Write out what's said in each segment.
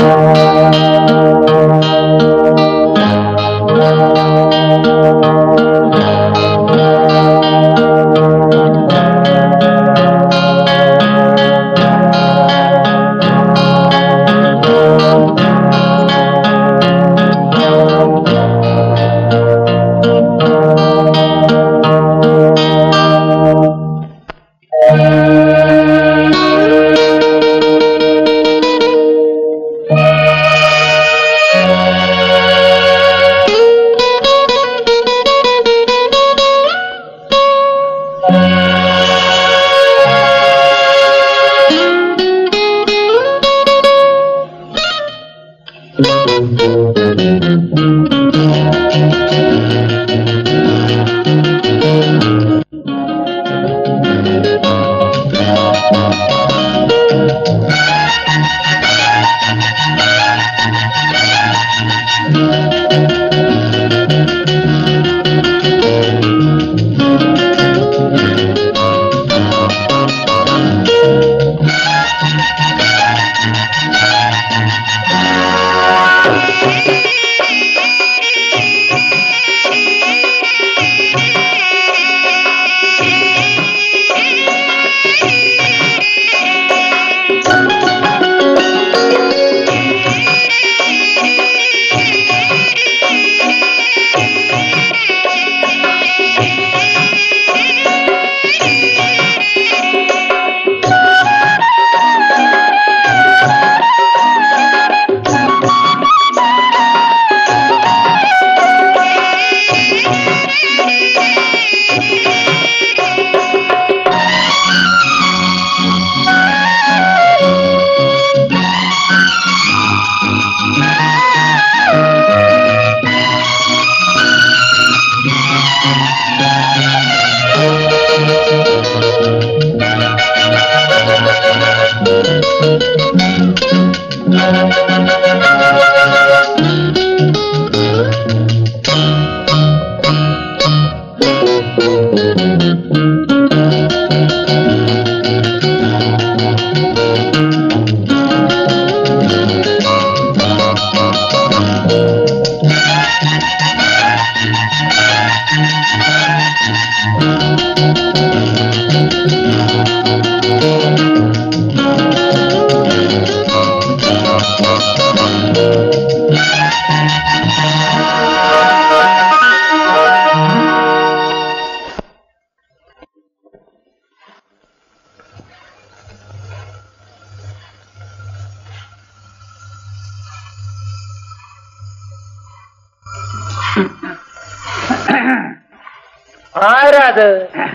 ആരാത്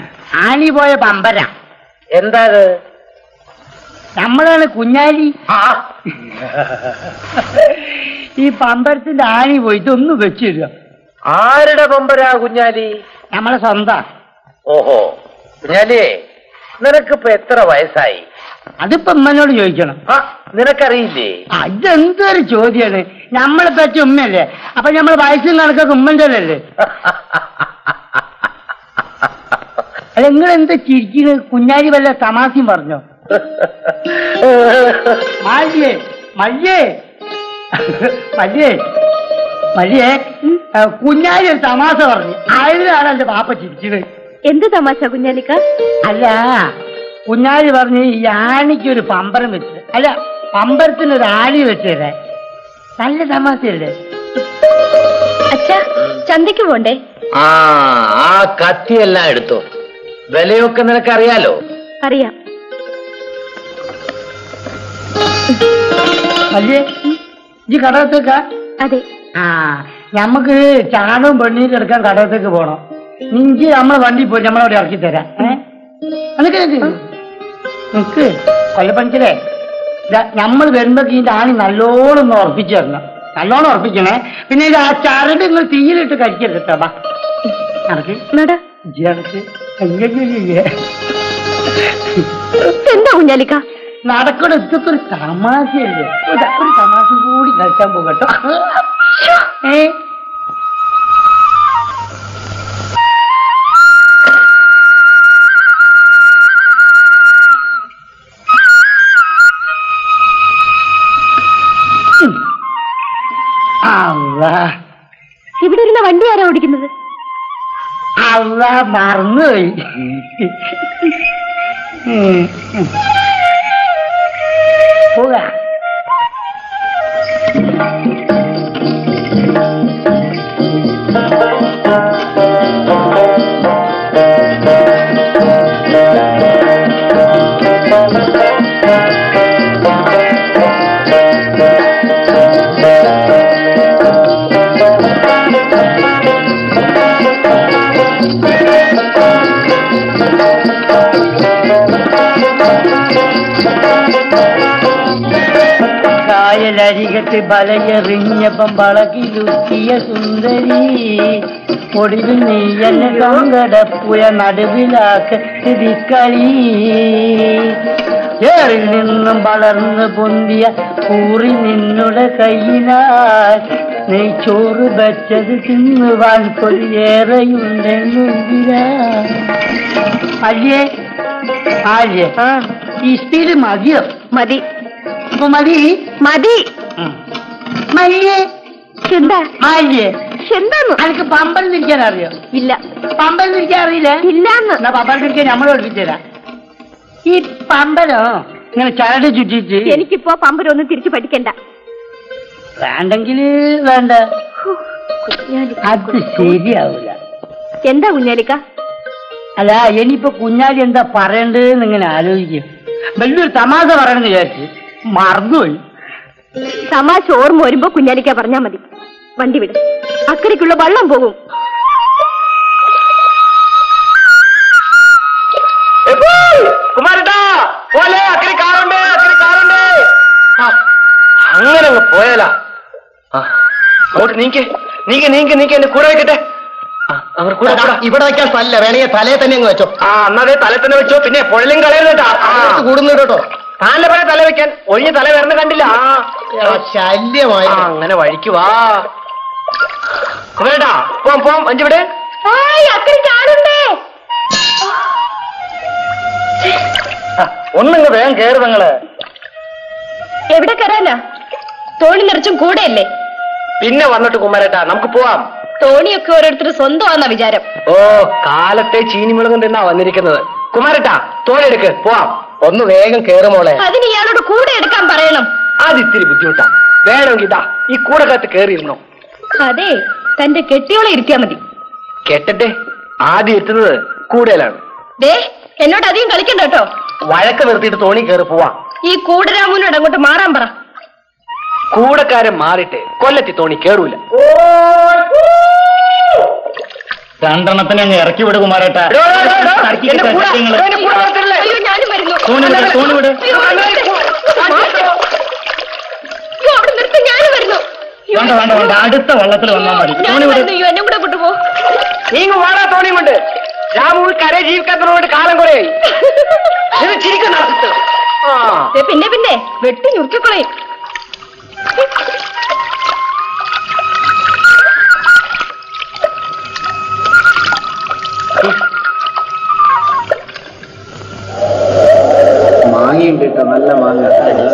ആനി പോയ പമ്പര എന്താ അത് നമ്മളാണ് കുഞ്ഞാലി ആ ഈ പമ്പരത്തിന്റെ ആനി പോയിട്ട് ഒന്ന് വെച്ചിരുക ആരുടെ പമ്പരാ കുഞ്ഞാലി നമ്മളെ സ്വന്തം ഓഹോ കുഞ്ഞാലിയെ നിനക്കിപ്പോ എത്ര വയസ്സായി അതിപ്പോ ഉമ്മനോട് ചോദിക്കണം ആ നിനക്കറിയില്ലേ അതെന്തൊരു ചോദ്യാണ് നമ്മളെ പറ്റ ഉമ്മയല്ലേ അപ്പൊ നമ്മൾ വയസ്സും കണക്കൊക്കെ ഉമ്മൻ്റെ അല്ലേ അല്ല നിങ്ങൾ എന്താ ചിരിക്കുന്നത് കുഞ്ഞാലി വല്ല തമാശയും പറഞ്ഞോ മല്യേ മല്യേ മല്യേ മല്യേ ആ, കുഞ്ഞാലി ഒരു തമാശ പറഞ്ഞു അതിലാണ് എന്റെ പാപ്പ ചിരിക്കുന്നത് എന്ത് തമാശ കുഞ്ഞാലിക്ക അല്ല കുഞ്ഞാലി പറഞ്ഞ് ഈ ആണിക്ക് ഒരു പമ്പരം വെച്ച് അല്ല പമ്പരത്തിന് ഒരു ആണി വെച്ചേരെ നല്ല തമാശയല്ലേ അച്ഛാ ചന്തയ്ക്ക് പോണ്ടേ ആ ആ കത്തിയെല്ലാം എടുത്തോ വിലയൊക്കെ നിനക്കറിയാലോ അറിയാം മല്യേ ഈ കടകത്തേക്കാ അതെ ആ ഞമ്മക്ക് ചാണവും പെണ്ണീരും എടുക്കാൻ കടകത്തേക്ക് പോണം ഇഞ്ചി നമ്മളെ വണ്ടി പോയി നമ്മളവിടെ ഇറക്കി തരാം ഏ നിനക്ക് നിനക്ക് നിനക്ക് കൊല്ലപ്പണിക്കലേ നമ്മൾ വരുമ്പോ ഇതിന്റെ ആണി നല്ലോണം ഒന്ന് ഉറപ്പിച്ചു തരണം നല്ലോണം ഉറപ്പിക്കണേ പിന്നെ ഇത് ആ ചരട് നിങ്ങൾ തീയിലിട്ട് കരിക്കരുത് കേട്ടോ ബാ നടക്ക് നട ഇജ്ജ് നടക്ക് അയ്യയ്യയ്യേ. എന്താ കുഞ്ഞാലിക്ക നടക്കണ ഇതൊക്കെ ഒരു തമാശയല്ലേ ഒരു ഒരു തമാശ കൂടി കളിക്കാൻ പോകട്ടോ ഏ ഉം. വണ്ടി ആരാ ഓടിക്കുന്നത് അല്ല മറന്നുപോയി ഉം, ഉം. പോകാം കായലരികത്ത് ബലയെറിഞ്ഞപ്പം വളകിലുക്കിയ സുന്ദരി ഒടുവിൽ നീ എന്നെ സങ്കടപ്പുയ നടുവിലാക്കി ഏറിൽ നിന്നും വളർന്നു പൊന്തിയ കൂറി നിന്നുടെ കയ്യിനാൽ നീ ചോറ് വെച്ചത് തിന്നുവാൻ കൊതിയേറെയുണ്ടെന്നുണ്ടിരാ അല്ലേ ആര്യ ഈ സ്പീഡ് മതിയോ മതി അപ്പൊ മതി മതി മയ്യേ എന്താ മാല്യേ എന്താന്ന് അനക്ക് പമ്പൽ തിരിക്കാൻ അറിയോ ഇല്ല പമ്പൽ തിരിക്കാൻ അറിയില്ല ഇല്ലാന്ന് എന്നാ പമ്പൽ തിരിക്കാൻ നമ്മൾ പഠിപ്പിച്ചുതരാം ഈ പമ്പലോ ഇങ്ങനെ ചരട് ചുറ്റിച്ച് എനിക്കിപ്പോ പമ്പരൊന്നും തിരിച്ചു പഠിക്കണ്ട വേണ്ടെങ്കിൽ വേണ്ട ഹൂ, കുഞ്ഞാലി. അത് ശരിയാവൂല എന്താ കുഞ്ഞാലിക്ക അല്ല ഇനിയിപ്പോ കുഞ്ഞാലി എന്താ പറയണ്ടെന്ന് ഇങ്ങനെ ആലോചിക്കും വലിയൊരു തമാശ പറയണെന്ന് വിചാരിച്ച് മറന്നുപോയി തമാശ ഓർമ്മ വരുമ്പോ കുഞ്ഞാലിക്ക പറഞ്ഞാ മതി വണ്ടി വിട് അക്കരയ്ക്കുള്ള വള്ളം പോകും കുമാരട്ടാ പോലെ അക്കരെ കാറുണ്ട് അക്കരെ കാറുണ്ട് ആ, അങ്ങനെ അങ്ങ് പോയാലാ ആ, അങ്ങോട്ട് നീക്ക് നീക്ക് നീക്ക് നീക്ക് എന്റെ കൂടെ വെക്കട്ടെ ആ, അങ്ങോട്ട് കൂടെ കൂടെ. ഇവിടെ വെക്കാൻ സ്ഥലമില്ല വേണമെങ്കിൽ തലയെ തന്നെ അങ്ങ് വെച്ചോ ആ എന്നാ തല തന്നെ വെച്ചോ പിന്നെ പുഴലും കളയുന്നുട്ടാ കൂടുന്നു കേട്ടോ താൻ്റെ പോലെ തല വെക്കാൻ ഒഴിഞ്ഞ തല വരുന്ന കണ്ടില്ല ആ ആ, ശല്യമായി അങ്ങനെ വഴിക്ക് വാ കുമാരട്ടാ പോം പോം അഞ്ചിവിടെ ഒന്നിങ്ങ് വേഗം കേറ് നിങ്ങള് എവിടെ കയറാനാ തോണി നിറച്ചും കൂടെയല്ലേ പിന്നെ വന്നിട്ട് കുമാരട്ടാ നമുക്ക് പോവാം തോണിയൊക്കെ ഓരോരുത്തർ സ്വന്തമാണെന്ന വിചാരം ഓ കാലത്തെ ചീനിമുളകും തിന്നാ വന്നിരിക്കുന്നത് കുമാരട്ടാ തോലെടുക്ക് പോവാം ഒന്ന് വേഗം കേറുമോളെ അതിന് ഇയാളോട് കൂടെ എടുക്കാൻ പറയണം അത് ഇത്തിരി ബുദ്ധിമുട്ടാ വേണമെങ്കിൽ ഇതാ ഈ കൂടക്കകത്ത് കേറിയിരുന്നോ അതെ തന്റെ കെട്ടിയോളെ ഇരുത്തിയാ മതി കെട്ടട്ടെ ആദ്യം എത്തുന്നത് കൂടുതലാണ് ദേ എന്നോട് അധികം കളിക്കണ്ട കേട്ടോ വഴക്ക് നിർത്തിയിട്ട് തോണി കയറി പോവാം ഈ കൂടരാമൂനോട് അങ്ങോട്ട് മാറാൻ പറ കൂടക്കാരൻ മാറിയിട്ട് കൊല്ലത്തി തോണി കേറൂല രണ്ടെണ്ണത്തിന് അങ്ങ് ഇറക്കി വിട് കുമാരേട്ടാ എടോ, എടോ, എടോ, എടോ, എന്റെ കൂടെ, എടോ, എന്റെ കൂടെ വരത്തില്ലേ? അയ്യോ ഞാനും വരുന്നു തോണി വിട്, തോണി വിട്. അയ്യോ, അവിടെ നിർത്ത്. അയ്യോ, അവിടെ നിർത്ത് ഞാനും വരുന്നു അയ്യോ, വേണ്ട വേണ്ട വേണ്ട അടുത്ത വള്ളത്തിൽ വന്നാൽ മതി ഞാനും തോണി വിട് വരുന്നു അയ്യോ എന്നെ കൂടെ കൊണ്ടുപോ നീങ്ങ് വാടാ തോണി കൊണ്ട് രാമു കര ജീവിക്കാത്തതുകൊണ്ട് കാലം കുറയായി ഇത് ചിരിക്കുന്ന ആ ദേ, പിന്നെ പിന്നെ വെട്ടി ഞുറുക്കിക്കളയും മാങ്ങയുണ്ട് കേട്ടോ നല്ല മാങ്ങ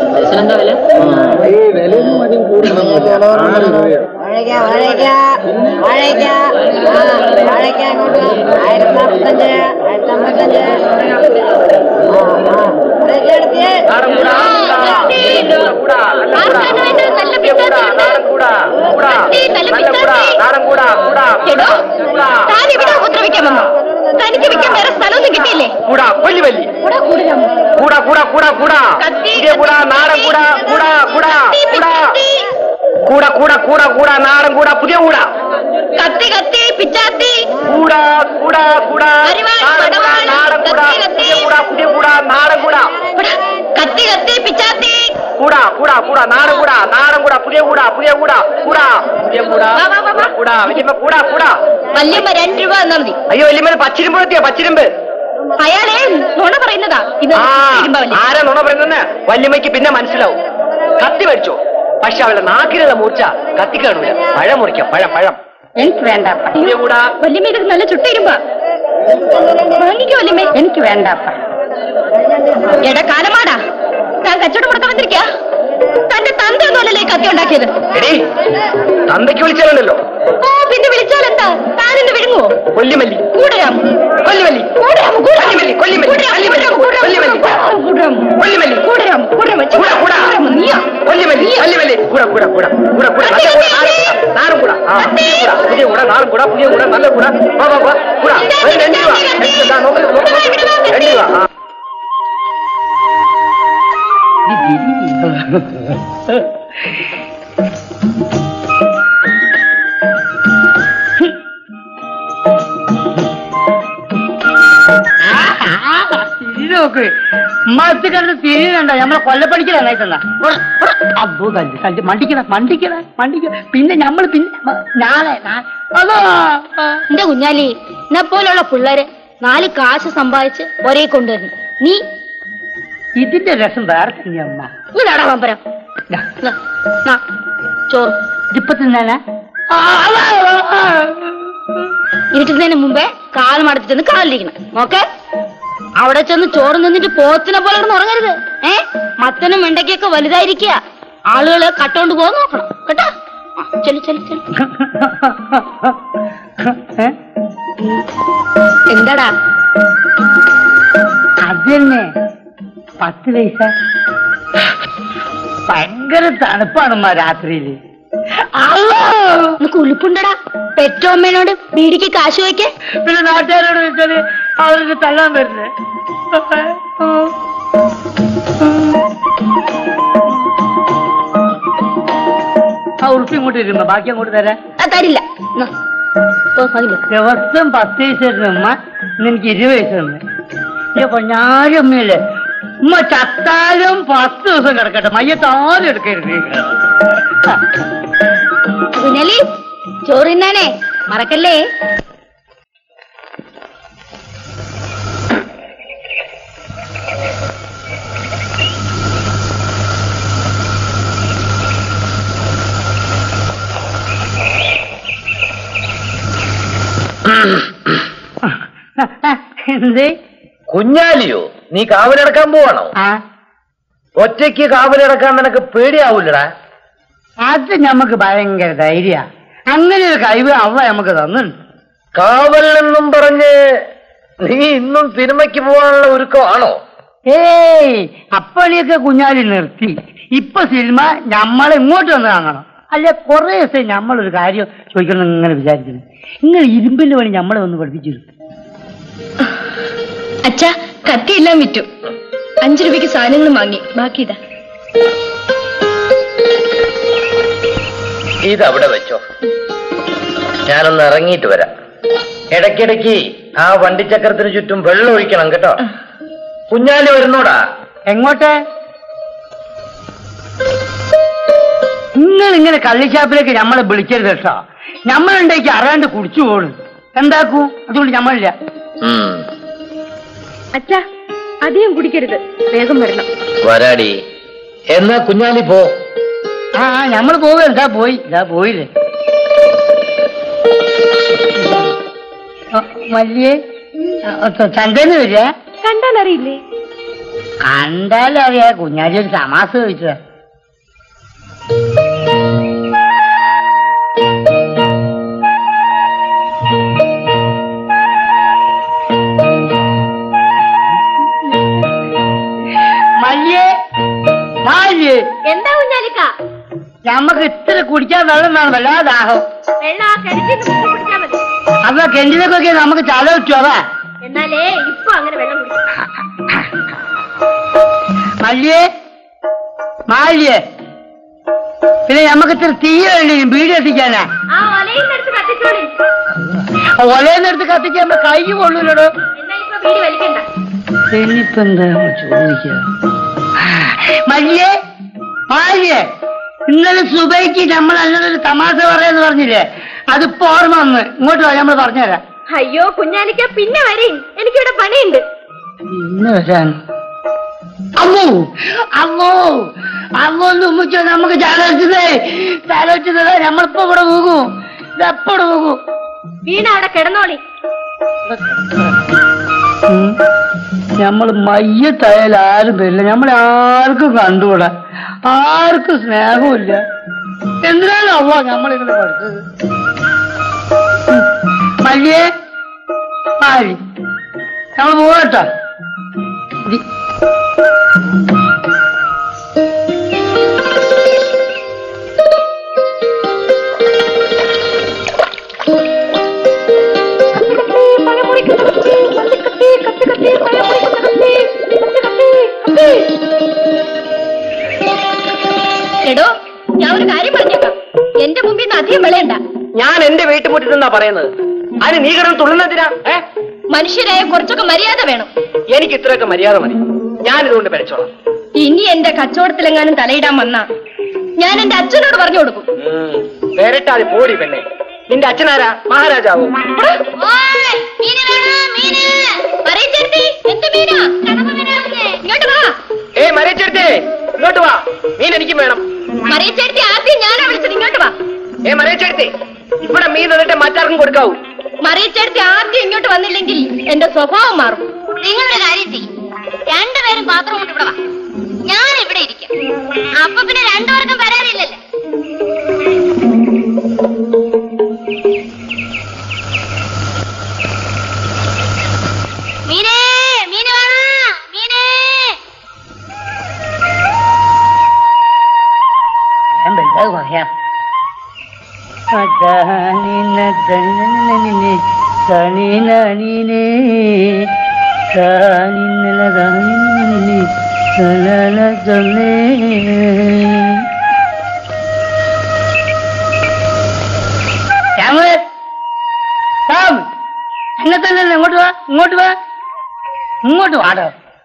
വാഴയ്ക്ക വാഴയ്ക്ക വാഴയ്ക്ക ആ വാഴയ്ക്ക അങ്ങോട്ട് ആയിരത്തി നാൽപ്പത്തഞ്ച് ആയിരത്തി അമ്പത്തഞ്ച് ആ ആ വാഴയ്ക്ക എടുത്തേ നാടൻ കൂടാ, കൂടാ, കൂടാ, നല്ല കൂടാ. ആർക്കാണ് വേണ്ടത്? നല്ല പുതിയ കൂടാ, പിച്ചാത്തി നാടൻ കൂടാ, കൂടാ, അതെ, നല്ല നല്ല കൂടാ, പിച്ചാത്തി. നാടൻ കൂടാ, കൂടാ, എടോ കൂടാ, താൻ ഇവിടെ ഉപദ്രവിക്കാൻ വന്നോ തനിക്ക് വെക്കാൻ വേറെ സ്ഥലമൊന്നും കിട്ടിയില്ലേ കൂടാ, വല്ലി വല്ലി കൂടെ കൂടരാമോ കൂടാ കൂടാ കൂടാ കൂടാ കത്തി, പുതിയ കൂടാ കത്തി, നാടൻ കൂടാ കൂടാ കൂടാ കത്തി, കൂടാ പിച്ചാത്തി. കൂടാ കൂടാ കൂടാ കൂടാ നാടൻ കൂടാ പുതിയ കൂടാ കത്തി കത്തി പിച്ചാത്തി കൂടാ കൂടാ കൂടാ അരിവാൾ, നാടൻ കൂടാ പടവാൾ, നാടൻ കൂടാ കത്തി, കത്തി. പുതിയ കൂടാ പുതിയ കൂടാ നാടൻ കൂടാ കത്തി കത്തി പിച്ചാത്തി കൂടാ കൂടാ കൂടാ നാടൻ കൂടാ നാടൻ കൂടാ പുതിയ കൂടാ പുതിയ കൂടാ കൂടാ പുതിയ കൂടാ വാ, വാ, വാ, വാ. കൂടാ വല്യമ്മ കൂടാ കൂടാ വല്യമ്മ രണ്ട് രൂപ തന്നാ മതി അയ്യോ വല്യമ്മ പച്ചിരുമ്പ് എത്തിയോ പച്ചിരുമ്പ് അയാളെ നുണ പറയുന്നതാ ഇത് ആ ഇരുമ്പവല്ലേ ആരാ നുണ പറയുന്നെന്ന് വല്യമ്മയ്ക്ക് പിന്നെ മനസ്സിലാവും കത്തി മേടിച്ചോ പക്ഷെ അവളുടെ നാക്കിലുള്ള മൂർച്ച കത്തി കാണൂല പഴം മുറിക്കാം പഴം പഴം എനിക്ക് വേണ്ടപ്പ പുതിയ കൂടാ വല്യമ്മ ഇത് നല്ല ചുട്ട ഇരുമ്പാ വാങ്ങിക്കോ വല്യമ്മേ എനിക്ക് വേണ്ടപ്പ എടാ കാലമാടാ താൻ കച്ചവടം കൊടുക്കാൻ വന്നിരിക്കാ തന്റെ തല തന്ത്രമൊന്നുമല്ലല്ലേ ഈ കത്തി ഉണ്ടാക്കിയത് എടീ തന്തയ്ക്ക് വിളിച്ചാലുണ്ടല്ലോ ഓ പിന്നെ വിളിച്ചാലെന്താ താനിന്ന് വിഴുങ്ങുവോ കൊല്ലിമല്ലി കൂടരാമോ കൊല്ലിമല്ലി കൂടരാമോ കൊല്ലിമല്ലി കൊല്ലിമല്ലി കൊല്ലിമല്ലി കൊല്ലിമല്ലി കൊല്ലിമല്ലി കൂടരാമോ കൂടരാമോ കൂടാ കൂടാ നീയാ കൊല്ലിമല്ലി കൊല്ലിമല്ലി കൂടാ കൂടാ കൂടാ കൂടാ കൂടാ നല്ല കൂടാ നാലും കൂടാ നാലും കൂടാ ആ പുതിയ കൂടാ പുതിയ കൂടാ നാലും കൂടാ പുതിയ കൂടാ നല്ല കൂടാ വാ വാ വാ കൂടാ ഒരു രണ്ട് രൂപ രണ്ട് രൂപ. ദാ, നോക്ക് നോക്ക് നോക്ക്. രണ്ട് രൂപ ആ തിരി നോക്ക് ഉമ്മത്ത് കണ്ട് തിരിയുന്നുണ്ടോ നമ്മളെ കൊല്ലപ്പണിക്കലാണ് അബ്ബു കല്ല് കല്ല് മണ്ടിക്കണ മണ്ടിക്കണ മണ്ടിക്കണ പിന്നെ നമ്മൾ പിന്നെ മ- നാളെ നാ- അതോ എന്റെ കുഞ്ഞാലി എന്നെ പോലുള്ള പിള്ളേര് നാല് കാശ് സമ്പാദിച്ച് ഒരേ കൊണ്ടുവരുന്നു നീ ഇതിന്റെ രസം വേറെ തന്നെയാ അമ്മ ഇങ്ങടാ പമ്പരം ദാ, ചോറ് ഇതിപ്പോ തിന്നാനാ ഇരുട്ടുന്നതിന് മുമ്പേ കാൽ മടത്തി ചെന്ന് കാലിരിക്കണം ഓക്കെ അവിടെ ചെന്ന് ചോറ് നിന്നിട്ട് പോത്തിനെ പോലെ കിടന്ന് ഉറങ്ങരുത് ഏ മത്തനും വെണ്ടയ്ക്കൊക്കെ വലുതായിരിക്കുക ആളുകള് കട്ടോണ്ട് പോകാൻ നോക്കണം കേട്ടോ ആ, ചെല്ലു ചെല്ലു ചെല്ലു ഏ? എന്താടാ അത് തന്നെ പത്ത് പൈസ ഭയങ്കര തണുപ്പാണമ്മ രാത്രിയില് അള്ളോ! നിനക്ക് ഉളുപ്പുണ്ടടാ പെറ്റോമ്മേനോട് ബീഡിക്ക് കാശ് വയ്ക്കേ പിന്നെ നാട്ടുകാരോട് വെച്ചാല് അവർക്ക് തള്ളാൻ വരുന്നത് ആ ഉറുപ്പി ഇങ്ങോട്ട് വരുമ്പോ ബാക്കി അങ്ങോട്ട് തരാം ആ, തരില്ല എന്നാ, പോ, മതിലോ. ദിവസം പത്ത് പൈസ തരുന്ന ഉമ്മ ഇന്ന് എനിക്ക് ഇരുപത് പൈസ തന്നെ എന്റെ പൊന്നാരും ഉമ്മയല്ലേ ഉമ്മ ചത്താലും പത്ത് ദിവസം കിടക്കട്ടെ മയ്യത്താരും എടുക്കരുത് കുഞ്ഞാലി ചോറ് തിന്നാനേ മറക്കല്ലേ എന്ത് കുഞ്ഞാലിയോ നീ കാവലടക്കാൻ പോവാണോ ആ ഒറ്റയ്ക്ക് കാവലടക്കാൻ നിനക്ക് പേടിയാവൂലടാ അത് നമുക്ക് ഭയങ്കര ധൈര്യ അങ്ങനെ ഒരു കഴിവ് അവ നമുക്ക് തന്നിട്ടുണ്ട് കാവൽ എന്നും പറഞ്ഞ് നീ ഇന്നും സിനിമയ്ക്ക് പോകാനുള്ള ഒരുക്കമാണോ ഏയ് അപ്പണിയൊക്കെ കുഞ്ഞാലി നിർത്തി ഇപ്പൊ സിനിമ നമ്മൾ ഇങ്ങോട്ട് വന്ന് കാണണം അല്ല കുറെ ദിവസം നമ്മളൊരു കാര്യം ചോദിക്കണം എന്ന് ഇങ്ങനെ വിചാരിക്കുന്നു നിങ്ങൾ ഇരുമ്പിന്റെ പണി നമ്മളെ ഒന്ന് പഠിപ്പിച്ചിരുന്നു അച്ഛാ കത്തിയെല്ലാം വിറ്റു അഞ്ചു രൂപയ്ക്ക് സാധനങ്ങൾ വാങ്ങി ബാക്കി ഇതാ ഇതവിടെ വെച്ചോ ഞാനൊന്ന് ഇറങ്ങിയിട്ട് വരാം ഇടയ്ക്കിടയ്ക്ക് ആ വണ്ടിച്ചക്രത്തിന് ചുറ്റും വെള്ളം ഒഴിക്കണം കേട്ടോ കുഞ്ഞാലി വരുന്നോടാ എങ്ങോട്ട് നിങ്ങൾ ഇങ്ങനെ കള്ളിച്ചാപ്പിലേക്ക് നമ്മളെ വിളിക്കരുത് കേട്ടോ നമ്മളുണ്ടെങ്കിൽ അറിയാണ്ട് കുടിച്ചു പോണു എന്താക്കൂ അതുകൊണ്ട് നമ്മളില്ല ഉം, അച്ഛാ അധികം കുടിക്കരുത് വേഗം വരണം വരാടി എന്നാ കുഞ്ഞാലി പോ ആ ആ, നമ്മള് പോവുക ഇതാ പോയി ഇതാ പോയില്ലേ വലിയ ചന്തന്ന് വരിക കണ്ടാൽ അറിയില്ലേ കണ്ടാലറിയാ കുഞ്ഞാലി ഒരു തമാശ ചോദിച്ചതാ മല്യേ മാല്യേ എന്താ കുഞ്ഞാലിക്ക ഞമ്മക്ക് ഇത്ര കുടിക്കാൻ വെള്ളം വേണം വല്ലാതെ ദാഹം വെള്ളം ആ കിണറ്റിൽ നിന്ന് കുടിച്ചാ മതി അപ്പൊ കെഞ്ചിനൊക്കെ നമുക്ക് ചല വെച്ചു അതാ എന്നാലേ ഇപ്പൊ അങ്ങനെ വെള്ളം കുടിക്കും മല്യേ മാല്യേ പിന്നെ നമുക്ക് ഇത്ര തീ വേണ്ടി വീട് എത്തിക്കാനാ ആ ഒലയിൽ എടുത്ത് കത്തിച്ചോളി ഒലയെന്നെടുത്ത് കത്തിക്കാൻ നമ്മ കൈ കൊള്ളൂലോ എന്നാ ഇപ്പൊ വീട് വലിക്കണ്ട ഇനിയിപ്പോ എന്താ ചോദിക്കുക മല്യേ മാല്യേ ഇന്നലെ സുബൈക്ക് നമ്മൾ അതിനൊരു തമാശ പറയാന്ന് പറഞ്ഞില്ലേ അതിപ്പോ ഓർമ്മ വന്ന് ഇങ്ങോട്ട് വാ നമ്മൾ പറഞ്ഞുതരാം അയ്യോ കുഞ്ഞാലിക്ക പിന്നെ വരീ എനിക്കിവിടെ പണിയുണ്ട് ഇന്ന് വരാൻ അമ്മോ അമ്മോ അമ്മോ ഒന്ന് ഉമ്മിച്ചോ നമുക്ക് ചാലോചിച്ചതേ ചാലോചിച്ചതേ നമ്മളിപ്പോ ഇവിടെ പോകും ഇതെപ്പോ ഇവിടെ പോകും വീണ അവിടെ കിടന്നോളി നമ്മൾ മയ്യത്തായാലും ആരും വരില്ല നമ്മളെ ആർക്കും കണ്ടുകൂടാ ആർക്കും സ്നേഹമില്ല എന്തിനാണ് അവ നമ്മളിങ്ങനെ പഠിച്ചത് മല്ലിയേ മാരി നമ്മൾ പോകട്ടാ എടോ ഞാൻ ഒരു കാര്യം പറഞ്ഞേക്കാം എന്റെ മുമ്പിൽ നിന്ന് അധികം വിളയണ്ട ഞാൻ എന്റെ വീട്ടുമുറ്റത്തെന്നാ പറയുന്നത് അതിന് നീ കിടന്ന് തുള്ളുന്നതിനാ ഏ മനുഷ്യരായ കുറച്ചൊക്കെ മര്യാദ വേണം എനിക്ക് ഇത്രയൊക്കെ മര്യാദ മതി ഞാൻ ഇതുകൊണ്ട് പിഴച്ചോളാം ഇനി എന്റെ കച്ചവടത്തിലെങ്ങാനും തലയിടാൻ വന്നാ ഞാൻ എന്റെ അച്ഛനോട് പറഞ്ഞു കൊടുക്കും പേരട്ടാതെ പോടി പെണ്ണെ നിന്റെ അച്ഛനാരാ മഹാരാജാവോ ഇങ്ങോട്ട് വാ ഏ മരച്ചെടുത്തേ ഇങ്ങോട്ട് വാ മീൻ എനിക്കും വേണം മറിയച്ചേർത്തി ആദ്യം ഞാനാ വിളിച്ചത് ഇങ്ങോട്ട് വാ ഏ മരച്ചെടുത്തേ ഇവിടെ മീൻ നിന്നിട്ട് മറ്റാർക്കും കൊടുക്കാവൂ മറിയച്ചേർത്തി ആദ്യം ഇങ്ങോട്ട് വന്നില്ലെങ്കിൽ എന്റെ സ്വഭാവം മാറും നിങ്ങളുടെ കാര്യം ചെയ്യും രണ്ടുപേരും പാത്രം കൊണ്ട് ഇവിടെ വാ ഞാൻ ഇവിടെ ഇരിക്കാം അപ്പൊ പിന്നെ രണ്ടുപേർക്കും വരാറില്ലല്ലോ മീനേ മീന് വേണോ മീനേ എന്താ പറയാ തനീന തനീനെ തനീനീനെ താനിന്നല താനിന്നെ തലല തന്നേ എന്നെ തന്നെ ഇങ്ങോട്ട് വാ ഇങ്ങോട്ട് വാ ഇങ്ങോട്ട് വാടോ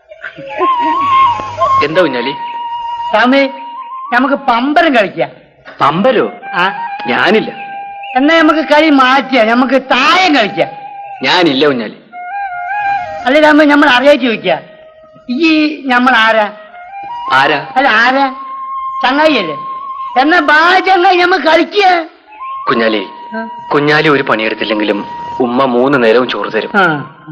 എന്താ കുഞ്ഞാലി സ്വാമി നമുക്ക് പമ്പരം കളിക്കാം പമ്പരോ ആ ഞാനില്ല എന്നാ നമുക്ക് കളി മാറ്റിയാ നമുക്ക് തായം കളിക്കാം ഞാനില്ല കുഞ്ഞാലി അല്ലെ രാമ നമ്മൾ അറിയായിട്ട് ചോദിക്കുക ഈ നമ്മൾ ആരാ ആരാ അല്ല ആരാ ചങ്ങായി അല്ലേ എന്നാ ബാ ചങ്ങായി നമ്മൾ കളിക്കുക കുഞ്ഞാലി കുഞ്ഞാലി ഒരു പണിയെടുത്തില്ലെങ്കിലും ഉമ്മ മൂന്ന് നേരവും ചോറ് തരും ആ.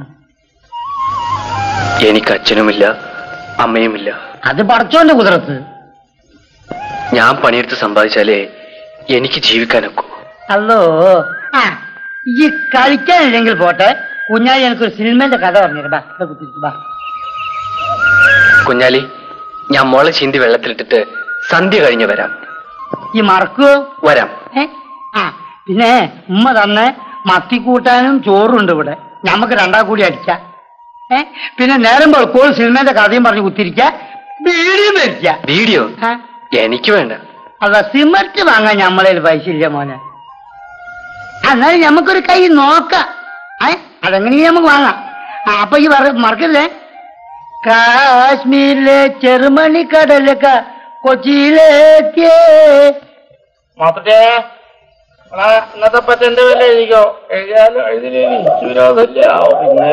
എനിക്ക് അച്ഛനുമില്ല അമ്മയുമില്ല അത് പടച്ചോന്റെ കുതിരത്ത് ഞാൻ പണിയെടുത്ത് സമ്പാദിച്ചാലേ എനിക്ക് ജീവിക്കാനൊക്കൂ അല്ലോ ആ ഈ കളിക്കാനില്ലെങ്കിൽ പോട്ടെ കുഞ്ഞാലി എനിക്കൊരു സിനിമന്റെ കഥ പറഞ്ഞിട്ട് ബാ ഇവിടെ കുത്തിരിക്ക്, ബാ കുഞ്ഞാലി ഞാൻ മുള ചീന്തി വെള്ളത്തിലിട്ടിട്ട് സന്ധ്യ കഴിഞ്ഞ് വരാം ഈ മറക്കുവോ വരാം ഏ? ആ പിന്നെ ഉമ്മ തന്നെ മത്തിക്കൂട്ടാനും ചോറുണ്ട് ഇവിടെ ഞമ്മക്ക് രണ്ടാ കൂടി അടിക്കാം ഏ പിന്നെ നേരം വെളുക്കോൾ സിനിമന്റെ കഥയും പറഞ്ഞ് കുത്തിരിക്ക ബീഡിയും വരിക്ക വീഡിയോ ആ? എനിക്ക് വേണ്ട അല്ല സിമന്റ് വാങ്ങാൻ ഞമ്മളെ പൈസ ഇല്ല മോനെ എന്നാലും ഞമ്മക്കൊരു കൈ നോക്കാം ഏ അതെങ്ങനെയും നമുക്ക് വാങ്ങാം ആ, അപ്പൊ ഈ പറ മറക്കല്ലേ കാശ്മീരിലെ ചെറുമണി കടലൊക്കെ കൊച്ചിയിലേക്ക് മാത്തേ ഇന്നത്തെ പറ്റ എന്റെ വില എഴുതിക്കോ എഴുതിയാലും എഴുതിയില്ലേ എനിക്ക് വിരോധമില്ല പിന്നെ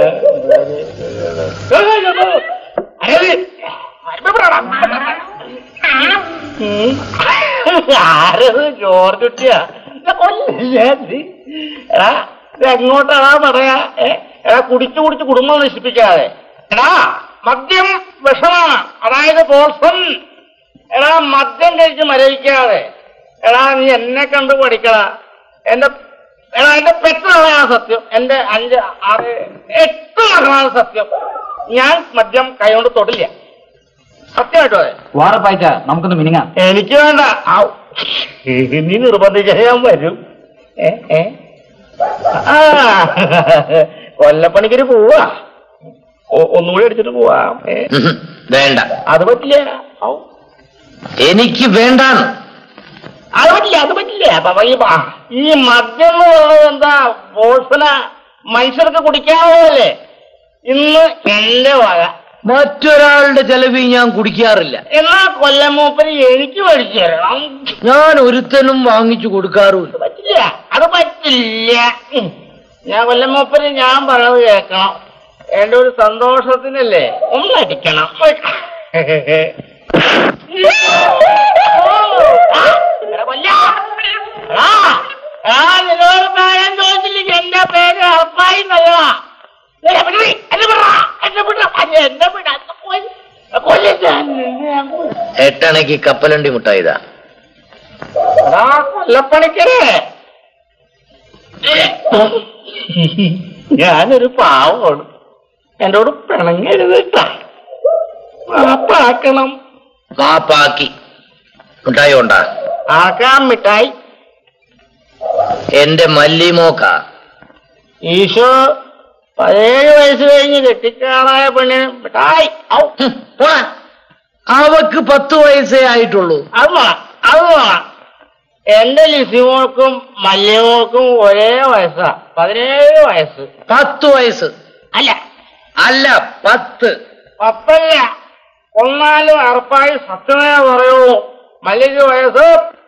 ആരത് ജോർജ് കുട്ടിയാ കൊല്ലേ നീ? എടാ ഇത് എങ്ങോട്ടാടാ പറയാ ഏ? എടാ കുടിച്ചു കുടിച്ച് കുടുംബം നശിപ്പിക്കാതെ എടാ മദ്യം വിഷമാണ് അതായത് പോൾസൺ എടാ മദ്യം കഴിച്ച് മരവിക്കാതെ എടാ നീ എന്നെ കണ്ട് പഠിക്കടാ എന്റെ എടാ എന്റെ പെട്ടെന്നാണ് സത്യം എന്റെ അഞ്ച് ആറ് എട്ട് മകളാണ് സത്യം ഞാൻ മദ്യം കൈകൊണ്ട് തൊടില്ല സത്യമായിട്ടോ അതെ വാറപ്പായിച്ച നമുക്കൊന്ന് മിനിങ്ങാം എനിക്ക് വേണ്ട ഔ. നീ നിർബന്ധിച്ച ഞാൻ വരും ഏ ഏ ആ കൊല്ലപ്പണിക്കൊരു പോവാ ഒ- ഒന്നുകൂടി അടിച്ചിട്ട് പോവാ ഏ വേണ്ട അത് പറ്റില്ല ഔ. എനിക്ക് വേണ്ടാന്ന് അത് പറ്റില്ല അത് പറ്റില്ല അപ്പൊ ഈ മ- ഈ മദ്യം എന്ന് പറയുന്നത് എന്താ പോൾസന മനുഷ്യർക്ക് കുടിക്കാവുന്നതല്ലേ ഇന്ന് എന്റെ വക മറ്റൊരാളുടെ ചെലവിൽ ഞാൻ കുടിക്കാറില്ല എന്നാ കൊല്ലമൂപ്പര് എനിക്ക് മേടിച്ചു തരണം ഞാൻ ഒരുത്തനും വാങ്ങിച്ചു കൊടുക്കാറുമില്ല അത് പറ്റില്ല അത് പറ്റില്ല ഉം. ഞാൻ കൊല്ലമൂപ്പര് ഞാൻ പറയത് കേൾക്കണം എന്റെ ഒരു സന്തോഷത്തിനല്ലേ ഒന്നടിക്കണം എടാ കൊല്ലാ. എടാ, എടാ, നിന്നോട് പേരൻ ചോദിച്ചില്ലെങ്കിൽ എന്റെ പേര് അപ്പായി നല്ലതാ എന്നെ വിടറി, എന്നെ വിടറാ, എന്നെ വിടറാ, അയ്യ, എന്നെ വിടാ, എന്നെ പോയി. കൊല്ലും ഞാൻ നിന്നെ ഞാൻ കൊല്ലും. എട്ടണയ്ക്ക് കപ്പലണ്ടി മുട്ടായിതാ എടാ കൊല്ലപ്പണിക്കരേ ഞാനൊരു പാവമാണ് എന്നോട് പിണങ്ങരുത് കേട്ടാ മാപ്പാക്കണം മാപ്പാക്കി മുട്ടായി ഉണ്ടാ ആക്കാം മിഠായി എന്റെ മല്ലിമോക്ക ഈശോ പതിനേഴ് വയസ്സ് കഴിഞ്ഞ് കെട്ടിക്കാറായ പെണ്ണിന് മിഠായി ഔ ഹും, പോടാ. അവക്ക് പത്ത് വയസ്സേ ആയിട്ടുള്ളൂ അത് വേണം അത് വേണം എന്റെ ലിസിമോൾക്കും മല്യമോൾക്കും ഒരേ വയസ്സാ പതിനേഴ് വയസ്സ് പത്ത് വയസ്സ് അല്ല അല്ല പത്ത് പത്തല്ല ഒന്നാലും അറപ്പായി സത്യമേ പറയുള്ളൂ മല്ലിക്ക് വയസ്സ്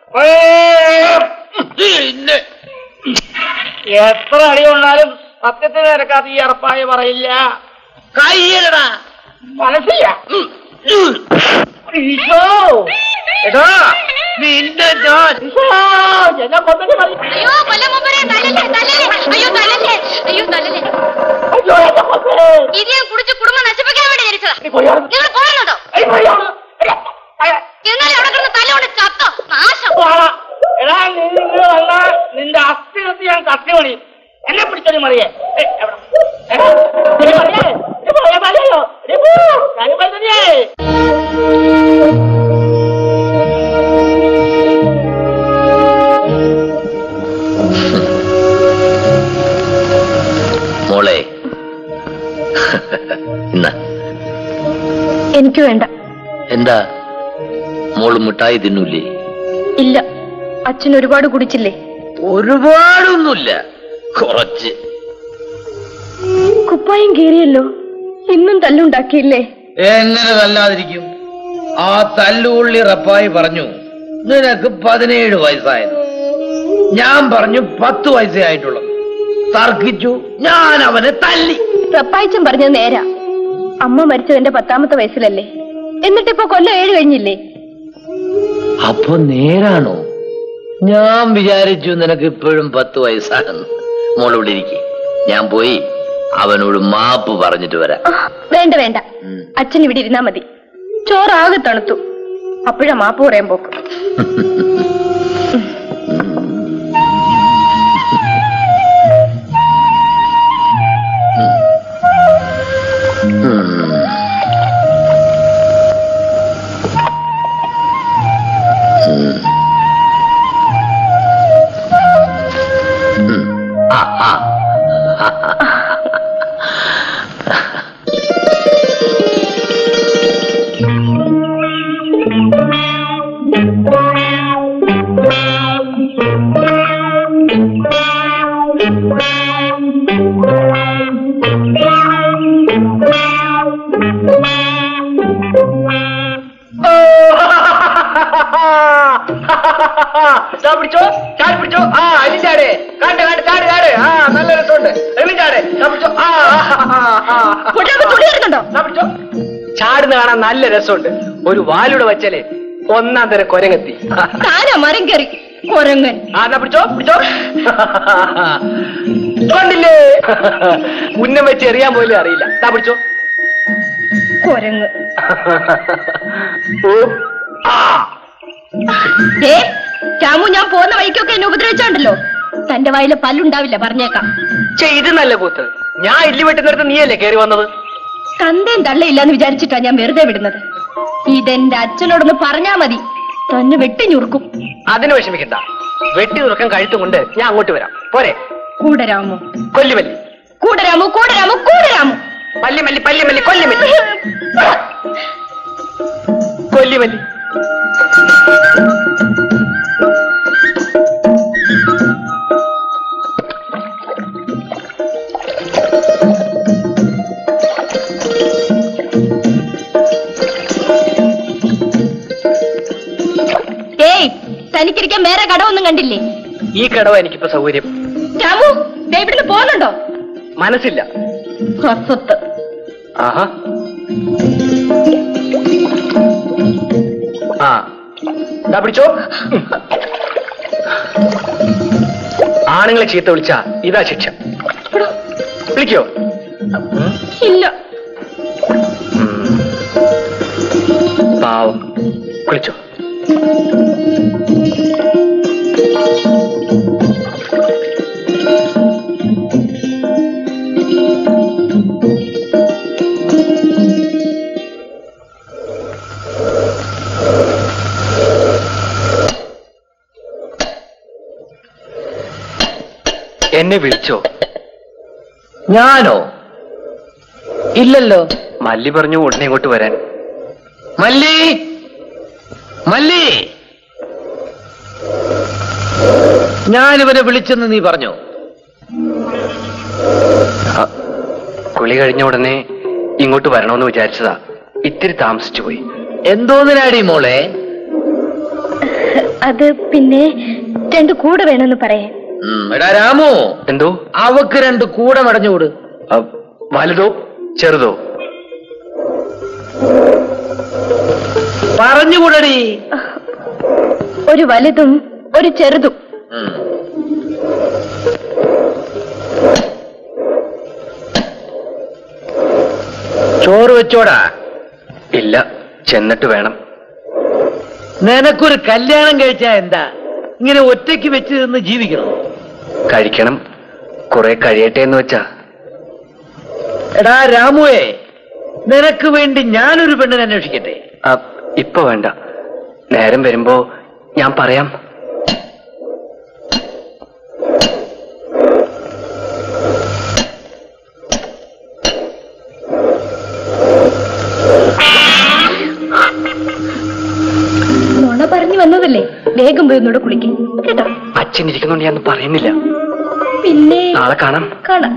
പതിനേഴ്. എത്ര അടി കൊണ്ടാലും സത്യത്തിന് നിരക്കാത്ത ഈ അറപ്പായി പറയില്ല കയ്യലടാ മനസ്സില്ല ഈശോ എടാ നിന്റെ ഞാൻ ഈശോ എന്നെ കൊന്നിട്ട് മതി അയ്യോ കൊല്ലമ്മരെ തലല്ലേ തലല്ലേ അയ്യോ തലല്ലേ അയ്യോ തലല്ലേ അയ്യോ എന്നെ കൊന്നേ ഇനിയും കുടിച്ച് കുടുംബം നശിപ്പിക്കാൻ വേണ്ടി ജനിച്ചതാ നീ പോയാണ് നിങ്ങൾ പോകുന്നുണ്ടോ ഏയ് പോയാണ് എന്നാലും അവിടെ കിടന്ന് തല കൊണ്ട് ചത്തോ നാശം എടാ നീ ഇങ്ങനെ വന്നാ നിന്റെ അസ്ഥിരത്ത് ഞാൻ കത്തി മണി എന്നെ പിടിച്ചൊരു മറിയേ ഏയ്, എവിടെ? എടാ, നീ മറിയേ? നീ പോയാ മതിയല്ലോ. നീ പോ. ഞാൻ വരുന്നതേ. മോളെ ഇന്ന എനിക്ക് വേണ്ട എന്താ മോള് മിഠായി തിന്നൂലേ ഇല്ല അച്ഛൻ ഒരുപാട് കുടിച്ചില്ലേ ഒരുപാടൊന്നുമില്ല കുറച്ച് കുപ്പായം കീറിയല്ലോ ഇന്നും തല്ലുണ്ടാക്കിയില്ലേ എങ്ങനെ തല്ലാതിരിക്കും ആ തല്ലുള്ളി റപ്പായി പറഞ്ഞു നിനക്ക് പതിനേഴ് വയസ്സായത് ഞാൻ പറഞ്ഞു പത്ത് വയസ്സേ ആയിട്ടുള്ളത് തർക്കിച്ചു ഞാൻ അവനെ തല്ലി പ്രപ്പായച്ചൻ പറഞ്ഞത് നേരാ അമ്മ മരിച്ചത് എന്റെ പത്താമത്തെ വയസ്സിലല്ലേ എന്നിട്ടിപ്പോ കൊല്ലം ഏഴ് കഴിഞ്ഞില്ലേ അപ്പൊ നേരാണോ ഞാൻ വിചാരിച്ചു നിനക്ക് ഇപ്പോഴും പത്ത് വയസ്സാണെന്ന് മോളിവിടെ ഇരിക്കെ ഞാൻ പോയി അവനോട് മാപ്പ് പറഞ്ഞിട്ട് വരാം ആ, വേണ്ട വേണ്ട ഉം. അച്ഛൻ ഇവിടെ ഇരുന്നാ മതി ചോറാകെ തണുത്തു അപ്പോഴാ മാപ്പ് പറയാൻ പോക്ക് ആ ആ ദാ പിടിച്ചോ ചാടി പിടിച്ചോ ആ അതിന് ചാട് കാട്ട് കാട്ട് ചാട് ചാട് ആ നല്ല രസമുണ്ട് എന്നും ചാട് ദാ പിടിച്ചോ ആ ആ, ആ, ആ, ആ. കുട്ടികൾക്ക് തുണി എടുക്കണ്ടോ ദാ പിടിച്ചോ ചാടുന്ന കാണാൻ നല്ല രസമുണ്ട് ഒരു വാലൂടെ വെച്ചാലേ ഒന്നാം തരം കൊരങ്ങെത്തി താനാ മരം കയറി കൊരങ്ങൻ ആ എന്നാ പിടിച്ചോ പിടിച്ചോ കണ്ടില്ലേ ഉന്നം വെച്ച് എറിയാൻ പോലും അറിയില്ല ദാ പിടിച്ചോ കൊരങ്ങ് ഓ ആ ഏ രാമു ഞാൻ പോകുന്ന വഴിക്കൊക്കെ എന്നെ ഉപദ്രവിച്ചോണ്ടല്ലോ തന്റെ വായില് പല്ലുണ്ടാവില്ല പറഞ്ഞേക്കാം ഛെ, ഇത് നല്ല കൂത്ത് ഞാൻ ഇല്ലി വെട്ടുന്നിടത്ത് നീയല്ലേ കയറി വന്നത് തന്തയും തള്ളയില്ലാന്ന് വിചാരിച്ചിട്ടാ ഞാൻ വെറുതെ വിടുന്നത് ഇതെന്റെ അച്ഛനോടൊന്ന് പറഞ്ഞാ മതി തന്നെ വെട്ടി ഞുറുക്കും അതിന് വിഷമിക്കണ്ട വെട്ടി തുറക്കാൻ കഴുത്തും കൊണ്ട് ഞാൻ അങ്ങോട്ട് വരാം പോരെ കൂടെ രാമു കൊല്ലിമല്ലി കൂടെ രാമു കൂടെ രാമു കൂടെ രാമു പല്ലിമല്ലി പല്ലിമല്ലി കൊല്ലിമല്ലി കൊല്ലിമല്ലി ഏയ് തനിക്കിരിക്കാൻ വേറെ കടമൊന്നും കണ്ടില്ലേ ഈ കടവ എനിക്കിപ്പോ സൗകര്യം രാമു ദേ ഇവിടുന്ന് പോകുന്നുണ്ടോ മനസ്സില്ല അസ്വത്ത് ആഹാ ആ ദാ പിടിച്ചോ ആണുങ്ങളെ ചീത്ത വിളിച്ചാ ഇതാ ശിക്ഷ വിളിക്കോ ഇല്ല ഉം. കുളിച്ചോ എന്നെ വിളിച്ചോ ഞാനോ ഇല്ലല്ലോ മല്ലി പറഞ്ഞു ഉടനെ ഇങ്ങോട്ട് വരാൻ മല്ലി മല്ലി ഞാനിവനെ വിളിച്ചെന്ന് നീ പറഞ്ഞോ ആ, കുളി കഴിഞ്ഞ ഉടനെ ഇങ്ങോട്ട് വരണമെന്ന് വിചാരിച്ചതാ ഇത്തിരി താമസിച്ചു പോയി എന്തോന്നിനാടി മോളെ അത് പിന്നെ രണ്ട് കൂടെ വേണമെന്ന് പറയാൻ ഉം, എടാ രാമു എന്തോ അവക്ക് രണ്ട് കൂടെ മടഞ്ഞുകൂട് ആ, വലുതോ ചെറുതോ പറഞ്ഞുകൂടടി ഒരു വലുതും ഒരു ചെറുതും ഉം. ചോറ് വെച്ചോടാ ഇല്ല ചെന്നിട്ട് വേണം നിനക്കൊരു കല്യാണം കഴിച്ചാ എന്താ ഇങ്ങനെ ഒറ്റയ്ക്ക് വെച്ച് നിന്ന് ജീവിക്കണം കഴിക്കണം കുറെ കഴിയട്ടെ എന്ന് വെച്ചാ എടാ രാമുവേ നിനക്ക് വേണ്ടി ഞാനൊരു പെണ്ണിനെ അന്വേഷിക്കട്ടെ ആ, ഇപ്പൊ വേണ്ട നേരം വരുമ്പോ ഞാൻ പറയാം നുണ പറഞ്ഞു വന്നതല്ലേ വേഗം പോയി ഒന്നുകൂടെ കുളിക്കും കേട്ടോ അച്ഛൻ ഇരിക്കുന്നുണ്ട് ഞാൻ പറയുന്നില്ല പിന്നെ നാളെ കാണാം കാണാം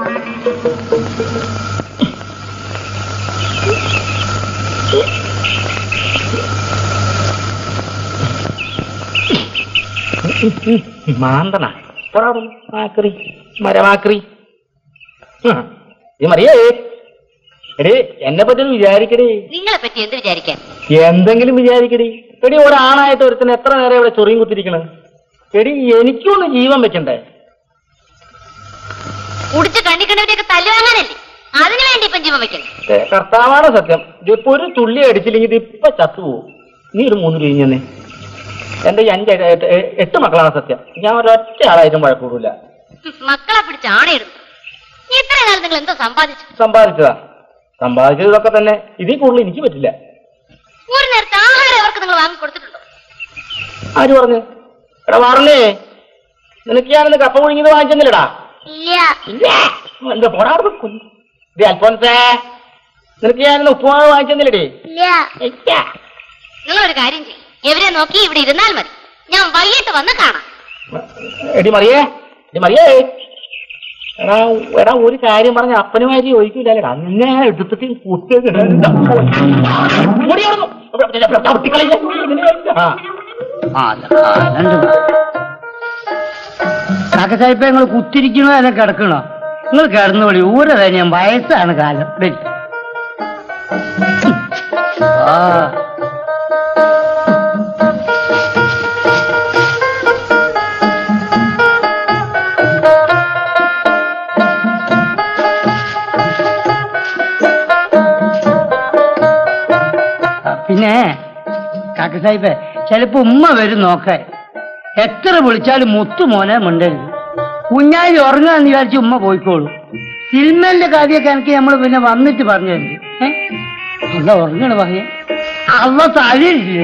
മാന്തണ മാക്രി മരമാക്രി ഹ്. ഈ മറിയേ എടേ എന്നെ പറ്റി ഒന്ന് വിചാരിക്കടേ നിങ്ങളെ പറ്റി എന്ത് വിചാരിക്കാൻ എന്തെങ്കിലും വിചാരിക്കടി എടി ഒരാണായിട്ട് ഒരുത്തിന് എത്ര നേരം ഇവിടെ ചൊറിയും കുത്തിരിക്കണ് എടി എനിക്കൊന്ന് ജീവൻ വെക്കണ്ടേ കുടിച്ച് കണ്ണിക്കണ്ടവരെയൊക്കെ തല്ലുവാങ്ങാനല്ലേ അതിനു വേണ്ടി ഇപ്പം ജീവൻ വെക്കണം ഏ, കർത്താവാണ് സത്യം ഇതിപ്പോ ഒരു തുള്ളി അടിച്ചില്ലെങ്കിൽ ഇത് ഇപ്പൊ ചത്തുപോകും നീ ഒരു മൂന്ന് രൂപ തന്നെ എന്റെ ഈ അഞ്ച് എട്ട് എട്ട് എട്ട് മക്കളാണ് സത്യം ഞാൻ ഒരൊറ്റ ആളായിട്ടും വഴക്കൂടില്ല മക്കളെ പിടിച്ച് ആണയിടുന്നു ഇത്ര കാലം നിങ്ങൾ എന്തോ സമ്പാദിച്ചു സമ്പാദിച്ചതാ സമ്പാദിച്ചതൊക്കെ തന്നെ ഇതിൽ കൂടുതൽ എനിക്ക് പറ്റില്ല ഒരു നേരത്തെ ആഹാരം അവർക്ക് നിങ്ങൾ വാങ്ങി കൊടുത്തിട്ടുണ്ടോ ആര് പറഞ്ഞു എടാ വാറല്ലേ നിനക്ക് ഞാനിന്ന് കപ്പ പുഴുങ്ങിയത് വാങ്ങിച്ചെന്നില്ലടാ ഇല്ല ഇല്ല എന്താ പോടാ അവിടുന്ന് കൊല്ലും. ദേ അൽഫോൻസേ നിനക്ക് ഞാനിന്ന് ഉപ്പുമാവ് വാങ്ങിച്ചെന്നില്ലടേ ഇല്ല നിങ്ങളൊരു കാര്യം ചെയ്യും ഇവരെ നോക്കി ഇവിടെ ഇരുന്നാൽ മതി ഞാൻ വൈകിട്ട് വന്ന് കാണാം എടി മറിയേ എടി മറിയേ എടാ എടാ ഒരു കാര്യം പറഞ്ഞ അപ്പനുമാരി ചോദിക്കൂലടാ നിന്നെ എടുത്തിട്ട് കുത്തിയത് കാക്ക സാഹിബ് നിങ്ങൾ കുത്തിരിക്കണോ അല്ലെ കിടക്കണോ നിങ്ങൾ കിടന്നുപടി ഊര ഞാൻ വയസ്സാണ് കാലം ഡേ. ആ ആ, പിന്നെ കാക്ക സാഹിബ് ചിലപ്പോ ഉമ്മ വരും നോക്കാൻ എത്ര വിളിച്ചാലും മുത്തു മോനെ മിണ്ടരുത് കുഞ്ഞാലി ഉറങ്ങാന്ന് വിചാരിച്ച് ഉമ്മ പോയിക്കോളൂ സിനിമന്റെ കാര്യമൊക്കെ എനിക്ക് നമ്മൾ പിന്നെ വന്നിട്ട് പറഞ്ഞു തരുന്നു ഏ അല്ല ഉറങ്ങണ പറഞ്ഞ അവ തലയില്ലേ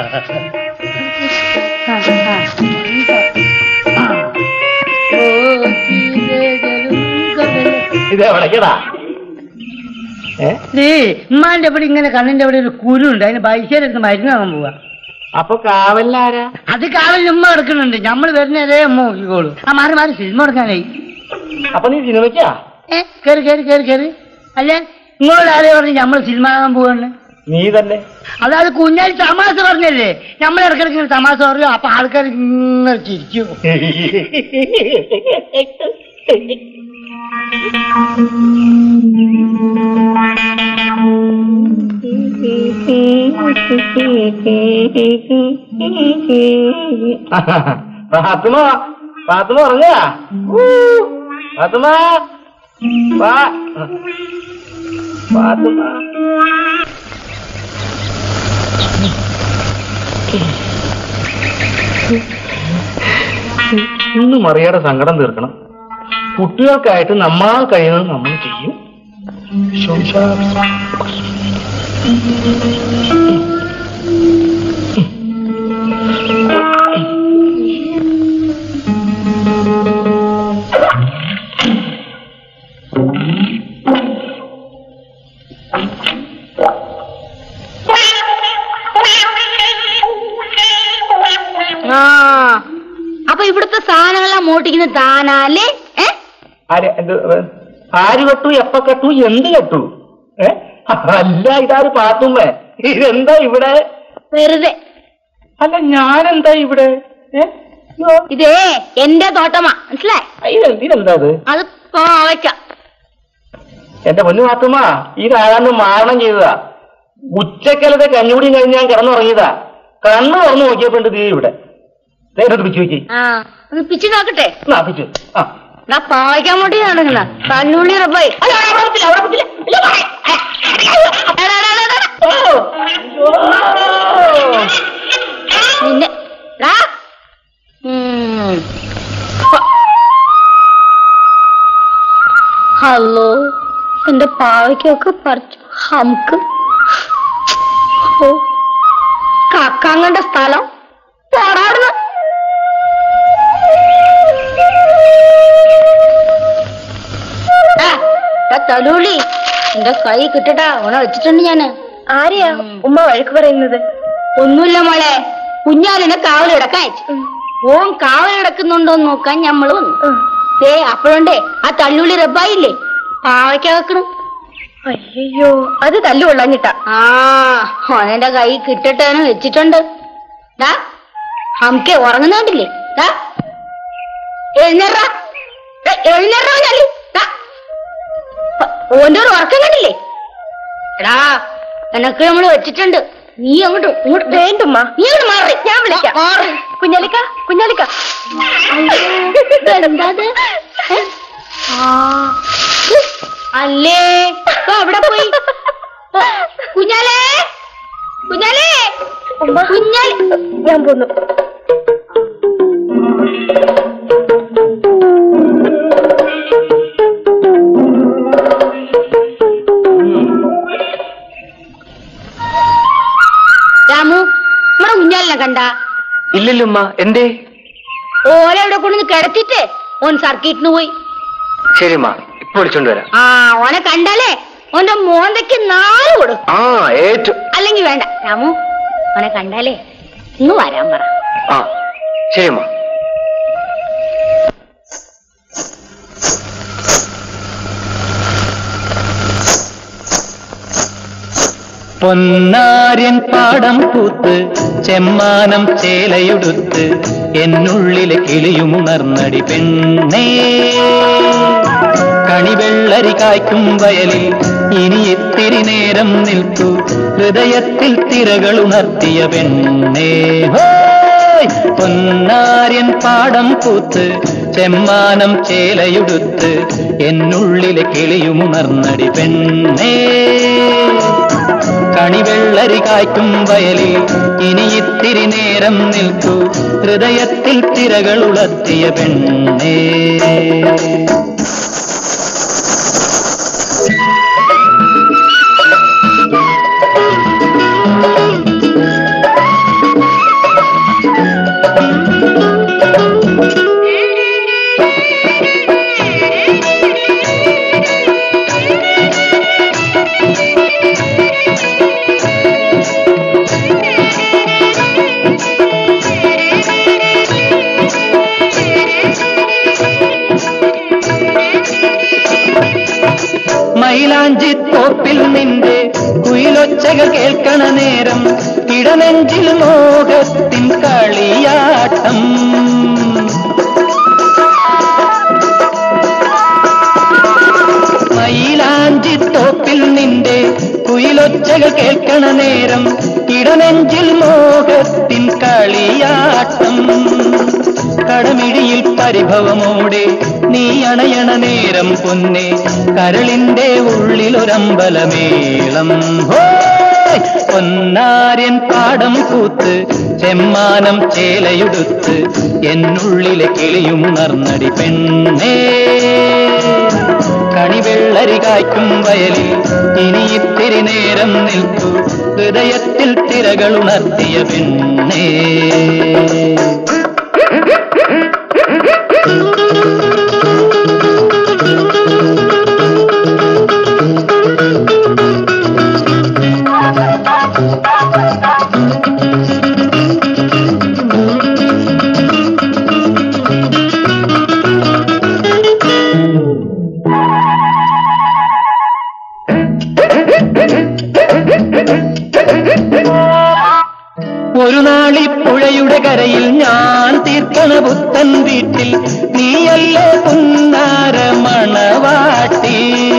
ഇത് എവിടേക്കടാ ഏ ഉമ്മാന്റെ അവിടെ ഇങ്ങനെ കണ്ണിന്റെ അവിടെ ഒരു കുരു ഉണ്ട് അതിന് പൈസ എടുത്ത് മരുന്ന് വാങ്ങാൻ പോവാ അപ്പൊ കാവലിലാരാ അത് കാവലിൽ ഉമ്മ എടുക്കുന്നുണ്ട് നമ്മൾ വരുന്നതേ ഉമ്മ നോക്കിക്കോളൂ ആ മാറി മാറി സിനിമ എടുക്കാനായി അപ്പൊ നീ സിനിമയ്ക്കാ ഏ കേറി കേറി കേറി കേറി അല്ലേ നിങ്ങളോട് ആരെയും പറഞ്ഞു നമ്മൾ സിനിമ കാണാൻ പോവാണ് നീ തന്നെ അതായത് കുഞ്ഞാലി തമാശ പറഞ്ഞല്ലേ നമ്മൾ ഇടയ്ക്കിടയ്ക്ക് ഇങ്ങനെ തമാശ പറയും അപ്പൊ ആൾക്കാർ ഇങ്ങനെ ചിരിക്കും ഫാത്തിമ ഫാത്തിമ ഉറങ്ങാ ഫാത്തിമ ഫാ- ഫാത്തിമ ഇന്ന് മറിയുടെ സങ്കടം തീർക്കണം കുട്ടികൾക്കായിട്ട് നമ്മളാൽ കഴിയുന്നത് നമ്മൾ ചെയ്യും ശോശാ. ആ അപ്പൊ ഇവിടുത്തെ സാധനങ്ങളെല്ലാം മോട്ടിക്കുന്ന താനാലേ ഏ ആര് എന്ത് ഏ, ആര് കെട്ടു എപ്പ കെട്ടു എന്ത് കെട്ടു ഏ അല്ല ഇതാര് പാത്തുമ്മേ ഇതെന്താ ഇവിടെ വെറുതെ അല്ല ഞാനെന്താ ഇവിടെ ഏ അയ്യോ, ഇതേ എന്റെ തോട്ടമാ മനസ്സിലായി ഇതെന്ത് ഇതെന്താ അത് അത് പാവയ്ക്ക എന്റെ പൊന്നു പാത്തുമ്മ ഇതാരാണ്ട് മാരണം ചെയ്തതാ ഉച്ചക്കലത്തെ കഞ്ഞുകൂടിയും കഴിഞ്ഞ് ഞാൻ കിടന്നുറങ്ങിയതാ കണ്ണ് തുറന്നു നോക്കിയപ്പോ ഉണ്ട് ദേ ഇവിടെ നേരിട്ട് പിച്ചു വെച്ചേ ആ ഒന്ന് പിച്ചു നോക്കട്ടെ എന്നാ പിച്ചു ആ എന്നാ പാവയ്ക്കാൻ വേണ്ടി നടക്കുന്ന കണ്ണുള്ളി റബ്ബായി അയ്യോ, അവിടെ പറ്റില്ല, അവിടെ പറ്റില്ല. അയ്യോ, എടാ, എടാ, എടാ, എടാ. ഓ, അയ്യോ. നിന്നെ എടാ. ഉം. ഹലോ എന്റെ പാവയ്ക്കൊക്കെ പറിച്ചു ഹംക്ക് ഓ കക്കാങ്ങണ്ട സ്ഥലം പോടാടുന്നു തലൂളി എന്റെ കൈ കിട്ടട്ടാ ഉണ വെച്ചിട്ടുണ്ട് ഞാന് ആരെയാ ഉമ്മ വഴക്ക് പറയുന്നത് ഒന്നുമില്ല മോളെ കുഞ്ഞാലിനെ കാവൽ കിടക്കാൻ അയച്ചു ഓൻ കാവൽ കിടക്കുന്നുണ്ടോ എന്ന് നോക്കാൻ ഞമ്മള് വന്നു ദേ അപ്പോഴുണ്ടേ ആ തള്ളുള്ളി റബ്ബായില്ലേ പാവയ്ക്ക വെക്കണം അയ്യോ അത് തല്ലു കൊള്ളാഞ്ഞിട്ടാ ആ ഓനെന്റെ കൈ കിട്ടട്ടേന്ന് വെച്ചിട്ടുണ്ട് ഡാ ഹംക്കെ ഉറങ്ങുന്നുണ്ടില്ലേ ഡാ എഴുന്നേറ എഴുന്നേറ കുഞ്ഞാലി ദാ. ഓന്റെ ഒരു ഉറക്കം കണ്ടില്ലേ എടാ എനക്ക് നമ്മള് വെച്ചിട്ടുണ്ട് നീ അങ്ങോട്ട് ഇങ്ങോട്ട് വേണ്ടുമ്മ നീ അങ്ങോട്ട് മാറി ഞാൻ വിളിക്കാം മാറി കുഞ്ഞാലിക്ക കുഞ്ഞാലിക്ക എന്താ ഇത്? ഏ? ആ. അല്ലേ ഇപ്പൊ അവിടെ പോയി കുഞ്ഞാലേ കുഞ്ഞാലേ ഉമ്മ കുഞ്ഞാലി ഞാൻ പോന്നു രാമു നമ്മുടെ കുഞ്ഞാലിനെ കണ്ട ഇല്ലല്ലുമ്മ എന്തേ ഓല ഇവിടെ കൊണ്ടുവന്ന് കിടത്തിട്ട് ഓൻ സർക്കിട്ടിന് പോയി ശരിമ്മ ഇപ്പൊ വിളിച്ചോണ്ട് വരാം ആ ഓനെ കണ്ടാലേ ഓന്റെ മോന്തയ്ക്ക് നാല് കൊടുക്കും ആ ഏറ്റു അല്ലെങ്കിൽ വേണ്ട രാമു ഓനെ കണ്ടാലേ ഇന്ന് വരാൻ പറ ആ ശരിയമ്മ പൊന്നാര്യൻ പാടം പൂത്ത് ചെമ്മാനം ചേലയുടുത്ത് എന്നുള്ളിലെ കിളിയുമുണർന്നടി പെണ്ണേ കണിവെള്ളരി കായ്ക്കും വയലിൽ ഇനി ഇത്തിരി നേരം നിൽക്കൂ ഹൃദയത്തിൽ തിരകൾ ഉണർത്തിയ പെണ്ണേ ഹോയ്! പൊന്നാര്യൻ പാടം പൂത്ത് ചെമ്മാനം ചേലയുടുത്ത് എന്നുള്ളിലെ കിളിയുമുണർന്നടി പെണ്ണേ കണിവെള്ളരി കായ്ക്കും വയലിൽ ഇനി ഇത്തിരി നേരം നിൽക്കൂ ഹൃദയത്തിൽ തിരകൾ ഉളർത്തിയ പെണ്ണേ മൈലാഞ്ചി തോപ്പിൽ നിന്റെ കുയിലൊച്ചകൾ കേൾക്കണ നേരം ഇടനെഞ്ചിൽ മോഹത്തിൻ കളിയാട്ടം മയിലാഞ്ചി തോപ്പിൽ നിന്റെ കുയിലൊച്ചകൾ കേൾക്കണ നേരം ഇടനെഞ്ചിൽ മോഹത്തിൻ കളിയാട്ടം കടമിടിയിൽ പരിഭവമോടെ നീ അണയണ നേരം പൊന്നെ കരളിന്റെ ഉള്ളിലൊരമ്പലമേളം ഹോയ്! പൊന്നാര്യൻ പാടം കൂത്ത് ചെമ്മാനം ചേലയുടുത്ത് എന്നുള്ളിലെ കിളിയുണർന്നടി പെണ്ണേ കണിവെള്ളരി കായ്ക്കും വയലിൽ ഇനി ഇത്തിരി നേരം നിൽക്കൂ ഹൃദയത്തിൽ തിരകൾ ഉണർത്തിയ പെണ്ണേ ഒരു നാളി പുഴയുടെ കരയിൽ ഞാൻ തീർക്കണ പുത്തൻ വീട്ടിൽ നീയല്ലേ പുന്നാര മണവാട്ടി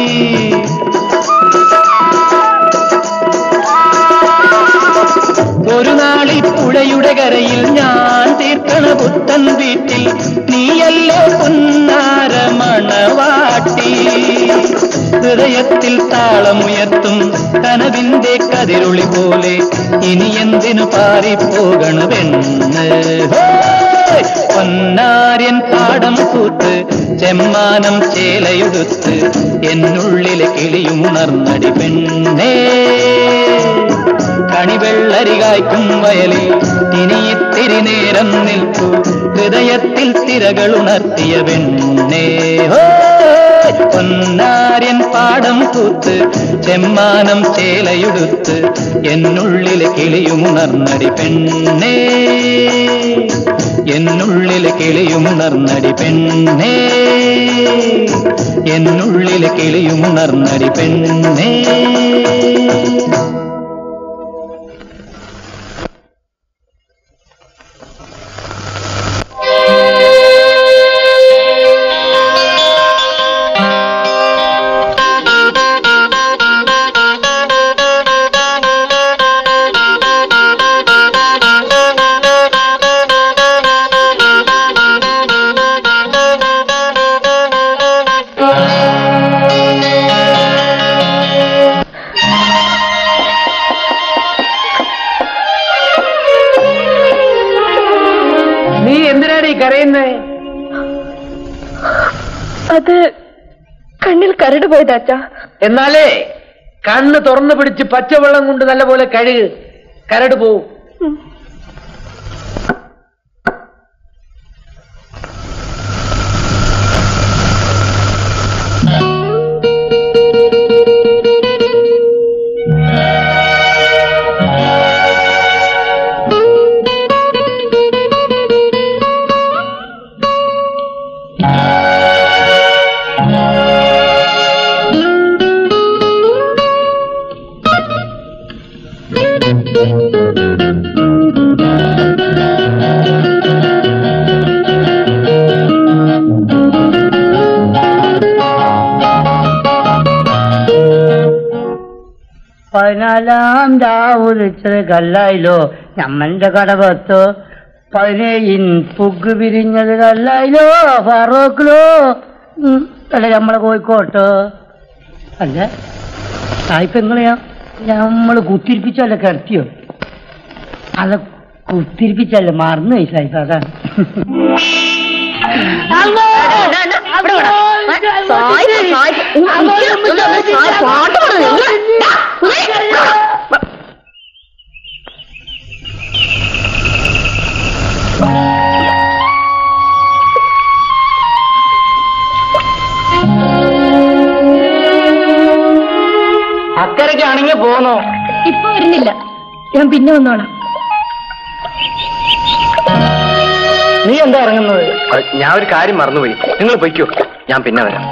ഒരു നാളി പുഴയുടെ കരയിൽ ഞാൻ തീർക്കണ പുത്തൻ വീട്ടിൽ നീയല്ലേ പുന്നാര മണവാട്ടി ഹൃദയത്തിൽ താളമുയർത്തും കനവിന്റെ കതിരൊളി പോലെ ഇനി എന്തിനു പാറിപ്പോകണമെന്ന് ഹോയ്! പൊന്നാര്യൻ പാടം കൂത്ത് ചെമ്മാനം ചേലയുടുത്ത് എന്നുള്ളിലെ കിളിയുണർന്നടി പെണ്ണേ കണിവെള്ളരി കായ്ക്കും വയലിൽ ഇനി ഇത്തിരി നേരം നിൽക്കൂ ഹൃദയത്തിൽ തിരകൾ ഉണർത്തിയ പെണ്ണേ ഹോ പൊന്നാര്യൻ പാടം കൂത്ത് ചെമ്മാനം ചേലയുടുത്ത് എന്നുള്ളിലെ കിളിയുമുണർന്നടി പെണ്ണേ എന്നുള്ളിലെ കിളിയുമുണർന്നടി പെണ്ണേ എന്നുള്ളിലെ കിളിയുമുണർന്നടി പെണ്ണേ നീ എന്തിനാണ് ഈ കരയുന്നത് അത് കണ്ണിൽ കരട് പോയതാച്ചാ എന്നാലേ കണ്ണ് തുറന്നു പിടിച്ച് പച്ചവെള്ളം കൊണ്ട് നല്ലപോലെ കഴുക് കരട് പോവും പതിനാലാം രാവുലിച്ചത് കല്ലായിലോ ഞമ്മന്റെ കടവത്തോ പതിനേഴിൻ പുഗ് വിരിഞ്ഞത് കല്ലായിലോ ഫാറൂഖിലോ ഉം, അല്ല നമ്മളെ കോഴിക്കോട്ടോ അല്ല സായിപ്പ് എങ്ങനെയാ നമ്മള് കുത്തിരിപ്പിച്ചല്ല കിടത്തിയോ അല്ല കുത്തിരിപ്പിച്ചല്ല മറന്നു പോയി സായിപ്പ് അതാണ് അക്കരയ്ക്കാണെങ്കിൽ പോന്നോ ഇപ്പൊ വരുന്നില്ല ഞാൻ പിന്നെ വന്നോളാം നീ എന്താ ഇറങ്ങുന്നത് ഞാൻ ഒരു കാര്യം മറന്നുപോയി നിങ്ങൾ പൊയ്ക്കോ ഞാൻ പിന്നെ വരാം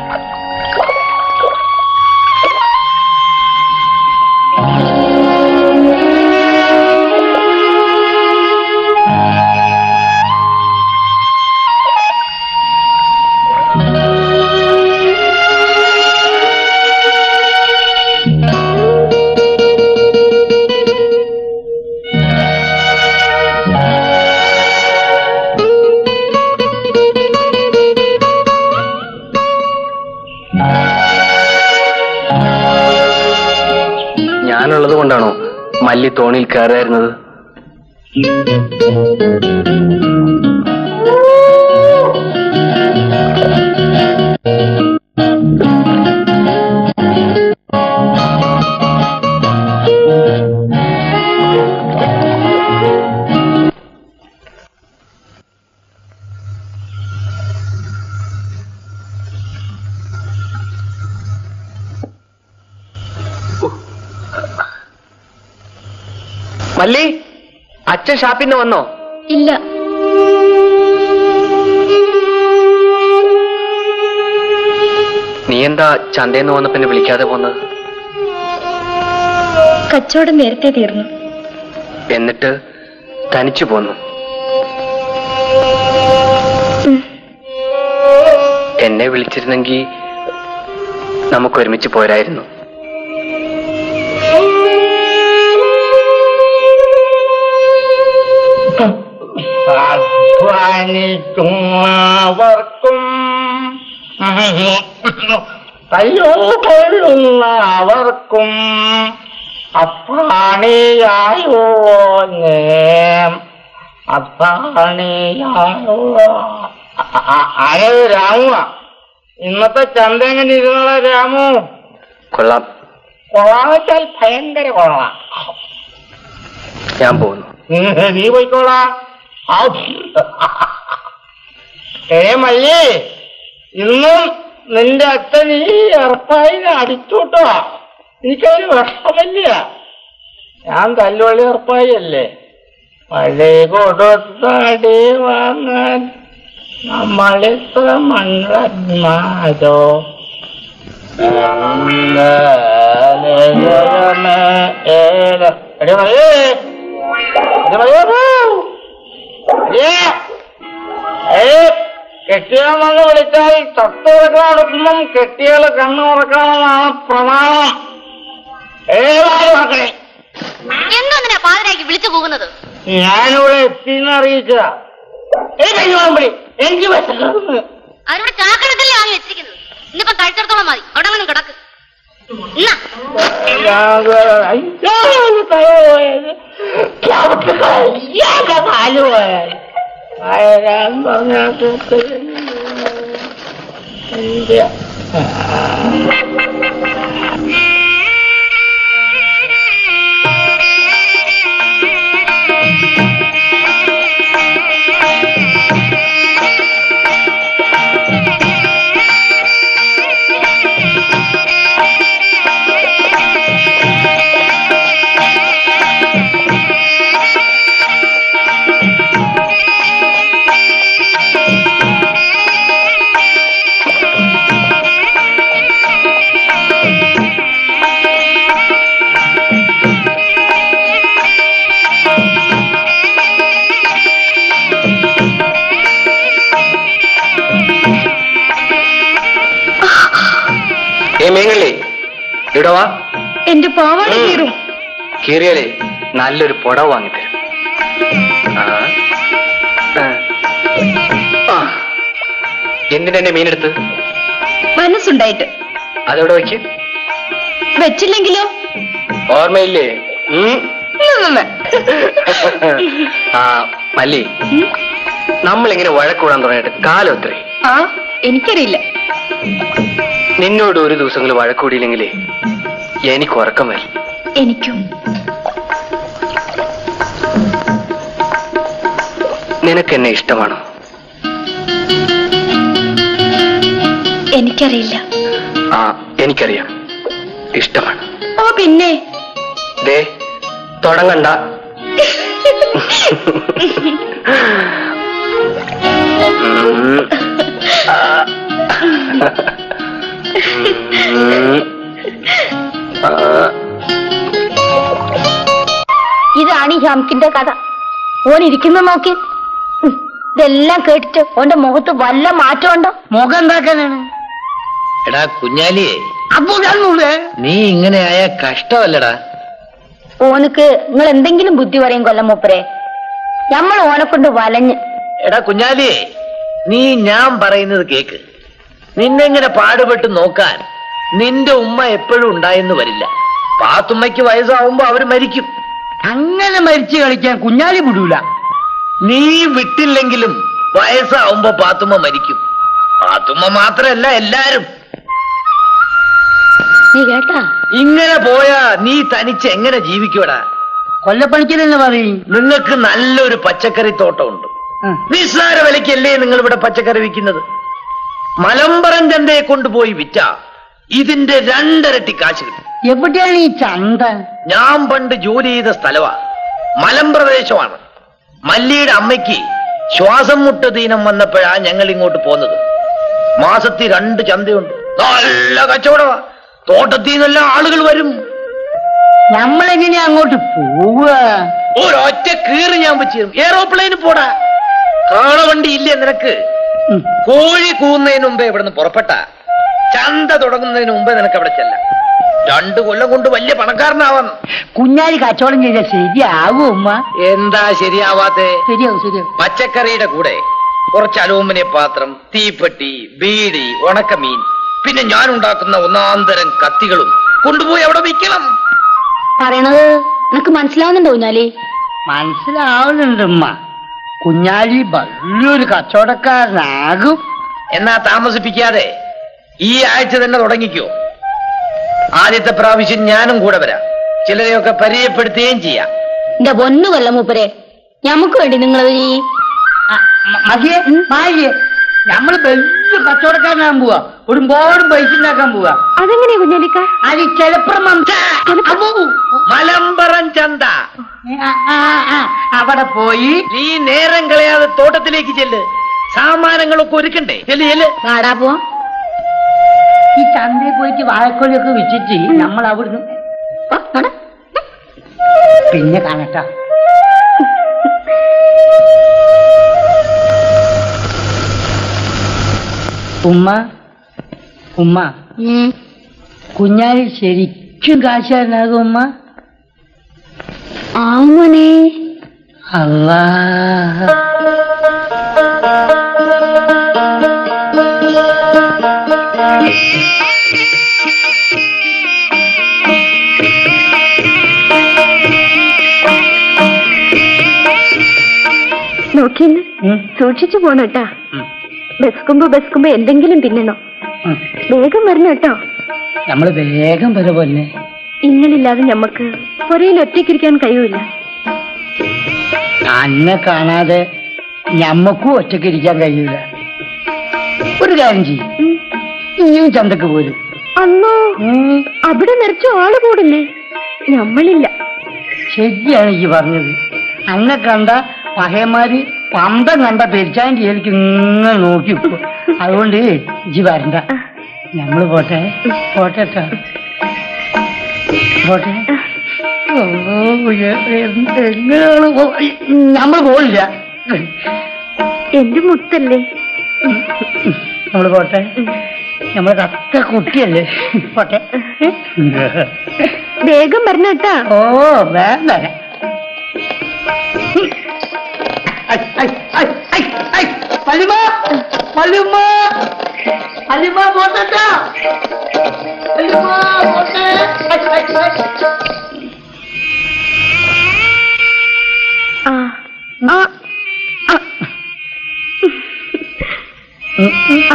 ഞാനുള്ളത് കൊണ്ടാണോ മല്ലി തോണിയിൽ കയറായിരുന്നത് മല്ലി അച്ഛൻ ഷാപ്പിൽ നിന്ന് വന്നോ ഇല്ല നീ എന്താ ചന്തയെന്ന് വന്നപ്പോ എന്നെ വിളിക്കാതെ പോന്നത് കച്ചവടം നേരത്തെ തീർന്നു എന്നിട്ട് തനിച്ചു പോന്നു എന്നെ വിളിച്ചിരുന്നെങ്കിൽ നമുക്ക് ഒരുമിച്ച് പോരായിരുന്നു അധ്വാനിക്കുന്നവർക്കും കയ്യോ കൊള്ളുന്നവർക്കും അപ്പാണിയായോ നേം അപ്പാണിയായോ അതായത് രാമു ഇന്നത്തെ ചന്ത എങ്ങനെ ഇരുന്നോളാ രാമു കൊള്ളാം കൊള്ളാന്ന് വെച്ചാൽ ഭയങ്കര കൊള്ളാം ഞാൻ പോകുന്നു നീ പോയിക്കോളാ ആ. ഏ മല്ലി ഇന്നും നിന്റെ അച്ഛൻ ഈ ഇറപ്പായിനെ അടിച്ചുട്ടോ എനിക്കതൊരു വിഷമല്ല ഞാൻ തല്ലുവള്ളി ഇറപ്പായി അല്ലേ മഴ കൊടുത്തടി വാങ്ങാൻ നമ്മളിത്ര മണ്ണന്മാരോ എടി മഴേ കെട്ടിയാണെന്ന് വിളിച്ചാൽ തത്തുറക്കാടുക്കുമ്പം കെട്ടിയാല് കണ്ണു തുറക്കണമെന്നാണ് പ്രമാണം ഏതായാലും മക്കളെ എന്തൊന്നിനാ പാതിരാക്കി വിളിച്ചു പോകുന്നത് ഞാനിവിടെ എത്തിന്ന് അറിയിച്ചതാ ഏ കയ്യോമ്പടി എനിക്ക് വിശക്കുന്നു അവരുടെ ചാക്കടത്തല്ലേ വാങ്ങി വെച്ചിരിക്കുന്നത് ഇന്നിപ്പം കഴിച്ചിടത്തോളം മതി അവിടെ അങ്ങനെ കിടക്ക് എന്നാ അയ്യോ തല പോയത് ചവിട്ട് കളയാതെ കാല് പോയത് വരാൻ പറഞ്ഞിട്ട് എന്റെ ഏ മീങ്ങള്ളി ഇവിടെ വാ എന്റെ പാവാട കീറും കീറിയാലേ നല്ലൊരു പുടവ വാങ്ങിത്തരും ആ. ആ. ആ. എന്തിനാ എന്നെ മീനെടുത്ത് മനസ്സുണ്ടായിട്ട് അതെവിടെ വയ്ക്ക് വെച്ചില്ലെങ്കിലോ ഓർമ്മയില്ലേ ഉം. ആ മല്ലി നമ്മളിങ്ങനെ വഴക്കൂടാൻ തുടങ്ങിയിട്ട് കാലം ഒത്തിരി ആ എനിക്കറിയില്ല നിന്നോട് ഒരു ദിവസങ്ങൾ വഴക്കൂടിയില്ലെങ്കിലേ എനിക്ക് ഉറക്കം വരും എനിക്കും നിനക്ക് എന്നെ ഇഷ്ടമാണോ എനിക്കറിയില്ല ആ എനിക്കറിയാം ഇഷ്ടമാണ് ഓ പിന്നെ ദേ തുടങ്ങണ്ട ഉം. ആ. ഉം. ആ. ഇതാണ് ഈ ഹംകിന്റെ കഥ ഓൻ ഇരിക്കുന്ന നോക്കി ഉം, ഇതെല്ലാം കേട്ടിട്ട് ഓന്റെ മുഖത്ത് വല്ല മാറ്റമുണ്ടോ മുഖം എന്താക്കാനാണ് എടാ കുഞ്ഞാലിയെ അപ്പൊ കാണൂലേ നീ ഇങ്ങനെ ആയ കഷ്ടമല്ലടാ ഓനക്ക് നിങ്ങൾ എന്തെങ്കിലും ബുദ്ധി പറയും കൊല്ലം മൂപ്പരെ നമ്മൾ ഓനെ കൊണ്ട് വലഞ്ഞ് എടാ കുഞ്ഞാലിയെ നീ ഞാൻ പറയുന്നത് കേക്ക് നിന്നെ ഇങ്ങനെ പാടുപെട്ട് നോക്കാൻ നിന്റെ ഉമ്മ എപ്പോഴും ഉണ്ടായെന്ന് വരില്ല പാത്തുമ്മയ്ക്ക് വയസ്സാവുമ്പോ അവര് മരിക്കും അങ്ങനെ ഇങ്ങനെ മരിച്ചു കളിക്കാൻ കുഞ്ഞാലി വിടൂല നീ വിട്ടില്ലെങ്കിലും വയസ്സാവുമ്പോ പാത്തുമ്മ മരിക്കും പാത്തുമ്മ മാത്രല്ല എല്ലാരും നീ കേട്ടാ ഇങ്ങനെ പോയാ നീ തനിച്ച് എങ്ങനെ ജീവിക്കൂടാ കൊല്ലപ്പണിക്കലെന്ന് പറയും നിങ്ങൾക്ക് നല്ലൊരു പച്ചക്കറി തോട്ടമുണ്ട് ആ. നിസ്സാര വിലയ്ക്കല്ലേ നിങ്ങൾ ഇവിടെ പച്ചക്കറി വിൽക്കുന്നത് മലമ്പറം ചന്തയെ കൊണ്ടുപോയി വിറ്റ ഇതിന്റെ രണ്ടരട്ടി കാശ് കിട്ടും എവിടെയാണ് ഈ ചന്ത ഞാൻ പണ്ട് ജോലി ചെയ്ത സ്ഥലമാ മലമ്പ്രദേശമാണ് മല്ലിയുടെ അമ്മയ്ക്ക് ശ്വാസം മുട്ട് ദീനം വന്നപ്പോഴാ ഞങ്ങൾ ഇങ്ങോട്ട് പോന്നത് മാസത്തിൽ രണ്ട് ചന്തയുണ്ട് നല്ല കച്ചവടമാ തോട്ടത്തിൽ നിന്നെല്ലാം ആളുകൾ വരും നമ്മളെങ്ങനെയാ അങ്ങോട്ട് പോവുക ഒരൊറ്റ കീറ് ഞാൻ വെച്ചു എയറോപ്ലെയിന് പോടാ കാളവണ്ടി ഇല്ലേ നിനക്ക് ഉം. കോഴി കൂവുന്നതിന് മുമ്പേ ഇവിടുന്ന് പുറപ്പെട്ട ചന്ത തുടങ്ങുന്നതിന് മുമ്പേ നിനക്ക് അവിടെ ചെല്ലാം രണ്ടു കൊല്ലം കൊണ്ട് വലിയ പണക്കാരനാവാൻ കുഞ്ഞാലി കച്ചവടം ചെയ്താൽ ശരിയാവും ഉമ്മ എന്താ ശരിയാവാത്തെ ശരിയാവും ശരിയാവും പച്ചക്കറിയുടെ കൂടെ കുറച്ച് അലൂമിനിയ പാത്രം തീപ്പെട്ടി ബീഡി ഉണക്കമീൻ പിന്നെ ഞാൻ ഉണ്ടാക്കുന്ന ഒന്നാന്തരം കത്തികളും കൊണ്ടുപോയി അവിടെ വിൽക്കണം പറയണത് നിനക്ക് മനസ്സിലാവുന്നുണ്ടോ ഊഞ്ഞാലി മനസ്സിലാവുന്നുണ്ട് ഉമ്മ കുഞ്ഞാലി വലിയൊരു കച്ചവടക്കാരനാകും എന്നാ താമസിപ്പിക്കാതെ ഈ ആഴ്ച തന്നെ തുടങ്ങിക്കോ ആദ്യത്തെ പ്രാവശ്യം ഞാനും കൂടെ വരാം ചിലരെയൊക്കെ പരിചയപ്പെടുത്തുകയും ചെയ്യാം എന്റെ പൊന്നു കൊല്ലം മൂപ്പരെ ഞമ്മക്ക് വേണ്ടി നിങ്ങളത് ഈ ആ, മ- മതിയെ മാരിയെ നമ്മള് വലിയ കച്ചവടക്കാരനാകാൻ പോവാ ഒരുപാട് പൈസ ഉണ്ടാക്കാൻ പോവാ അതെങ്ങനെയാ കുഞ്ഞാലിക്ക അത് ചിലപ്പം മലമ്പറം ചന്ത അവിടെ പോയി നീ നേരം കളയാതെ തോട്ടത്തിലേക്ക് ചെല്ല് സാമാനങ്ങളൊക്കെ ഒരുക്കണ്ടേ ചെല്ല് ചെല്ല് വാടാ പോ ഈ ചന്തയിൽ പോയിട്ട് വാഴക്കൊലിയൊക്കെ വെച്ചിട്ട് നമ്മൾ അവിടുന്ന് പോ, വാടാ. പിന്നെ കാണട്ടാ ഉമ്മ ഉമ്മ ഉം. കുഞ്ഞാലി ശരിക്കും കാശാരനാകും ഉമ്മ ആമോനെ അല്ലാ നോക്കിന്ന് ഉം, സൂക്ഷിച്ചു പോണം കേട്ടാ ഉം, ബസ്കുമ്പോ ബസ്കുമ്പോ എന്തെങ്കിലും തിന്നണോ ഉം. വേഗം വരണം കേട്ടോ നമ്മള് വേഗം വരെ പോലെ ഇങ്ങളില്ലാതെ ഞമ്മക്ക് പുരയിൽ ഒറ്റയ്ക്കിരിക്കാൻ കഴിയൂല അന്നെ കാണാതെ ഞമ്മക്കും ഒറ്റയ്ക്ക് ഇരിക്കാൻ കഴിയൂല ഒരു കാര്യം ചെയ്യും ഉം. ഇനിയും ചന്തക്ക് പോരും അന്നോ ഉം, അവിടെ നിറച്ച ആള് കൂടില്ലേ ഞമ്മളില്ല ശരിയാണ് ഈ പറഞ്ഞത് അന്നെ കണ്ട പഹയന്മാര് പന്തം കണ്ട പെരിച്ചാൻ്റെ എനിക്ക് ഇങ്ങനെ നോക്കി നിക്കും. അതുകൊണ്ട് ഇജി വരണ്ട ഞമ്മള് പോട്ടെ പോട്ടെ ട്ടോ. പോട്ടെ ഓ, എ- എന്ത് എങ്ങനെയാണ് പോ- നമ്മള് പോയില്ല എന്റെ മുത്തല്ലേ നമ്മള് പോട്ടെ നമ്മളെ കത്ത കുട്ടിയല്ലേ പോട്ടെ വേഗം വരണം കേട്ടാ ഓ വേഗം വരാം ഐ, ഐ, ഐ, ഐ, ഐ, വല്യമ്മ, വല്യമ്മ, വല്യമ്മ പോട്ടെട്ടാ. വല്യമ്മ, പോട്ടെ. ഐ, ഐ, ഐ. ആ ആ ആ. ആ.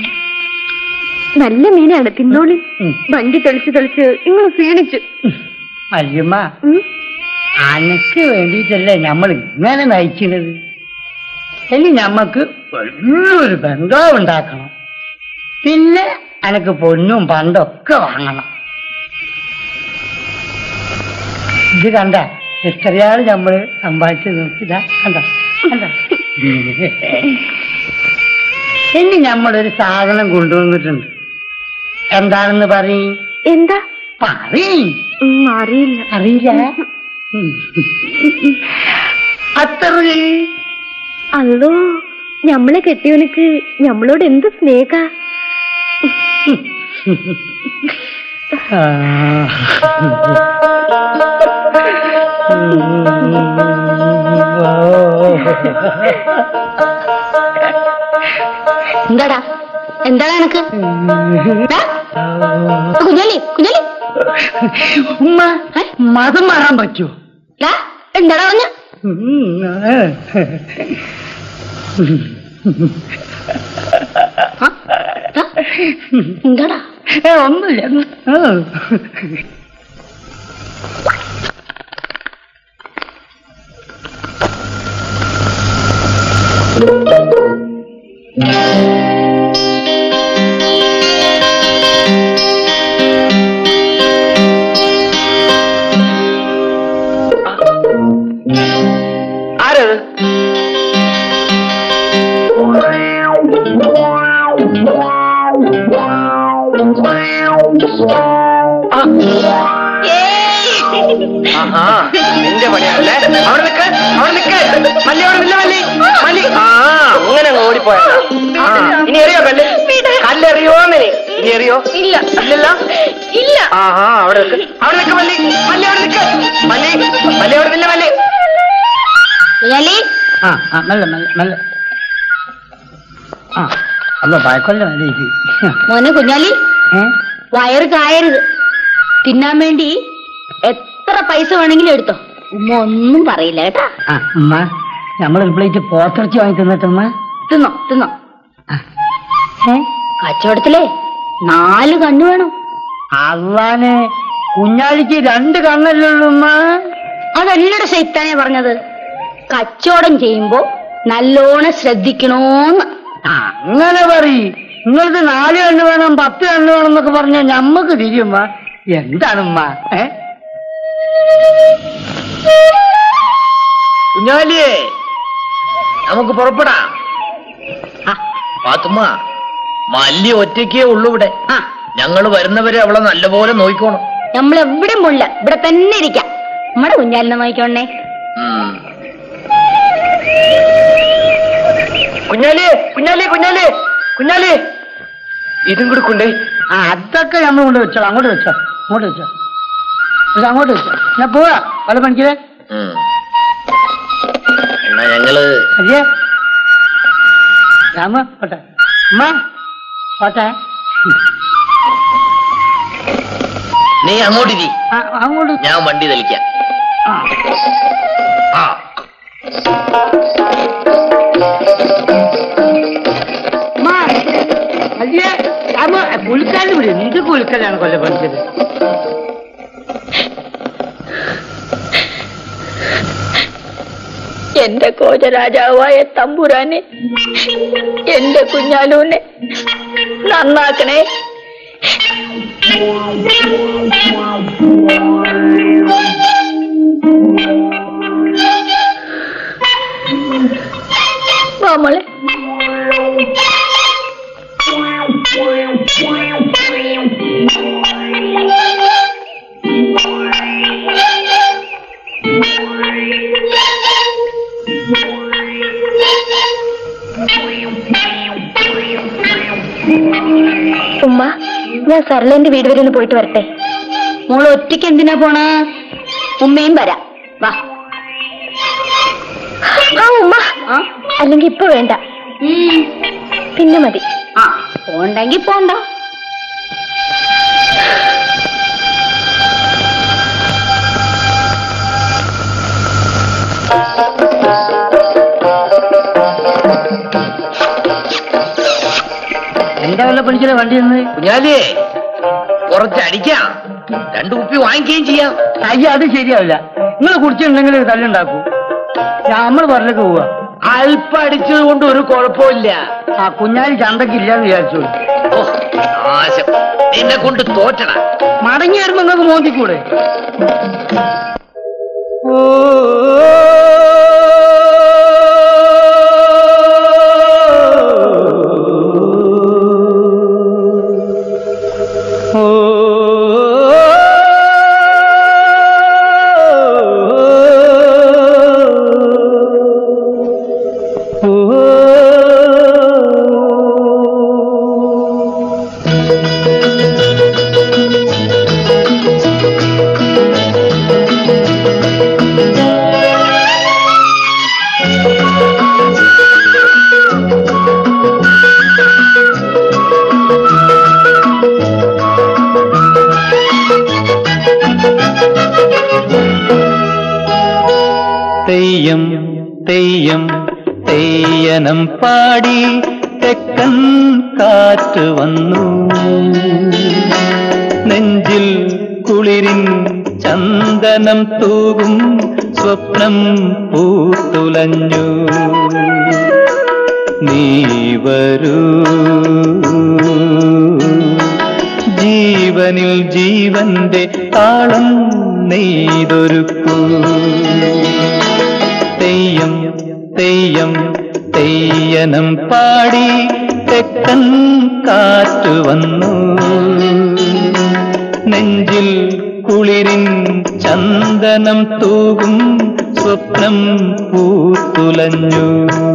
നല്ല മീനാണ് തിന്നോളി ഉം. വണ്ടി തെളിച്ച് തെളിച്ച് നിങ്ങൾ ക്ഷീണിച്ചു വല്യമ്മ ഉം. അനക്ക് വേണ്ടിയിട്ടല്ലേ നമ്മൾ ഇങ്ങനെ നയിക്കുന്നത് ഇനി ഞമ്മക്ക് വലിയൊരു ബംഗ്ലാവ് ഉണ്ടാക്കണം പിന്നെ അനക്ക് പൊന്നും പണ്ടൊക്കെ വാങ്ങണം ഇത് കണ്ട എത്രയാണ് നമ്മള് സമ്പാദിച്ചു നോക്കിതാ കണ്ട കണ്ട ഇനി നമ്മളൊരു സാധനം കൊണ്ടുവന്നിട്ടുണ്ട് എന്താണെന്ന് പറയും എന്താ പറയും ഉം, അറിയില്ല അറിയില്ല അത്ര അല്ലോ ഞമ്മളെ കെട്ടിയവനക്ക് ഞമ്മളോട് എന്ത് സ്നേഹ എന്താടാ എന്താടാ എനക്ക് ദാ, കുഞ്ഞാലി കുഞ്ഞാലി ഉമ്മ മതം മാറാൻ പറ്റൂ ദാ, എന്താടാ പറഞ്ഞ എന്താടാ ഏ ഒന്നുമില്ല ഉം. ആരത് ആഹാ എന്റെ പണിയാണല്ലേ അവിടെ നിക്ക് അവിടെ നിക്ക് മല്ലി അവിടെ നില്ല മല്ലി മല്ലി ആ അങ്ങനെ അങ്ങ് ഓടിപ്പോയാ ആ ഇനി എറിയോ കല്ല് കല്ലെറിയോന്ന് ഇനി ഇനി എറിയോ ഇല്ല ഇല്ലല്ലോ ഇല്ല ആഹാ അവിടെ നിക്ക് അവിടെ നിക്ക് മല്ലി മല്ലി അവിടെ നിക്ക് മല്ലി മല്ലി അവിടെ നില്ല മല്ലി കുഞ്ഞാലി ആ ആ മെല്ലെ മെല്ലെ മെല്ലെ ആ അല്ല ഭയക്കൊല്ല മെല്ലെ മോനെ കുഞ്ഞാലി ഏ വയറ് കായരുത് തിന്നാൻ വേണ്ടി എത്ര പൈസ വേണമെങ്കിലും എടുത്തോ ഉമ്മ ഒന്നും പറയില്ല കേട്ടാ ആ ഉമ്മ നമ്മളൊരു പ്ലേറ്റ് പോത്തിറച്ചി വാങ്ങി തിന്നിട്ടുമ്മ തിന്നോ തിന്നോ ഏ കച്ചവടത്തിലേ നാല് കണ്ണു വേണം അള്ളാനെ കുഞ്ഞാലിക്ക് രണ്ട് കണ്ണല്ലേ ഉള്ളൂ ഉമ്മ അതല്ലയുടെ ശൈത്താനെ പറഞ്ഞത് കച്ചവടം ചെയ്യുമ്പോ നല്ലോണം ശ്രദ്ധിക്കണോന്ന് ആ, അങ്ങനെ പറയ് നിങ്ങൾക്ക് നാല് കണ്ണ് വേണം പത്ത് കണ്ണ് വേണം എന്നൊക്കെ പറഞ്ഞാൽ ഞമ്മക്ക് തിരിയുമ്മ എന്താണ് ഉമ്മ ഏ കുഞ്ഞാലിയേ നമുക്ക് പുറപ്പെടാം ആ, പാത്തുമ്മ മല്ലി ഒറ്റയ്ക്കേ ഉള്ളൂ ഇവിടെ ആ ഞങ്ങൾ വരുന്നവരെ അവളെ നല്ലപോലെ നോക്കിക്കോണം നമ്മൾ എവിടെ മുള്ള ഇവിടെ തന്നെ ഇരിക്കാം നമ്മുടെ കുഞ്ഞാലിനെ നോക്കിക്കോണേ ഉം. കുഞ്ഞാലി കുഞ്ഞാലി കുഞ്ഞാലി കുഞ്ഞാലി ഇതും കൂടി കൊണ്ടേ ആ അതൊക്കെ നമ്മൾ കൊണ്ട് വെച്ചോ അങ്ങോട്ട് വെച്ചോ അങ്ങോട്ട് വെച്ചോ ഇത് അങ്ങോട്ട് വെച്ചോ ഞാൻ പോവാ പല പണിക്കേ ഉം. എന്നാ ഞങ്ങള് അല്ലേ രാമ പോട്ടെ അമ്മ പോട്ടെ നീ അങ്ങോട്ടിരി ആ, അങ്ങോട്ട് ഞാൻ വണ്ടി തെളിക്കാം ആ ആ അമ്മ അല്ലേ രാമ കുളിക്കാണ്ട് വിടും എന്ത് കുളിക്കലാണ് കൊല്ല പഠിച്ചത് എന്റെ കോജരാജാവായ തമ്പുരാനെ എന്റെ കുഞ്ഞാലൂനെ നന്നാക്കണേ വാ മോളെ ഉമ്മ ഞാൻ സർലേന്റെ വീട് വരെ ഒന്ന് പോയിട്ട് വരട്ടെ മോള് ഒറ്റയ്ക്ക് എന്തിനാ പോണ ഉമ്മയും വരാം വാ ആ ഉമ്മ അല്ലെങ്കിൽ ഇപ്പൊ വേണ്ട പിന്നെ മതി ആ പോണ്ടെങ്കി പോണ്ട എന്താ വല്ല പഠിച്ചത് വണ്ടി നിന്ന് കുഞ്ഞാലിയേ കുറച്ച് അടിക്കാം രണ്ടു കുപ്പി വാങ്ങിക്കുകയും ചെയ്യാം അയ്യ അത് ശരിയാവില്ല നിങ്ങൾ കുടിച്ചിട്ടുണ്ടെങ്കിൽ തല്ലുണ്ടാക്കൂ നമ്മൾ പുറത്തേക്ക് പോവാ അല്പം അടിച്ചത് കൊണ്ട് ഒരു കുഴപ്പമില്ല ആ കുഞ്ഞാലി ചന്തക്ക് ഇല്ലാന്ന് വിചാരിച്ചു ഓ നാശം നിന്നെ കൊണ്ട് തോറ്റണ മടങ്ങി വരുമ്പോ നിങ്ങൾക്ക് മോന്തിക്കൂടെ തെയ്യം തെയ്യം തെയ്യനം പാടി തെക്കൻ കാറ്റ് വന്നു നെഞ്ചിൽ കുളിരിൻ ചന്ദനം തൂകും സ്വപ്നം പൂത്തുലഞ്ഞു നീ വരൂ ജീവനിൽ ജീവന്റെ താളം നെയ്തൊരുക്കൂ തെയ്യം തെയ്യം തെയ്യനം പാടി തെക്കൻ കാറ്റ് വന്നു നെഞ്ചിൽ കുളിരിൻ ചന്ദനം തൂകും സ്വപ്നം പൂത്തുലഞ്ഞു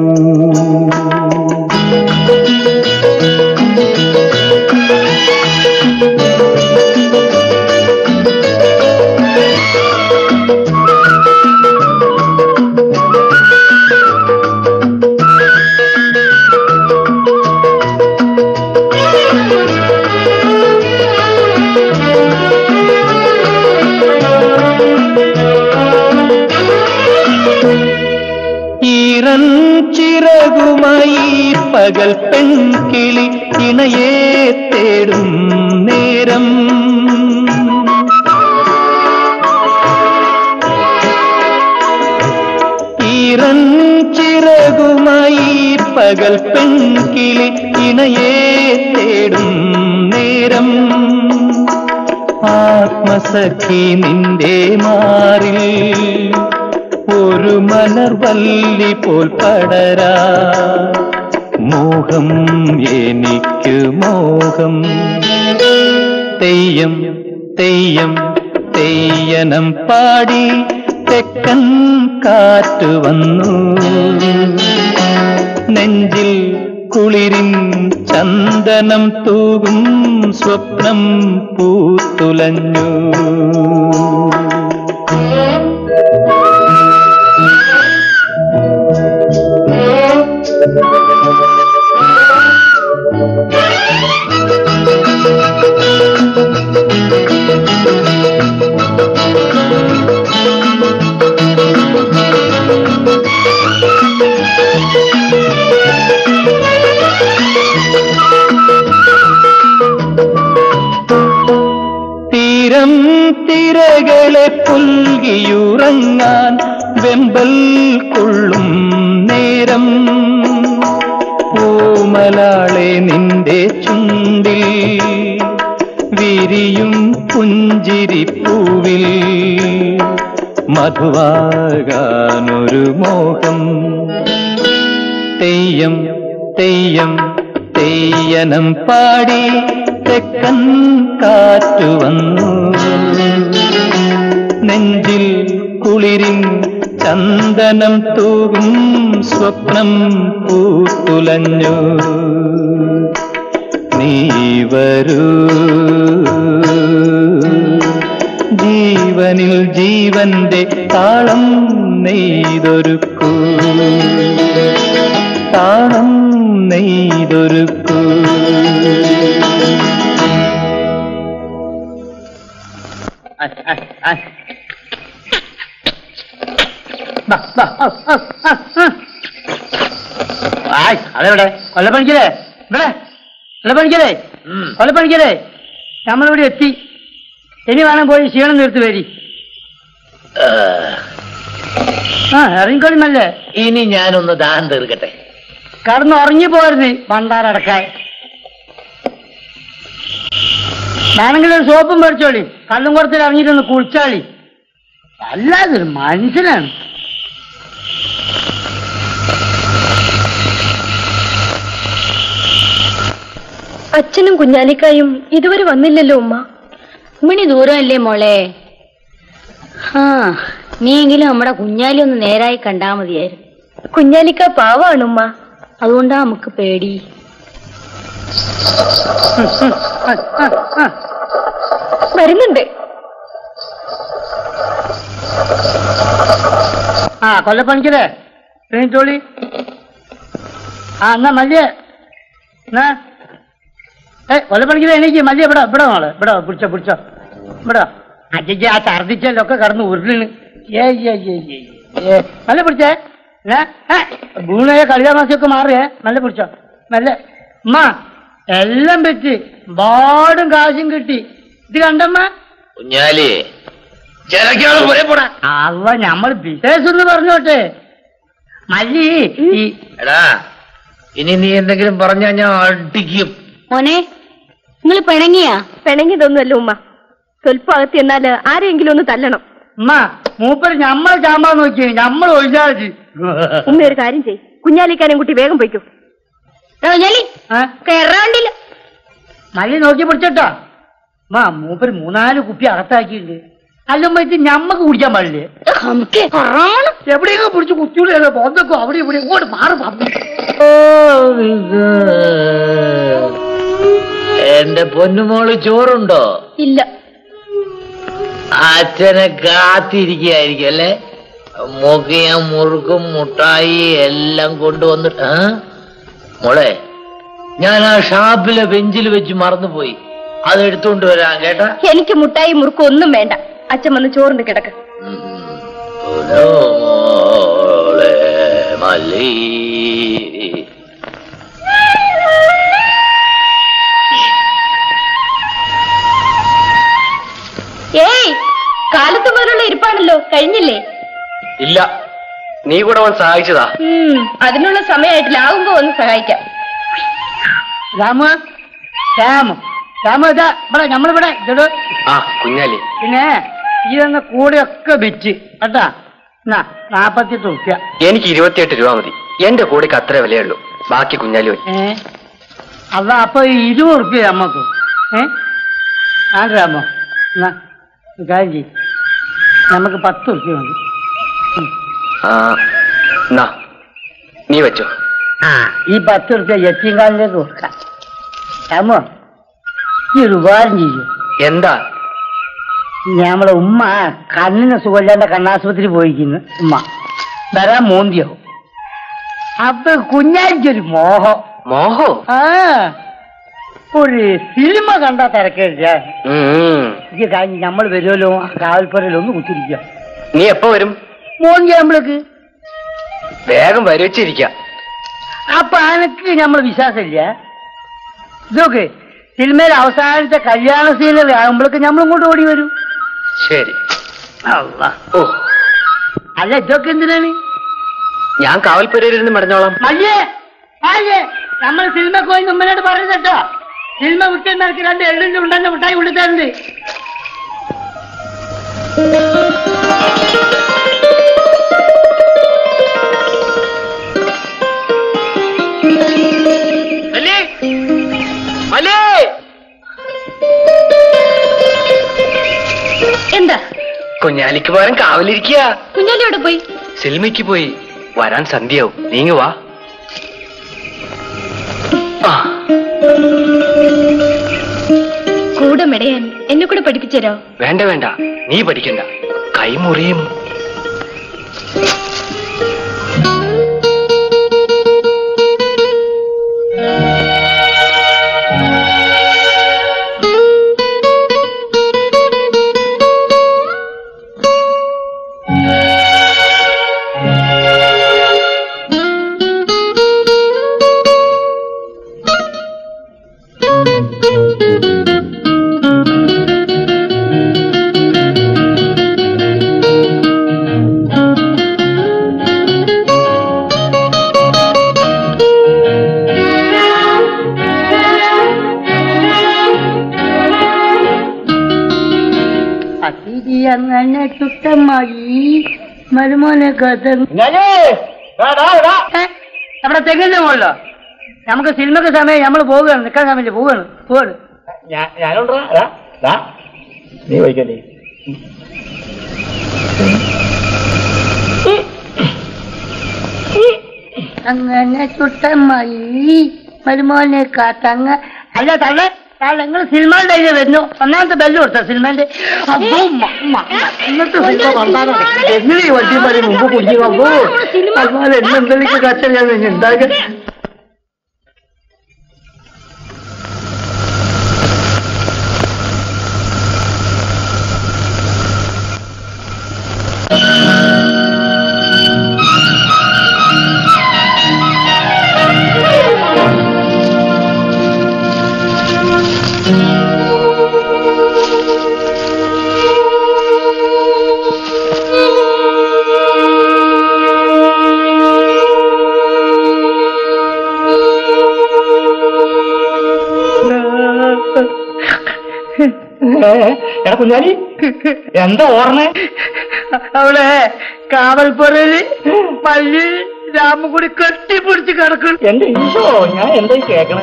ഈറൻ ചിറകുമായി പകൽ പെൺകിളി ഇണയെ തേടും നേരം ഈറൻ ചിറകുമായി പകൽ പെൺകിളി ഇണയെ തേടും നേരം ആത്മസഖി നിന്റെ മാറിൽ ഒരു മലർവല്ലി പോൽ പടരാ മോഹം എനിക്ക് മോഹം തെയ്യം തെയ്യം തെയ്യനം പാടി തെക്കൻ കാറ്റ് വന്നു നെഞ്ചിൽ കുളിരിൻ ചന്ദനം തൂകും സ്വപ്നം പൂത്തുലഞ്ഞു തീരം തിരകളെ പുൽകിയുറങ്ങാൻ വെമ്പൽ കൊള്ളും നേരം ഓമലാളെ നിന്റെ ചുണ്ടിൽ വിരിയും പുഞ്ചിരിപ്പൂവിൽ മധുവാകാനൊരു മോഹം തെയ്യം തെയ്യം തെയ്യനം പാടി തെക്കൻ കാറ്റു വന്നു നെഞ്ചിൽ കുളിരിൻ ചന്ദനം തൂകും സ്വപ്നം പൂത്തുലഞ്ഞു നീ വരൂ ജീവനിൽ ജീവന്റെ താളം നെയ്തൊരുക്കൂ താളം നെയ്തൊരുക്കൂ ആയ് അതെവിടെ കൊല്ലപ്പണിക്കലേ ഇവിടെ കൊല്ലപ്പണിക്കലേ കൊല്ലപ്പണിക്കലേ നമ്മളിവിടെ എത്തി ഇനി വേണം പോയി ക്ഷീണം നിർത്തി വരി ആ ഇറങ്ങിക്കോളി നല്ലേ ഇനി ഞാനൊന്ന് ദാഹം തീർക്കട്ടെ കടന്ന് ഉറങ്ങി പോരുന്ന് പണ്ടാരടക്കാൻ വേണമെങ്കിൽ ഒരു സോപ്പും മേടിച്ചോളി കല്ലും കുറത്തിൽ ഇറങ്ങിയിട്ടൊന്ന് കുളിച്ചാളി അല്ലാതൊരു മനുഷ്യനാണ് അച്ഛനും കുഞ്ഞാലിക്കായും ഇതുവരെ വന്നില്ലല്ലോ ഉമ്മ മണി ദൂരമല്ലേ മോളെ ആ നീയെങ്കിലും നമ്മുടെ കുഞ്ഞാലി ഒന്ന് നേരായി കണ്ടാ മതിയായിരുന്നു കുഞ്ഞാലിക്ക പാവാണ് ഉമ്മ അതുകൊണ്ടാ നമുക്ക് പേടി വരുന്നുണ്ട് ആ കൊല്ലപ്പണിക്കലേ എണീറ്റോളി ആ എന്നാ മല്ലിയ എന്നാ ഏ കൊല്ലപ്പണിക്കലേ എണീക്ക് മല്ലിയ ഇവിടെ ഇവിടെ മോളെ ഇവിടെ വാ, പിടിച്ചോ പിടിച്ചോ ഇവിടെ വാ. അജയ്ക്ക് ആ ഛർദിച്ചല്ലൊക്കെ കടന്ന് ഉരുളിന് ഏ ഏ ഏ ഏ ഏ, നല്ല പിടിച്ചേ ഏ, ഏ, വീണയെ കളിതാമാസിയൊക്കെ മാറിയേ നല്ല പിടിച്ചോ നല്ല ഉമ്മ എല്ലാം വെച്ച് പാടും കാശും കിട്ടി ഇത് കണ്ടമ്മ കുഞ്ഞാലി ചിലക്കാള് പോരെ പോടാ അവ നമ്മൾ ബിസിനസ് എന്ന് പറഞ്ഞോട്ടെ മല്ലി ഈ എടാ ഇനി നീ എന്തെങ്കിലും പറഞ്ഞാ ഞാൻ അടിക്കും മോനെ നിങ്ങൾ പിണങ്ങിയാ പിണങ്ങിയതൊന്നുമല്ല ഉമ്മ സ്വല്പം അകത്ത് എന്നാല് ആരെങ്കിലും ഒന്ന് തല്ലണം ഉമ്മ മൂപ്പര് നമ്മൾ ചാമ്പാൻ നോക്കി നമ്മൾ ഒഴിച്ചാൽ ഉമ്മ ഒരു കാര്യം ചെയ് കുഞ്ഞാലിക്കാനും കുട്ടി വേഗം പോയിക്കോ ഞാലി കേറാണ്ടില്ല മല്ലി നോക്കി പിടിച്ചോട്ടോ മാ മൂപ്പര് മൂന്നാല് കുപ്പി അകത്താക്കിയിട്ടുണ്ട് അല്ലുമ്പോ ഇത് ഞമ്മക്ക് കുടിക്കാൻ പാടില്ലേ നമുക്ക് കാണും എവിടെയൊക്കെ പിടിച്ച് കുത്തിയുള്ളൂ ബോധക്കോ അവിടെ ഇവിടെ ഇങ്ങോട്ട് മാറി പറഞ്ഞു എന്റെ പൊന്നുമോള് ചോറുണ്ടോ ഇല്ല അച്ഛനെ കാത്തിരിക്കുകയായിരിക്കും അല്ലേ മുഖിയ മുറുക്കും മുട്ടായി എല്ലാം കൊണ്ടുവന്നിട്ട് ആ? മോളെ ഞാൻ ആ ഷാപ്പിലെ ബെഞ്ചിൽ വെച്ച് മറന്നുപോയി അത് എടുത്തുകൊണ്ട് വരാം കേട്ടാ എനിക്ക് മുട്ടായി മുറുക്കും ഒന്നും വേണ്ട അച്ഛൻ വന്ന് ചോറിന്റെ കിടക്ക് ഉം. പൊന്നുമോളെ മല്ലി ഏയ് കാലത്ത് മുതലുള്ള ഇരിപ്പാണല്ലോ കഴിഞ്ഞില്ലേ ഇല്ല നീ കൂടെ അവൻ സഹായിച്ചതാ ഉം അതിനുള്ള സമയമായിട്ടില്ല ആകുമ്പോ ഒന്ന് സഹായിക്കാം രാമു രാമു രാമു ഇതാ ഇവിടെ നമ്മളിവിടെ ഇതോ ആ കുഞ്ഞാലി പിന്നെ ഈ തന്ന കൂടെയൊക്കെ വിറ്റ് കേട്ടാ എന്നാ നാപ്പത്തെട്ട് റുപ്യ എനിക്ക് ഇരുപത്തിയെട്ട് രൂപ മതി എന്റെ കൂടെക്ക് അത്രേ വിലയുള്ളൂ ബാക്കി കുഞ്ഞാലി പോയി ഏ അല്ല അപ്പൊ ഈ ഇരുപത് റുപ്യ നമ്മക്ക് ഏ ആ രാമോ എന്നാ ഒരു കാര്യം ചെയ്യ് നമുക്ക് പത്ത് റുപ്യ മതി ആ എന്നാ നീ വെച്ചോ ആ ഈ പത്ത് റുപ്യ എത്തിങ്കാലിലേക്ക് കൊടുക്കാം രാമോ ഈ ഒരു ഉപകാരം ചെയ്യൂ എന്താ നമ്മളെ ഉമ്മ കണ്ണിന് സുഖമില്ലാണ്ട് കണ്ണാശുപത്രി പോയിരിക്കുന്നു ഉമ്മ വരാൻ മോന്തിയാവും അപ്പൊ കുഞ്ഞാലിക്കൊരു മോഹം മോഹോ ആ ഒരു സിനിമ കണ്ടാ തിരക്കില്ല ഉം. ഇത് കഴിഞ്ഞ് നമ്മൾ വരുമല്ലോ ആ കാവൽപ്പുരയിൽ ഒന്ന് കുത്തിരിക്കുക നീ എപ്പോ വരും മോന്തി നമ്മൾക്ക് വേഗം വരച്ചിരിക്ക അപ്പൊ അനക്ക് നമ്മൾ വിശ്വാസമില്ല ഇതൊക്കെ സിനിമയിൽ അവസാനത്തെ കല്യാണ സീനറി ആകുമ്പോഴേക്ക് നമ്മൾ ഇങ്ങോട്ട് ഓടി വരും ശരി അല്ലാ. ഓ അല്ല ഇതൊക്കെ എന്തിനാണ് ഞാൻ കാവൽപ്പുരയിരുന്ന് മടഞ്ഞോളാം മയ്യേ ആയേ നമ്മൾ സിനിമ പോയി മുമ്പിനോട് പറഞ്ഞു കേട്ടോ സിനിമ വിട്ടുന്നവർക്ക് രണ്ട് എള്ളിന്റെ ഉണ്ടെന്ന് മിഠായി ഉള്ളിത്തരുന്നുണ്ട് മല്ലി മല്ലി എന്താ കുഞ്ഞാലിക്ക് പകരം കാവലിരിക്കുക കുഞ്ഞാലി എവിടെ പോയി സിൽമിക്ക് പോയി വരാൻ സന്ധ്യയാവും നീങ്ങി വാ ആ, കൂടെ മെടയാൻ എന്നെ കൂടെ പഠിപ്പിച്ചരോ വേണ്ട വേണ്ട നീ പഠിക്കണ്ട കൈമുറിയും അതിരി അങ്ങനെ ചുട്ടമായി മരുമോനെ കഥ നമ്മുടെ തെങ്ങിന്റെ മുകളിലോ നമുക്ക് സിനിമക്ക് സമയം നമ്മൾ പോവുകയാണ് നിൽക്കാൻ സമയമില്ല പോവുകയാണ് പോവാണ് ഞാനുണ്ടാ നീ വയ്ക്കല്ലേ അങ്ങനെ ചുട്ടമായി മരുമോനെ കാത്തങ്ങ അല്ല തള്ള തള്ള നിങ്ങൾ സിനിമയുടെ ഇതിൽ വരുന്നു ഒന്നാമത്തെ ബെല്ല് കൊടുത്ത സിനിമന്റെ അപ്പോ മ- മ- മ- ഇന്നത്തെ സിനിമ വന്നാലോ എങ്ങനെ ഈ വണ്ടി മതി മുമ്പ് കുടിച്ചു വന്നു അതുപോലെ എന്നെന്തെങ്കിലും കച്ച ഞാൻ ഉണ്ടാക്കുക എടാ കുഞ്ഞാലി എന്താ ഓർമ്മേ അവിടെ കാവൽപ്പുറയില് പള്ളി രാമൻകുടി കെട്ടിപ്പിടിച്ച് കിടക്കണം എന്റെ ഈശോ ഞാൻ എന്തായി കേക്കണേ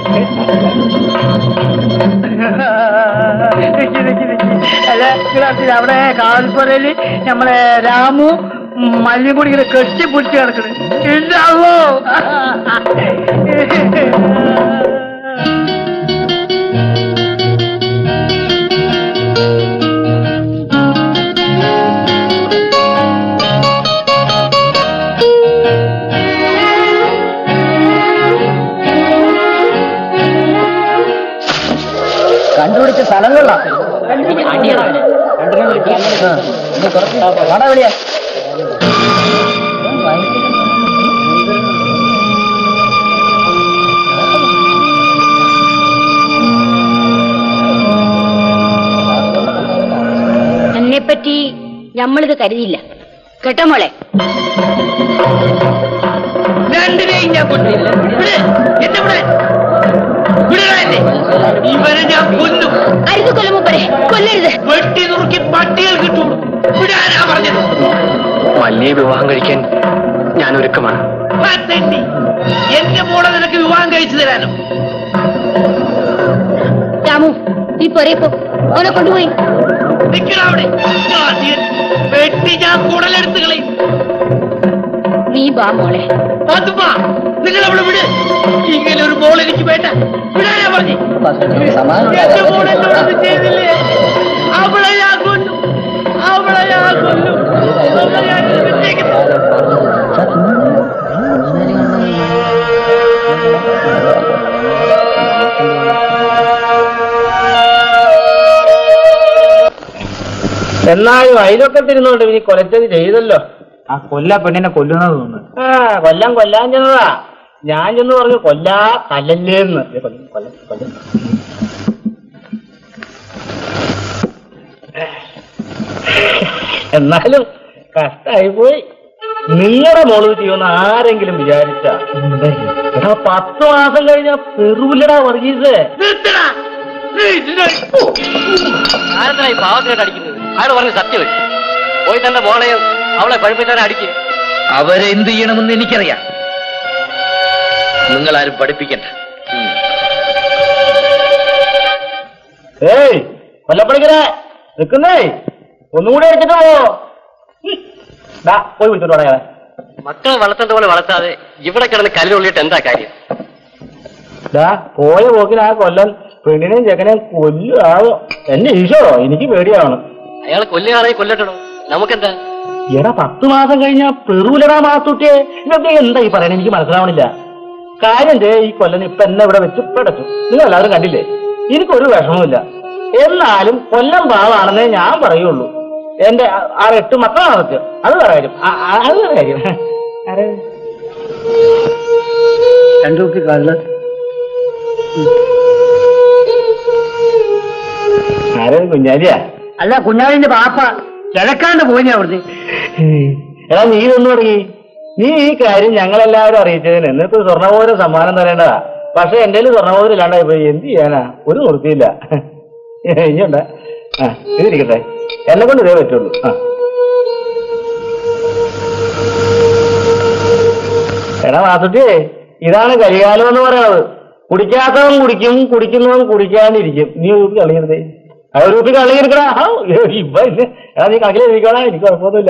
നിക്ക് നിക്ക് നിക്ക്. അല്ല നിങ്ങളറിഞ്ഞില്ല, അവിടെ കാവൽപ്പുറയില് നമ്മളെ രാമു മല്ലിയും കൂടി ഇങ്ങനെ കെട്ടിപ്പിടിച്ച് കിടക്കണ് ഇല്ലാവോ കണ്ടുപിടിച്ച സ്ഥലങ്ങളിലാ കടവിളിയാ എന്നെപ്പറ്റി നമ്മളിത് കരുതിയില്ല കേട്ടോ മോളെ രണ്ടിനെയും ഞാൻ കൊന്നില്ല വിട്. എന്നെ വിട്. വിടുക എന്നെ. ഇവനെ ഞാൻ കൊല്ലും അരുത് കൊല്ലുമ്പരെ കൊല്ലരുത് വെട്ടി നുറുക്കി പട്ടികൾ കിട്ടുള്ളൂ വിടാനാ പറഞ്ഞത് മല്ലിയെ വിവാഹം കഴിക്കാൻ ഞാൻ ഒരുക്കമാണ് ആ തെണ്ടി. എന്റെ മോളെ നിനക്ക് വിവാഹം കഴിച്ചു തരാനോ രാമു ഈ പൊരയിപ്പോ ഓനെ കൊണ്ടുപോയി നിൽക്കണ അവിടെ ആദ്യം വെട്ടി ഞാൻ കുടലെടുത്ത് കളയും നീ ബാ മോളെ അതുമാ നിങ്ങൾ അവിടെ വിട് ഇങ്ങനെ ഒരു മോൾ എനിക്ക് വേണ്ട വിടാനാ പറഞ്ഞു എന്റെ മോൾ എന്നോട് ഇത് ചെയ്തില്ലേ അവളെ ഞാൻ കൊല്ലും അവളെ ഞാൻ കൊല്ലും അവളെ ഞാൻ വിട്ടേക്കുന്നു. എന്നാലും അതിലൊക്കെ തിരുന്നോണ്ട് ഇനി കൊലച്ചത് ചെയ്തല്ലോ ആ കൊല്ല പെണ്ണിനെ കൊല്ലുന്നത് തോന്നുന്നു ആ കൊല്ലാൻ കൊല്ലാൻ ചെന്നതാ ഞാൻ ചെന്ന് പറഞ്ഞു കൊല്ലാ കല്ലല്ലേന്ന് ഏ, കൊല്ലം, കൊല്ലം, കൊല്ലം. എന്നാലും കഷ്ടായി പോയി നിങ്ങളുടെ മോള് ചെയ്യുമെന്ന് ആരെങ്കിലും വിചാരിച്ച എടാ പത്ത് മാസം കഴിഞ്ഞ പെറുവില്ലടാ വർഗീസ് നിർത്തടാ. നീ ഇതിനെ- ആരെന്തായി പാവത്തിനായിട്ട് അടിക്കുന്നത് അയാൾ പറഞ്ഞ സത്യം പോയി തന്റെ മോളെയും അവളെ പഠിപ്പിച്ചാൽ അടിക്കുക അവരെ എന്ത് ചെയ്യണമെന്ന് എനിക്കറിയാം നിങ്ങൾ ആരും പഠിപ്പിക്കണ്ട ഉം. ഏയ് കൊല്ലപ്പണിക്കരെ നിക്കുന്നേ ഒന്നുകൂടി അടിച്ചിട്ട് പോ ഉം. ദാ, പോയി വിളിച്ചോണ്ട് പറയാ മക്കളെ വളർത്തേണ്ട പോലെ വളർത്താതെ ഇവിടെ കിടന്ന് കല്ലുള്ളിട്ട് എന്താ കാര്യം ദാ പോയ പോക്കിന് ആ കൊല്ലൻ പെണ്ണിനെയും ചെക്കനെയും കൊല്ലാവോ എന്റെ ഈശോ എനിക്ക് പേടിയാണ് അയാൾ കൊല്ലുകയാണെങ്കിൽ കൊല്ലട്ടോ നമുക്കെന്താ എടാ പത്ത് മാസം കഴിഞ്ഞ പെറുവിലടാ മാത്തൂട്ടിയെ ഇതൊക്കെ എന്താ ഈ പറയണേ എനിക്ക് മനസ്സിലാവണില്ല കാര്യം ചെയ്യ ഈ കൊല്ലൻ ഇപ്പൊ എന്നെ ഇവിടെ വെച്ച് പടച്ചു നിങ്ങൾ എല്ലാവരും കണ്ടില്ലേ എനിക്കൊരു വിഷമവുമില്ല എന്നാലും കൊല്ലം പാവാണെന്നേ ഞാൻ പറയുള്ളൂ എന്റെ ആ- ആ എട്ട് മക്കളാണ് സത്യം അത് വേറെ കാര്യം ആ- ആ- അത് വേറെ കാര്യം ആരെ? രണ്ടു കുപ്പി കള്ള് ആരെ കുഞ്ഞാലിയാ അല്ല കുഞ്ഞാളിന്റെ പാപ്പ കിഴക്കാണ്ട് പോയി അവിടുന്ന് എടാ നീ ഇതൊന്നും തുടങ്ങി നീ ഈ കാര്യം ഞങ്ങളെല്ലാവരും അറിയിച്ചതിന് നിനക്ക് സ്വർണ്ണമോതിരം സമ്മാനം തരേണ്ടതാ പക്ഷെ എന്റെ കയ്യിൽ സ്വർണ്ണമോതിരം ഇല്ലാണ്ടായി പോയി എന്ത് ചെയ്യാനാ ഒരു നിർത്തിയില്ല ഇനിയുണ്ട് ആ ഇതിരിക്കട്ടെ എന്നെ കൊണ്ട് ഇതേ പറ്റുള്ളൂ ആ എടാ മാത്തുട്ടിയെ ഇതാണ് കരികാലം എന്ന് പറയണത് കുടിക്കാത്തവൻ കുടിക്കും കുടിക്കുന്നവൻ കുടിക്കാണ്ടിരിക്കും നീ ഒരു കുപ്പി കളിയരുതേ ആ ഒരു കുപ്പി കളിയെടുക്കടാ ഇപ്പൊ ഇല്ല. എടാ നീ കളിയിലിരിക്കണ എനിക്ക് കുഴപ്പമൊന്നുമില്ല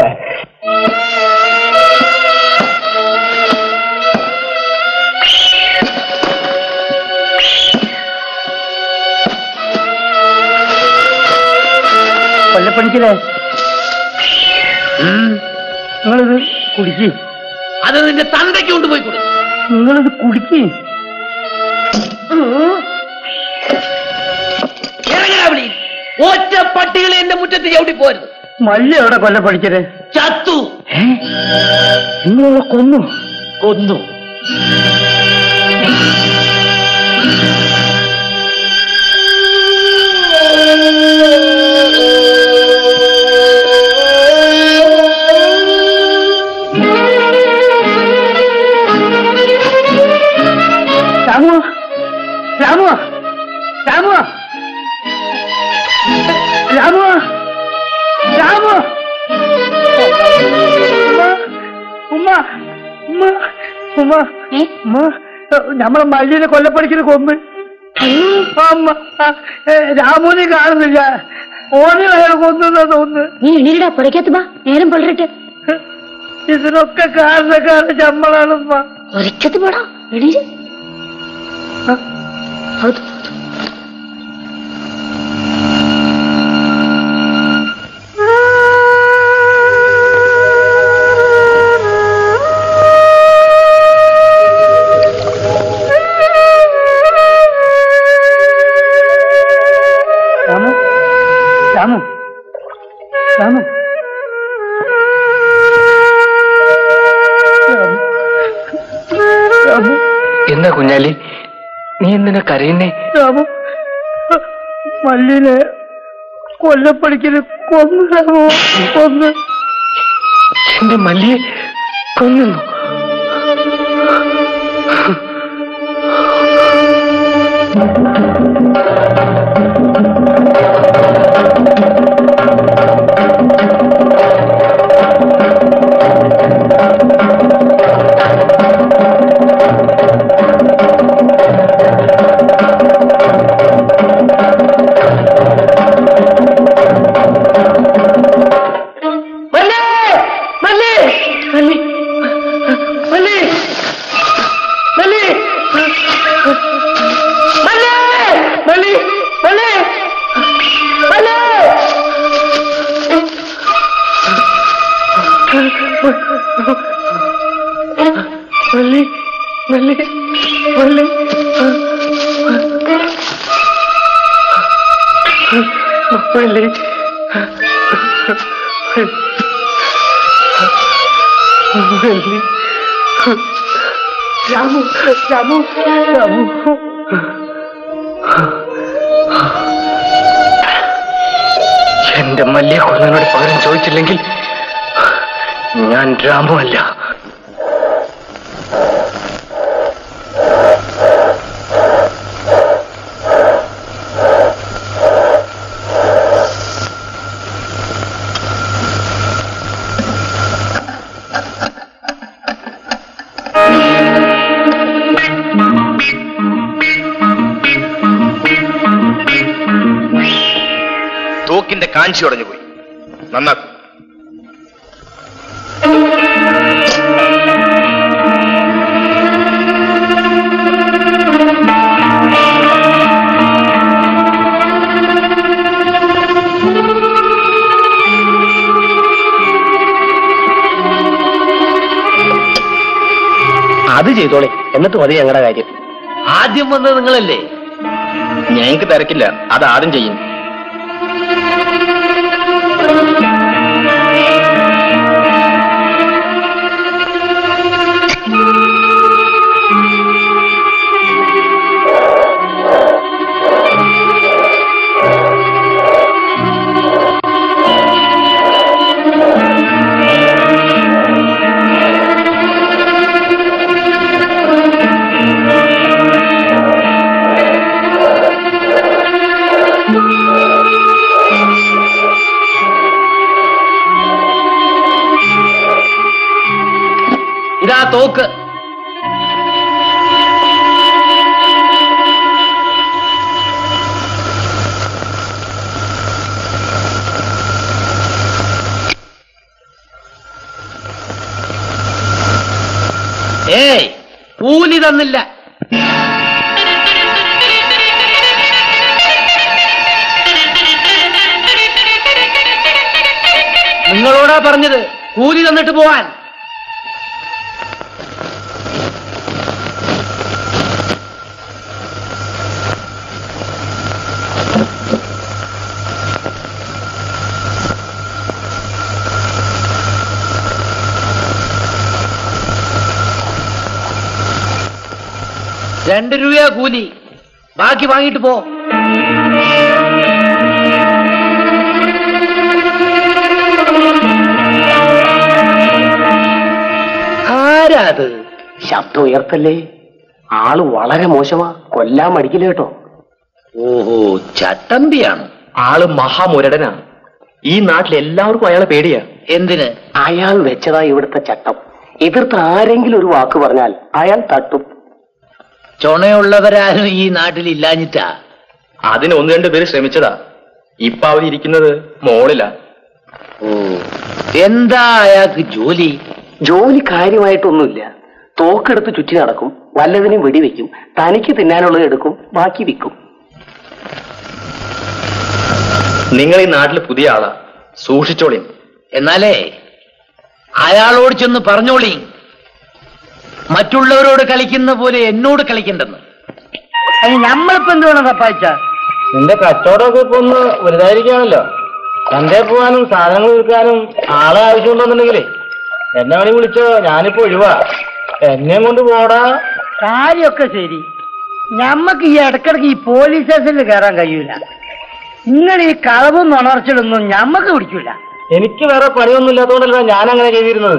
കൊല്ലപ്പണിക്കലേ ഉം. നിങ്ങളിത് കുടിക്ക് അത് നിന്റെ തന്തയ്ക്ക് കൊണ്ടുപോയി കൊടുക്കും നിങ്ങളിത് കുടിക്ക് ഇറങ്ങാവിളി ഒറ്റ പട്ടികളെ എന്റെ മുറ്റത്ത് ചവിട്ടി പോരുത് മല്ല എവിടെ കൊല്ലപ്പണിക്കരെ ചത്തു നിങ്ങളെ കൊന്നു കൊന്നു രാമു രാമു രാമു ഉമ്മ ഏ? ഉമ്മ നമ്മളെ മല്ലിനെ കൊല്ലപ്പടിക്കുന്ന കൊമ്പ് അമ്മ ആ, ഏ, രാമുനെ കാണുന്നില്ല ഓനെ അയാൾ കൊന്നു തോന്നുന്നു നീ എണീരടാ പുറയ്ക്കത്ത് ബാ നേരം പൊള്ളരട്ടെ ഇതിനൊക്കെ കാരണക്കാരൻ നമ്മളാണമ്മ ഒരിക്കത്ത് പോടാ എണീര് ഹൗത്. രാമു രാമു രാമു രാമു രാമു എന്താ കുഞ്ഞാലി നീ എന്തിനാ കരയുന്നേ രാമു മല്ലിനെ കൊല്ലപ്പടിക്കല് കൊന്നു രാമു കൊന്നു എന്റെ മല്ലിയെ കൊന്നു മല്ലി മല്ലി മല്ലി മല്ലി മല്ലി മല്ലി മല്ലി മല്ലി മല്ലി മല്ലി മല്ലി മല്ലി മല്ലി മല്ലി രാമു രാമു രാമു എന്റെ മല്ലിയെ കൊന്നതിനോട് പകരം ചോദിച്ചില്ലെങ്കിൽ ഞാൻ രാമു അല്ല തോക്കിന്റെ കാഞ്ചി ഉടഞ്ഞു പോയി നന്നാക്കും അത് ചെയ്തോളെ എന്നിട്ട് മതി ഞങ്ങളുടെ കാര്യം ആദ്യം വന്നത് നിങ്ങളല്ലേ ഞങ്ങൾക്ക് തിരക്കില്ല അത് ആദ്യം ചെയ്യും ഇതാ തോക്ക് ഏയ് കൂലി തന്നില്ല നിങ്ങളോടാ പറഞ്ഞത് കൂലി തന്നിട്ട് പോവാൻ രണ്ട് രൂപയാ കൂലി ബാക്കി വാങ്ങിട്ട് പോ ആരാ അത് ശബ്ദം ഉയർത്തല്ലേ ആള് വളരെ മോശമാ കൊല്ലാൻ മടിക്കില്ല കേട്ടോ ഓഹോ ചട്ടമ്പിയാണ് ആള് മഹാമുരടനാണ് ഈ നാട്ടിൽ എല്ലാവർക്കും അയാളെ പേടിയാ എന്തിന് അയാൾ വെച്ചതാ ഇവിടുത്തെ ചട്ടം എതിർത്ത് ആരെങ്കിലും ഒരു വാക്ക് പറഞ്ഞാൽ അയാൾ തട്ടും ചുണയുള്ളവരാരും ഈ നാട്ടിൽ ഇല്ലാഞ്ഞിട്ടാ അതിന് ഒന്ന് രണ്ട് പേര് ശ്രമിച്ചതാ ഇപ്പൊ അവരിയ്ക്കുന്നത് മോളിലാ എന്താ അയാൾക്ക് ജോലി ജോലി കാര്യമായിട്ടൊന്നുമില്ല തോക്കെടുത്ത് ചുറ്റി നടക്കും വല്ലതിനും വെടിവെക്കും തനിക്ക് തിന്നാനുള്ളത് എടുക്കും ബാക്കി വിൽക്കും നിങ്ങൾ ഈ നാട്ടിൽ പുതിയ ആളാ സൂക്ഷിച്ചോളി എന്നാലേ അയാളോട് ചെന്ന് പറഞ്ഞോളി മറ്റുള്ളവരോട് കളിക്കുന്ന പോലെ എന്നോട് കളിക്കണ്ടെന്ന് അതിന് നമ്മളിപ്പോ എന്ത് വേണം തപ്പായിച്ച നിന്റെ കച്ചവടമൊക്കെ ഇപ്പൊ ഒന്ന് വലുതായിരിക്കാണല്ലോ ചന്തയിൽ പോകാനും സാധനങ്ങൾ വിൽക്കാനും ആളെ ആവശ്യമുണ്ടെന്നുണ്ടെങ്കിലേ എന്നെ വേണി വിളിച്ചോ ഞാനിപ്പോ ഒഴിവാ എന്നെ കൊണ്ട് പോടാ കാര്യമൊക്കെ ശരി ഞമ്മക്ക് ഈ ഇടക്കിടക്ക് ഈ പോലീസ് സ്റ്റേഷനിൽ കയറാൻ കഴിയൂല നിങ്ങൾ ഈ കളവും നുണർച്ചിലൊന്നും ഞമ്മക്ക് പിടിക്കൂല എനിക്ക് വേറെ പണിയൊന്നും ഇല്ലാത്തതുകൊണ്ടല്ല ഞാൻ അങ്ങനെ ചെയ്തിരുന്നത്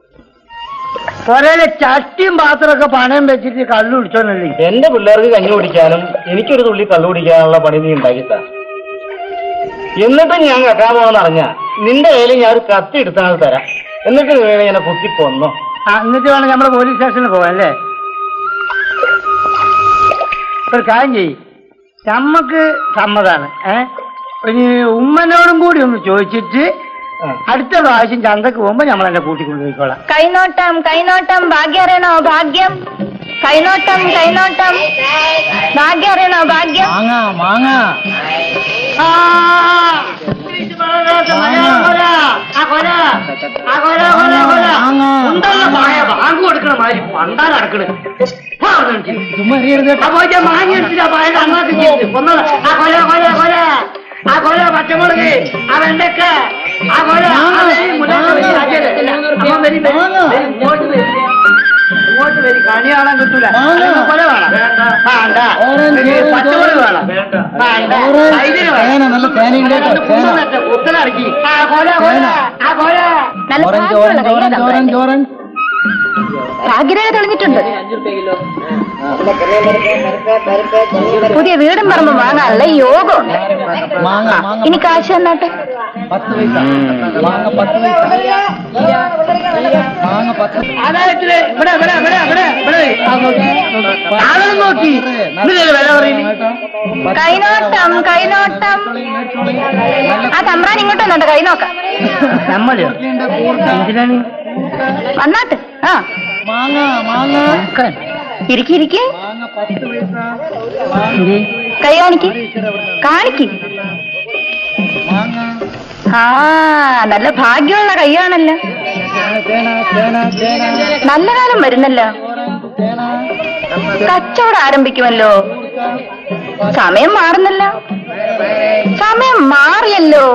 ഒരേ ചട്ടിയും പാത്രമൊക്കെ പണയം വെച്ചിട്ട് കള്ളു പിടിച്ചോന്നല്ലേ എന്റെ പിള്ളേർക്ക് കഞ്ഞി കുടിക്കാനും എനിക്കൊരു തുള്ളി കള്ളു കുടിക്കാനുള്ള പണി നീ ഉണ്ടാക്കിത്ത എന്നിട്ട് ഞാൻ കക്കാൻ പോകാന്ന് അറിഞ്ഞ നിന്റെ കയ്യിൽ ഞാൻ ഒരു കത്തി എടുത്താൽ തരാം എന്നിട്ട് നീ വേണേ എന്നെ കുത്തി കൊന്നോ ആ എന്നിട്ട് വേണം നമ്മള് പോലീസ് സ്റ്റേഷനിൽ പോവാൻ അല്ലേ ഒരു കാര്യം ചെയ്യ് നമ്മക്ക് സമ്മതാണ് ഏ ഒരു ഉമ്മനോടും കൂടി ഒന്ന് ചോദിച്ചിട്ട് ആ. അടുത്ത പ്രാവശ്യം ചന്തക്ക് പോകുമ്പോ നമ്മൾ എന്നെ കൂട്ടിക്കൊണ്ടുപോയിക്കോളാം കൈനോട്ടം കൈനോട്ടം ഭാഗ്യം അറിയണോ ഭാഗ്യം കൈനോട്ടം കൈനോട്ടം ഭാഗ്യം അറിയണോ ഭാഗ്യം മാങ്ങ മാങ്ങ ബാങ്ക് കൊടുക്കണ മാതിരി പണ്ടാ നടക്കണ് മാങ്ങ എടുത്തില്ല പായത് അങ്ങോട്ട് ചെയ്ത് കൊന്നത് ആ കൊല കൊല കൊല ആ കൊല പച്ചമുളക് ആ വെണ്ടക്ക ആ കൊല ആ വരി, മുന്നോട്ട് വരി, അജയ്, അമ്മ വരി, വരി, വരി, ഇങ്ങോട്ട് വരി ഇങ്ങോട്ട് വരി കണി കാണാൻ കിട്ടൂല അതിന് കൊല വേണം വേണ്ട ഒരു പച്ചമുളക് വേണം വേണ്ട തൈര് വേണം രണ്ട് കുന്തനട്ട് കുത്തലടക്കി ആ കൊല കൊല ആ കൊല നല്ല ഭാഗ്യമുള്ള കയ്യാ തമ്പുരാന്റെ. ഭാഗ്യരേഖ തെളിഞ്ഞിട്ടുണ്ട് പുതിയ വീടും പറമ്പും വാങ്ങാനുള്ള യോഗം ഇനി കാശ് തന്നാട്ടെ അതായത് ഇവിടെ ഇവിടെ ഇവിടെ ഇവിടെ ഇവിടെ ആളുകൾ നോക്കി ഇതിലല്ലേ വില പറയുന്നത് കൈനോട്ടം കൈനോട്ടം ആ തമ്പ്രാൻ ഇങ്ങോട്ട് വന്നോട്ടെ കൈ നോക്കാം നമ്മളോ എന്തിനാണ് വന്നാട്ട് ആ നോക്കാൻ. ഇരിക്കി ഇരിക്കി എന്ത്? കൈ കാണിക്ക് കാണിക്ക് ആ നല്ല ഭാഗ്യമുള്ള കൈയാണല്ലോ നല്ല കാലം വരുന്നല്ലോ കച്ചവടം ആരംഭിക്കുമല്ലോ സമയം മാറുന്നല്ലോ സമയം മാറിയല്ലോ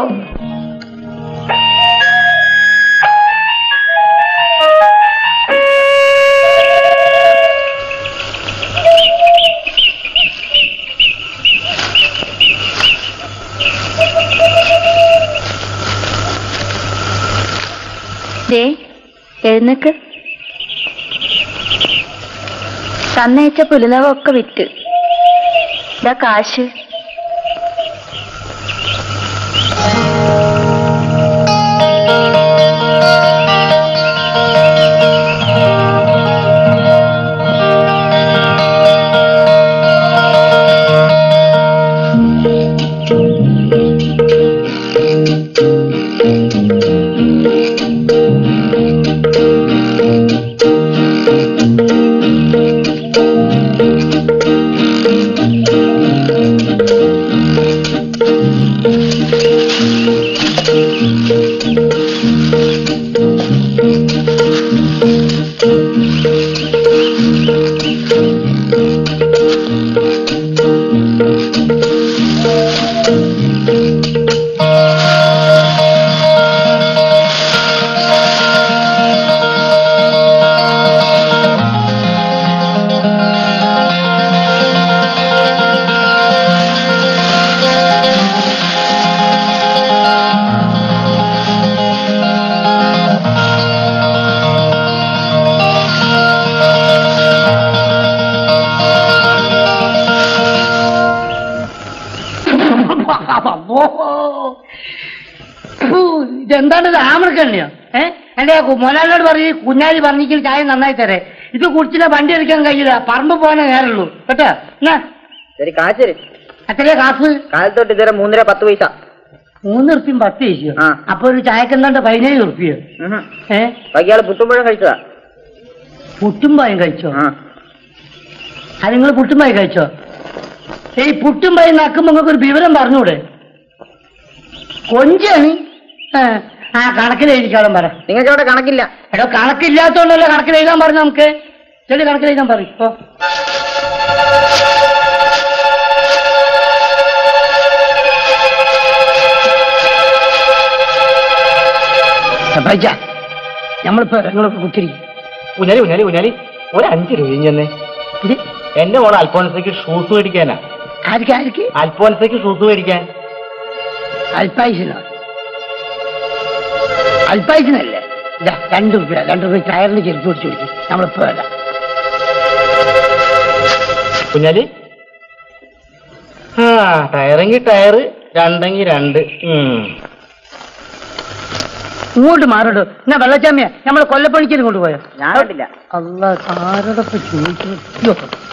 ദേ എഴുന്നേക്ക് തന്നയച്ച പുലിനവൊക്കെ വിറ്റ് ഇതാ കാശ് അപ്പോ ഫു, ഇതെന്താണ് ഇത് ആമണക്കണ്ണിയോ ഏ എന്റെ മോനാളിനോട് പറയും കുഞ്ഞാലി പറഞ്ഞിട്ട് ചായ നന്നായി തരേ ഇത് കുടിച്ചിട്ട് വണ്ടി എടുക്കാൻ കഴിയില്ല പറമ്പ് പോകാനേ നേരുള്ളൂ കേട്ടോ എന്നാ ശരി കാശര് എത്രയാ കാസ് കാലത്തോട്ട് ഇതുവരെ മൂന്നര പത്ത് പൈസ മൂന്ന് ഉറുപ്പ്യം പത്ത് കഴിച്ചു ആ. അപ്പൊ ഒരു ചായക്ക് എന്താണ്ട് പതിനേഴ് ഉറുപ്പ്യോ ഏ ബാക്കിയാള് പുട്ടുമ്പഴം കഴിച്ചതാ പുട്ടുംപായും കഴിച്ചോ ആ അത് നിങ്ങൾ പുട്ടുംപായി കഴിച്ചോ ഈ പുട്ടുംപായി നക്കുമ്പോ നിങ്ങൾക്ക് ഒരു വിവരം പറഞ്ഞൂടെ കൊഞ്ചാണ് ആ, ആ കണക്കിൽ എഴുതിക്കാളും പറ നിങ്ങൾക്ക് അവിടെ കണക്കില്ല എടോ കണക്കില്ലാത്തോണ്ടല്ലോ കണക്കിൽ എഴുതാൻ പറഞ്ഞു നമുക്ക് ചെടി കണക്കിൽ എഴുതാൻ പറയും ഇപ്പൊ പൈസ നമ്മളിപ്പോ നിങ്ങളൊക്കെ കുത്തിരിക്കും കുഞ്ഞാലി കുഞ്ഞാലി കുഞ്ഞാലി ഒരു അഞ്ച് രൂപ തന്നെ ഇത് എന്റെ മോളെ അൽഫോൻസയ്ക്ക് ഷൂസ് മേടിക്കാനാ ആർക്ക് ആർക്ക് അൽഫോൻസയ്ക്ക് ഷൂസ് മേടിക്കാൻ അൽപ്പായുസിനോ അൽപ്പായുസിനല്ലേ ഇതാ രണ്ട് രൂപ രണ്ട് രൂപ ടയറിന് ചെരുപ്പ് പിടിച്ചു കൊടുക്കും നമ്മളിപ്പോ വരാം കുഞ്ഞാലി ആ ടയറെങ്കിൽ ടയറ് രണ്ടെങ്കിൽ രണ്ട് ഉം. ഇങ്ങോട്ട് മാറടോ എന്നാ വെള്ളച്ചാമിയ നമ്മളെ കൊല്ലപ്പണിക്കലും കൊണ്ടുപോയോ ഞാൻ കണ്ടില്ല അല്ല ആരോടൊക്കെ ചോദിച്ചു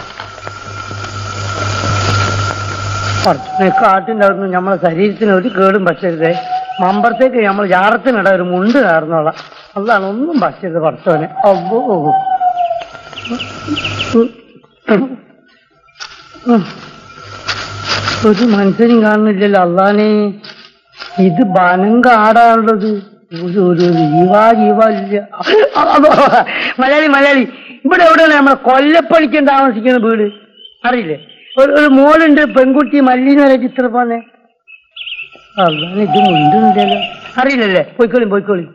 കുറച്ച് കാട്ടിൻ്റെ അവിടുന്ന് നമ്മളെ ശരീരത്തിന് ഒരു കേടും പറ്റരുതേ മമ്പറത്തേക്ക് നമ്മൾ ജാറത്തിനിട ഒരു മുണ്ട് കാരണോളാം അതാണ് ഒന്നും പറ്റരുത് പറച്ചവന് അബ്ബോ ഒരു മനുഷ്യനും കാണുന്നില്ലല്ലോ അള്ളാനെ ഇത് ബനം കാടാണുള്ളത് ഒരു ഒരു ജീവാ ജീവല്ല മലയാളി മലയാളി ഇവിടെ എവിടെയാണ് നമ്മളെ കൊല്ലപ്പണിക്ക് താമസിക്കുന്ന വീട് അറിയില്ലേ ഒരു ഒരു മോളുണ്ട് പെൺകുട്ടി മല്ലീന്ന് വരെ ചിത്രം പോന്നെ അതാണ് ഇത് മുണ്ടുണ്ടല്ലോ അറിയില്ലല്ലേ പോയിക്കോളി പോയിക്കോളി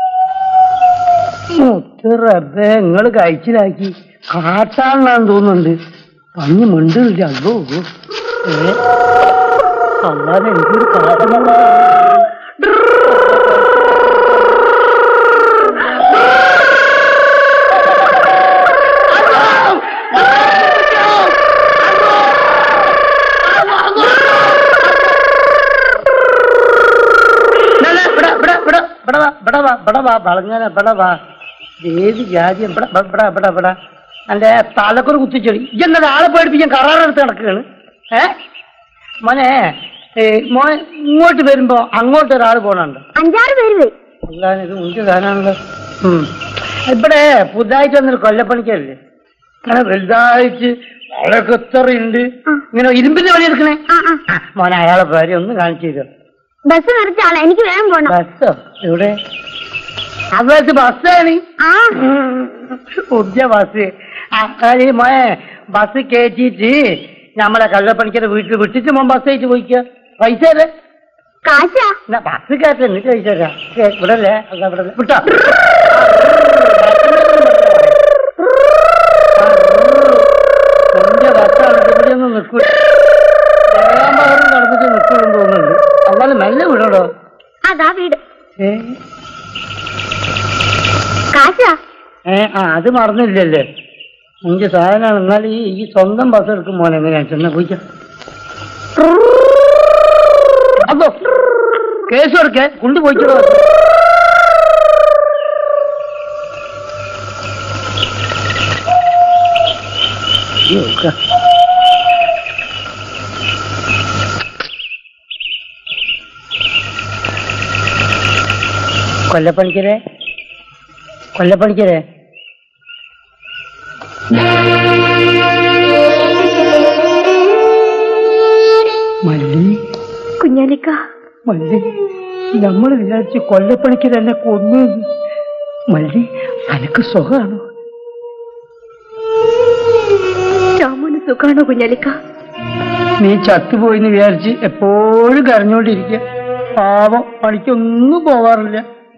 റബ്ബേ നിങ്ങൾ കഴിച്ചിലാക്കി കാട്ടാണെന്നാന്ന് തോന്നുന്നുണ്ട് പഞ്ഞ് മിണ്ടില്ല അല്ലോ ഏ അല്ലാതെ എനിക്കൊരു കാട്ടണം ഏത് ജാതി എന്റെ തലക്കൊരു കുത്തിച്ചൊടി ഇജ്ജെന്നത് ആളെ പേടിപ്പിക്കാൻ കറാറെടുത്ത് നടക്കുകയാണ് ഏ മോനെ ഏ, മോൻ ഇങ്ങോട്ട് വരുമ്പോ അങ്ങോട്ട് ഒരാൾ പോണുണ്ട് അഞ്ചാറ് പേര് വരും അല്ലാതെ ഇത് മുഞ്ച് താനാണല്ലോ ഉം. ഇവിടെ പുതുതായിട്ട് വന്നൊരു കൊല്ലപ്പണിക്കല്ലേ അങ്ങനെ വലുതായിട്ട് വളരെ കുത്തറുണ്ട് ഇങ്ങനെ ഇരുമ്പിന്റെ പണി എടുക്കണേ ആ, മോനെ അയാളെ പേര് ഒന്ന് കാണിച്ചു തരുമോ ബസ് നിറച്ച ആളെ എനിക്ക് വേഗം പോണം ബസ്സോ എവിടെ അത് ബസ്സാണ് ആ പുതിയ ബസ് ആ, ഈ മോയെ ബസ് കയറ്റിയിട്ട് നമ്മളെ കള്ളപ്പണിക്കരെ വീട്ടിൽ വിട്ടിട്ട് മോൻ ബസ് ആയിട്ട് പോയിക്ക പൈസ അല്ലേ കാശാ എന്നാ ബസ് കയറ്റ എന്നിട്ട് പൈസ തരാം ഏ, ഇവിടെ അല്ലേ അല്ല ഇവിടെ അല്ലേ വിട്ടോ എന്റെ ബസ്സാണ് ഇവിടെ ഒന്നും നിൽക്കൂ ഏഴാം പകരം നടന്നിട്ട് നിൽക്കുള്ളൂ തോന്നുന്നുണ്ട് അവള് മെല്ലെ വിടണോ അതാ വീട് ഏ കാശാ ഏ ആ അത് മറന്നില്ലല്ലേ എനിക്ക് സാധനമാണ് എന്നാൽ ഈ ഈ സ്വന്തം ബസ് എടുക്കും മോനെ എങ്ങനെയാ ചെന്ന പോയിക്ക അപ്പോ കേസ് കൊടുക്കേ കൊണ്ടുപോയിക്കോ കൊല്ലപ്പണിക്കരെ കൊല്ലപ്പണിക്കരെ മല്ലി കുഞ്ഞാലിക്ക മല്ലി നമ്മൾ വിചാരിച്ച് കൊല്ലപ്പണിക്ക് തന്നെ കൊന്നു എന്ന്. മല്ലി അനക്ക് സുഖമാണോ രാമോന് സുഖാണോ കുഞ്ഞാലിക്ക നീ ചത്തുപോയിന്ന് വിചാരിച്ച് എപ്പോഴും കരഞ്ഞോണ്ടിരിക്കുക പാവം പണിക്കൊന്നും പോവാറില്ല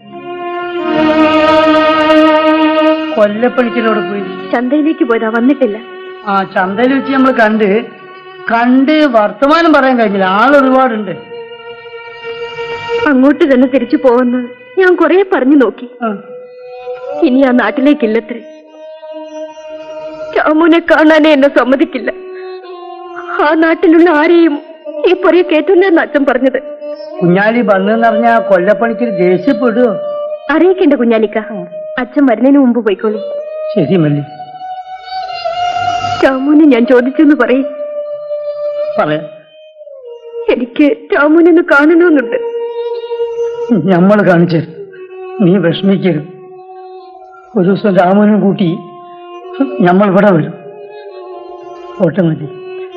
കൊല്ലപ്പണിക്കലോട് പോയി ചന്തയിലേക്ക് പോയതാ വന്നിട്ടില്ല ആ ചന്തയിൽ വെച്ച് നമ്മൾ കണ്ട് കണ്ട് വർത്തമാനം പറയാൻ കഴിഞ്ഞില്ല ആൾ ഒരുപാടുണ്ട് അങ്ങോട്ട് തന്നെ തിരിച്ചു പോവെന്ന് ഞാൻ കുറെ പറഞ്ഞു നോക്കി ആ. ഇനി ആ നാട്ടിലേക്കില്ലത്രേ രാമുനെ കാണാനേ എന്നെ സമ്മതിക്കില്ല ആ നാട്ടിലുള്ള ആരെയും ഈ പുറയെ കയറ്റുന്നെന്ന് അച്ഛൻ പറഞ്ഞത് കുഞ്ഞാലി വന്നെന്ന് പറഞ്ഞാ കൊല്ലപ്പണിക്ക് ദേഷ്യപ്പെടുവോ അറിയിക്കണ്ട കുഞ്ഞാലിക്ക അച്ഛൻ വരുന്നതിന് മുമ്പ് പോയിക്കോളൂ ശരി മല്ലി രാമുവിനെ ഞാൻ ചോദിച്ചെന്ന് പറയും പറയാം എനിക്ക് രാമുവിനൊന്ന് കാണണമെന്നുണ്ട് നമ്മൾ കാണിച്ചു തരും. നീ വിഷമിക്കരുത് ഒരു ദിവസം രാമനും കൂട്ടി നമ്മൾ ഇവിടെ വരും ഓട്ടം മതി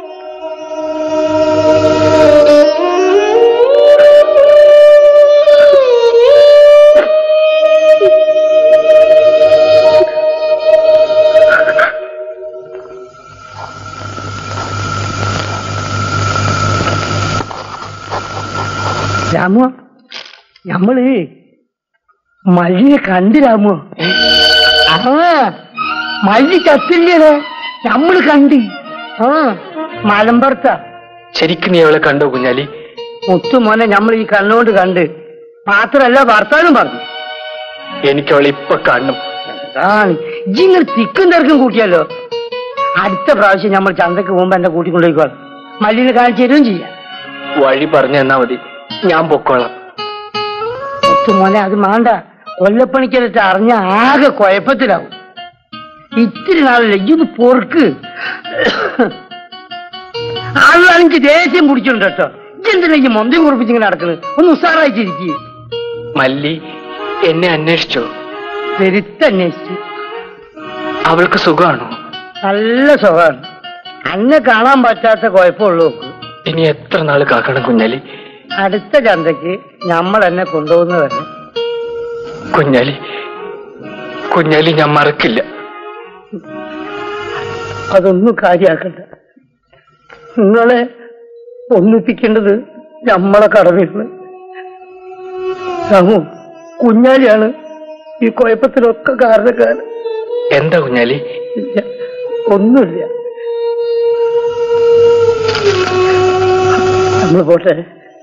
രാമു നമ്മള് മഴിയെ കണ്ട് രാമു ആ മഴി ചത്തില്ലേ നമ്മള് കണ്ട് ആ മലമ്പുറത്ത ശരിക്കും നീ അവളെ കണ്ടോ കുഞ്ഞാലി മുത്തു മോനെ നമ്മൾ ഈ കണ്ണുകൊണ്ട് കണ്ട് മാത്രല്ല ഭർത്താനും പറഞ്ഞു എനിക്ക് അവളെ ഇപ്പൊ കാണണം അതാണ് ഇജിങ്ങനെ തിക്കും തിരക്കും കൂട്ടിയല്ലോ അടുത്ത പ്രാവശ്യം നമ്മൾ ചന്തക്ക് പോകുമ്പോ എന്റെ കൂട്ടിക്കൊണ്ടേക്കോളാം മല്ലിനെ കാണിച്ചു തരുകയും ചെയ്യാം വഴി പറഞ്ഞു തന്നാ മതി ഞാൻ പൊക്കോളാം മുത്തു മോനെ അത് വേണ്ട കൊല്ലപ്പണിക്കലിട്ട് അറിഞ്ഞ ആകെ കുഴപ്പത്തിലാവും ഇത്തിരി നാളല്ലേ ഇതൊന്ന് പൊറുക്ക് ആളാണെങ്കിൽ ദേഷ്യം പിടിച്ചോണ്ട് കേട്ടോ ഇതെന്തിനാ ഈ മൊന്തി കുറിപ്പിച്ചിങ്ങനെ നടക്കുന്നത് ഒന്ന് ഉസാറായിട്ടിരിക്കുക മല്ലി എന്നെ അന്വേഷിച്ചോ പെരുത്തന്വേഷിച്ചു അവൾക്ക് സുഖമാണോ നല്ല സുഖമാണ് അന്നെ കാണാൻ പറ്റാത്ത കുഴപ്പമുള്ളൂ നോക്ക് ഇനി എത്ര നാൾ കാക്കണം കുഞ്ഞാലി അടുത്ത ചന്തയ്ക്ക് നമ്മൾ എന്നെ കൊണ്ടുപോകുന്നതന്നെ കുഞ്ഞാലി കുഞ്ഞാലി ഞാൻ മറക്കില്ല അതൊന്നും കാര്യാക്കണ്ട നിങ്ങളെ ഒന്നിപ്പിക്കേണ്ടത് നമ്മളെ കടമയാണ് രാമു കുഞ്ഞാലിയാണ് ഈ കുഴപ്പത്തിനൊക്കെ കാരണക്കാരൻ എന്താ കുഞ്ഞാലി ഇല്ല ഒന്നുമില്ല നമ്മൾ പോട്ടെ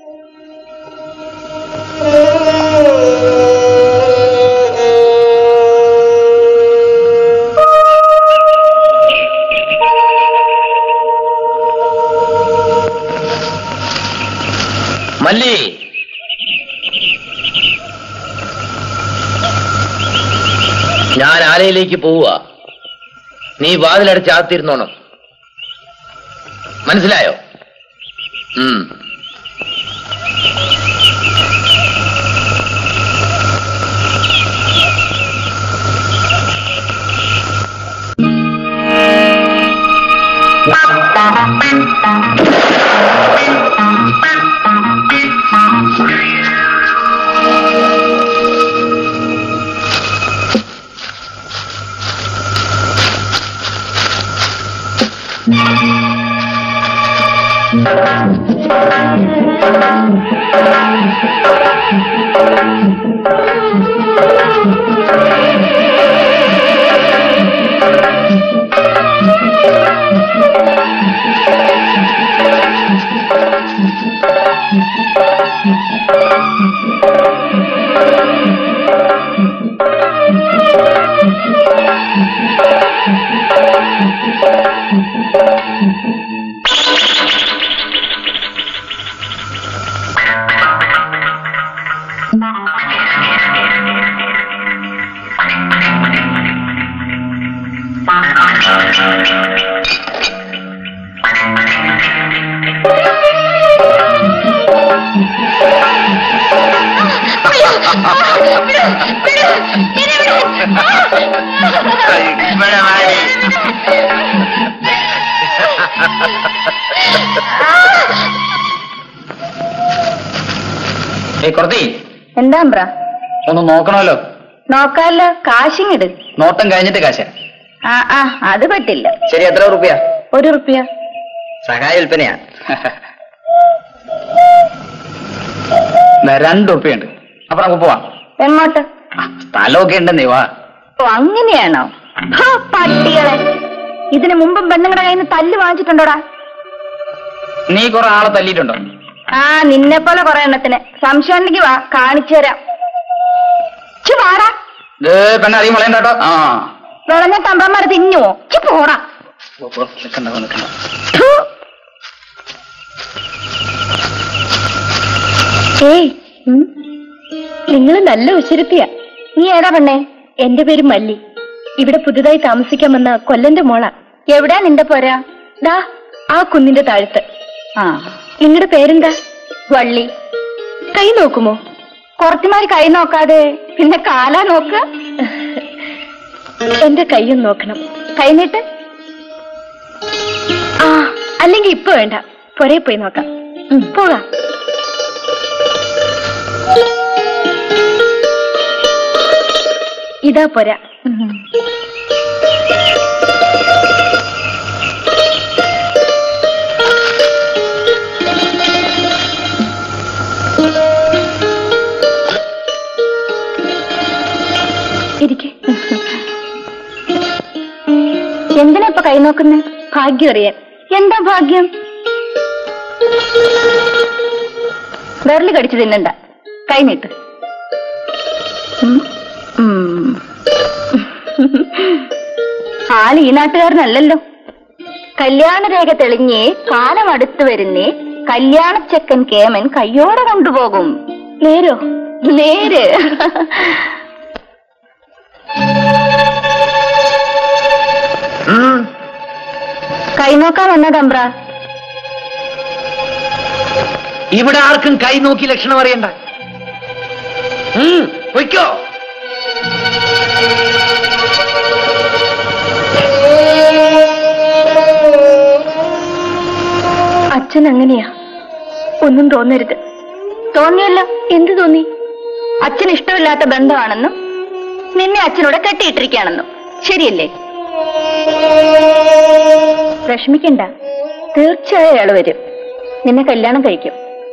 മല്ലി ഞാൻ ആലയിലേക്ക് പോവുക നീ വാതിലടച്ച് ആത്തിരുന്നോണം മനസ്സിലായോ ഉം കുറത്തി എന്താ ബ്ര ഒന്ന് നോക്കണമല്ലോ നോക്കാല്ലോ കാശിങ്ങിട് നോട്ടം കഴിഞ്ഞിട്ട് കാശ ആ ആ അത് പറ്റില്ല ശരി എത്ര റുപ്യ ഒരു റുപ്യ സഹായ വിൽപ്പനയാ രണ്ട് റുപ്യുണ്ട് അപ്പൊ നമുക്ക് പോവാം എങ്ങോട്ട് സ്ഥലമൊക്കെ ഉണ്ടെന്നേ വാ ഓ അങ്ങനെയാണോ ഹാ, പട്ടികളെ ഇതിനു മുമ്പും പെണ്ണുങ്ങളുടെ കയ്യിൽ നിന്ന് തല്ല് വാങ്ങിച്ചിട്ടുണ്ടോടാ നീ കുറെ ആളെ തല്ലിയിട്ടുണ്ടോ ആ നിന്നെ പോലെ കുറെ എണ്ണത്തിന് സംശയം ഉണ്ടെങ്കിൽ വാ കാണിച്ചു തരാം ചു പാടാ ഇത് പെണ്ണ അധികം വളയണ്ടോ ആ വിളഞ്ഞ തമ്പന്മാർ തിന്നുവോ ചു പോടാ പോ, പോ, നിക്കണ്ട പോ, നിക്കണ്ട ഥു. ഏയ് നിങ്ങൾ നല്ല ഉശിരുത്തിയ നീ ഏതാ പെണ്ണേ എന്റെ പേര് മല്ലി ഇവിടെ പുതുതായി താമസിക്കാൻ വന്ന കൊല്ലന്റെ മോളാ എവിടാ നിന്റെ പോരാ ദാ ആ കുന്നിന്റെ താഴത്ത് ആ നിങ്ങളുടെ പേരെന്താ വള്ളി കൈ നോക്കുമോ കുറച്ചുമാര് കൈ നോക്കാതെ പിന്നെ കാലാ നോക്ക എന്റെ കൈയും നോക്കണം കൈ നീട്ട് ആ അല്ലെങ്കിൽ ഇപ്പൊ വേണ്ട പുറേ പോയി നോക്കാം ഉം, പോകാം ഇതാ പോരാ ഇരിക്കെ എന്തിനാ ഇപ്പൊ കൈ നോക്കുന്നേ ഭാഗ്യം അറിയാൻ എന്താ ഭാഗ്യം വിരല് കടിച്ചു തിന്നണ്ട കൈ നീട്ട് ഉം. ഉം. ആള് ഈ നാട്ടുകാരനല്ലല്ലോ കല്യാണരേഖ തെളിഞ്ഞേ കാലം അടുത്തു വരുന്നേ കല്യാണച്ചക്കൻ കേമൻ കയ്യോടെ കൊണ്ടുപോകും നേരോ നേര് ഉം. കൈ നോക്കാൻ വന്നതമ്പ്ര ഇവിടെ ആർക്കും കൈ നോക്കി ലക്ഷണം അറിയണ്ട ഉം, പൊയ്ക്കോ അച്ഛൻ അങ്ങനെയാ ഒന്നും തോന്നരുത് തോന്നിയല്ലോ എന്ത് തോന്നി അച്ഛൻ ഇഷ്ടമില്ലാത്ത ബന്ധമാണെന്നും നിന്നെ അച്ഛനോട് കെട്ടിയിട്ടിരിക്കുകയാണെന്നും ശരിയല്ലേ വിഷമിക്കണ്ട തീർച്ചയായും അയാൾ വരും നിന്നെ കല്യാണം കഴിക്കും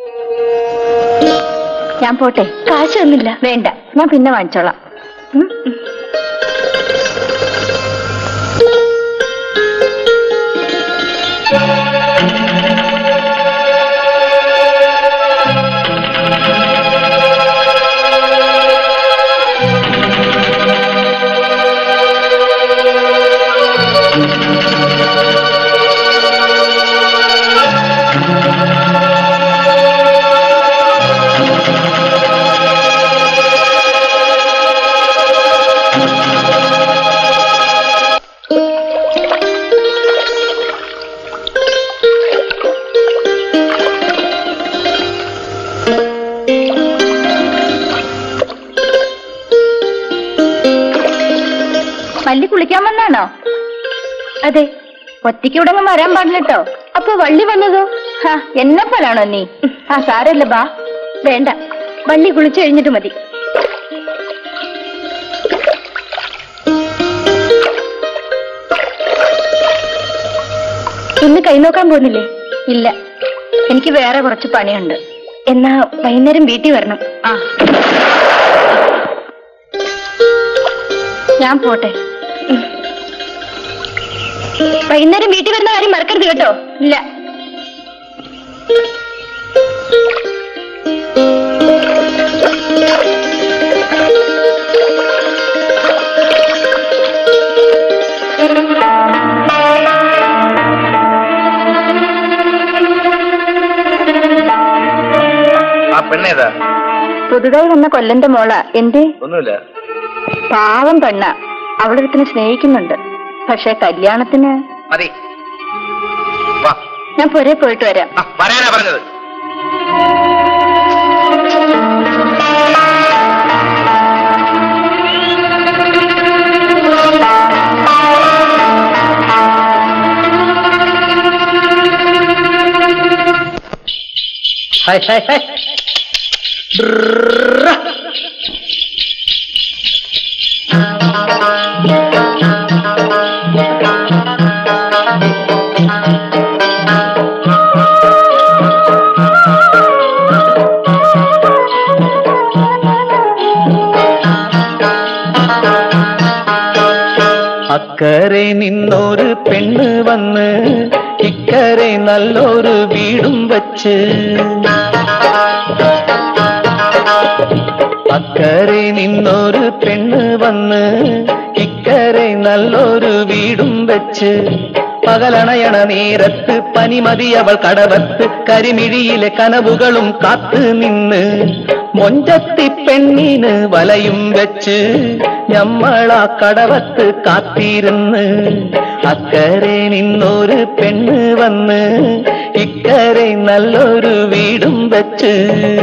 ഞാൻ പോട്ടെ കാശൊന്നുമില്ല വേണ്ട ഞാൻ പിന്നെ വാങ്ങിച്ചോളാം ഉം, ഉം. വള്ളി കുളിക്കാൻ വന്നാണോ അതെ ഒറ്റയ്ക്ക് ഇവിടെ അങ്ങ് വരാൻ പാടില്ലട്ടോ അപ്പൊ വള്ളി വന്നതോ ഹാ എന്നെ പോലാണോ നീ ആ സാരല്ല ബാ വേണ്ട വള്ളി കുളിച്ചു കഴിഞ്ഞിട്ട് മതി ഇന്ന് കൈ നോക്കാൻ പോകുന്നില്ലേ ഇല്ല എനിക്ക് വേറെ കുറച്ച് പണിയുണ്ട് എന്നാ വൈകുന്നേരം വീട്ടിൽ വരണം ആ ഞാൻ പോട്ടെ ഉം. വൈകുന്നേരം വീട്ടിൽ വരുന്ന കാര്യം മറക്കരുത് കേട്ടോ ഇല്ല ആ പെണ്ണേതാ പുതുതായി വന്ന കൊല്ലന്റെ മോള എന്തേ ഒന്നുമില്ല പാവം പെണ്ണ അവളൊരുത്തിനെ സ്നേഹിക്കുന്നുണ്ട് പക്ഷെ കല്യാണത്തിന് മതി വാ ഞാൻ പുരേ പോയിട്ട് വരാം ആ, വരാനാ പറഞ്ഞത് ഹായ് ഹായ് ഹായ് അക്കരെ നിന്നൊരു പെണ്ണ് വന്ന് ഇക്കരെ നല്ലൊരു വീടും വച്ച് അക്കരെ നിന്നൊരു പെണ്ണ് വന്ന് ഇക്കരെ നല്ലൊരു വീടും വെച്ച് പകലണയണ നേരത്ത് പനിമതി അവൾ കടവത്ത് കരിമിഴിയിലെ കനവുകളും കാത്തു നിന്ന് മൊഞ്ചത്തി പെണ്ണിന് വലയും വെച്ച് ഞമ്മളാ കടവത്ത് കാത്തിരുന്ന് അക്കരെ നിന്നൊരു പെണ്ണ് വന്ന് ഇക്കരെ നല്ലൊരു വീടും വെച്ച്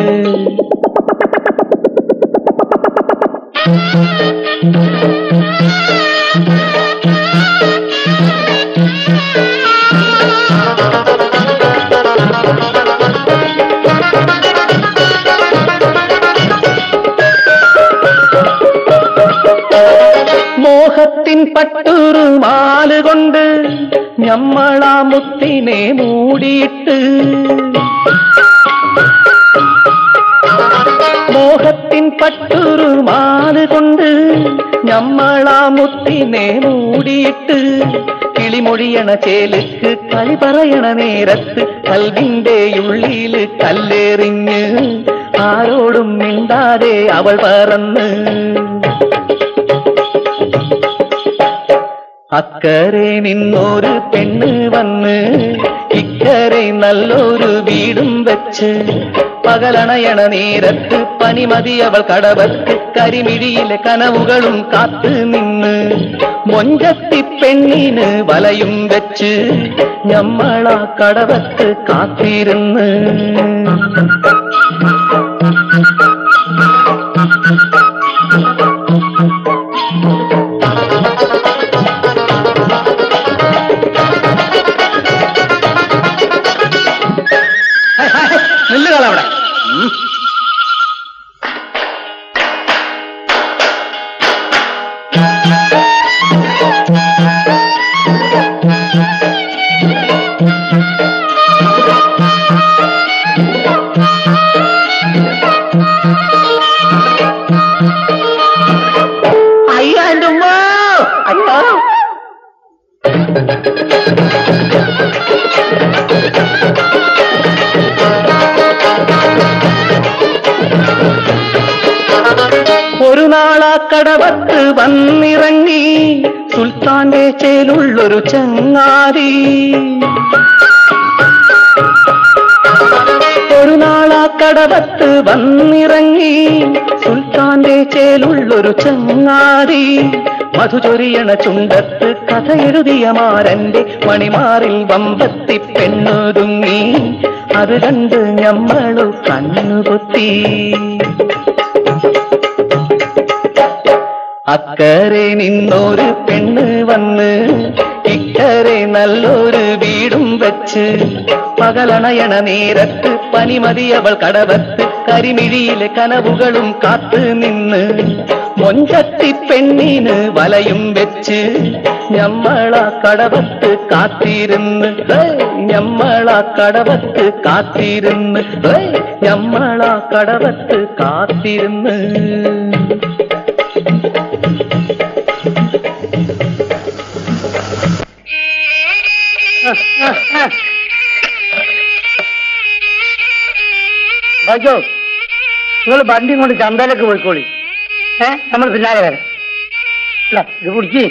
മോഹത്തിൻ പട്ടുരു മാലുകൊണ്ട് ഞമ്മളാ മുത്തിനെ മൂടിയിട്ട് മോഹത്തിൻ പട്ടുരു മാലുകൊണ്ട് ഞമ്മളാ മുത്തിനെ മൂടിയിട്ട് കിളിമൊഴിയണ ചേലുക്ക് കളി പറയണ നേരത്ത് കൽവിന്റെ ഉള്ളില് കല്ലെറിഞ്ഞ് ആരോടും മിണ്ടാതെ അവൾ പറന്ന് അക്കരെ നിന്നൊരു പെണ്ണ് വന്ന് ഇക്കരെ നല്ലൊരു വീടും വെച്ച് പകലണയണ നേരത്ത് പനിമതി അവൾ കടവത്ത് കരിമിഴിയിലെ കനവുകളും കാത്തു നിന്ന് മൊഞ്ചത്തി പെണ്ണിന് വലയും വെച്ച് ഞമ്മളാ കടവത്ത് കാത്തിരുന്ന് നില്ലുകള അവിടെ അയ്യോ എന്റെ ഉമ്മ അയ്യോ ഒരു നാളാ കടവത്ത് വന്നിറങ്ങി സുൽത്താന്റെ ചേലുള്ളൊരു ചങ്ങാതി ഒരു നാളാ കടവത്ത് വന്നിറങ്ങി സുൽത്താന്റെ ചേലുള്ളൊരു ചങ്ങാതി മധുചൊരിയണ ചുണ്ടത്ത് കഥ എഴുതിയ മാരന്റെ മണിമാറിൽ വമ്പത്തി പെണ്ണൊതുങ്ങി അത് കണ്ട് ഞമ്മളു കണ്ണുപൊത്തി അക്കരെ നിന്നൊരു പെണ്ണ് വന്ന് ഇക്കരെ നല്ലൊരു വീടും വെച്ച് പകലണയണ നേരത്ത് പനിമതി അവൾ കടവത്ത് കരിമിഴിയിലെ കനവുകളും കാത്തു നിന്ന് മൊഞ്ചത്തി പെണ്ണിന് വലയും വെച്ച് ഞമ്മളാ കടവത്ത് കാത്തിരുന്ന് ഹേയ്, ഞമ്മളാ കടവത്ത് കാത്തിരുന്ന് ഹേയ്, ഞമ്മളാ കടവത്ത് കാത്തിരുന്ന് ബാജോ നിങ്ങൾ വണ്ടി കൊണ്ട് ചന്തയിലേക്ക് പോയിക്കോളി ഏ നമ്മൾ പിന്നാലെ വരാം അല്ല ഇത് പിടിച്ച്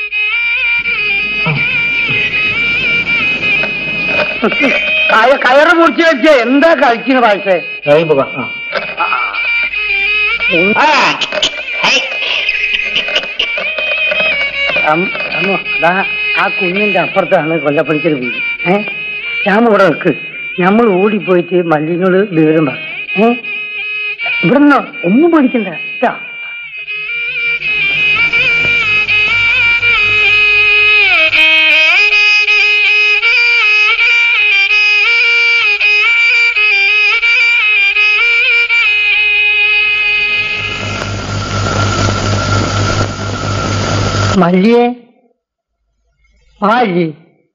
കയ കയറ് മുറിച്ച് വെച്ച് എന്താ കളിക്കുന്ന പായസേ ആ കുഞ്ഞിന്റെ അപ്പുറത്താണ് കൊല്ലപ്പണിക്കൽ വീട് ഏ ഞാൻ ഇവിടെ വെക്ക് നമ്മൾ ഓടിപ്പോയിട്ട് മല്ലിനോട് വിവരം പറ ഏ ഇവിടുന്നോ ഒന്നും പഠിക്കണ്ട കേട്ടാ മല്ലിയെ മാലി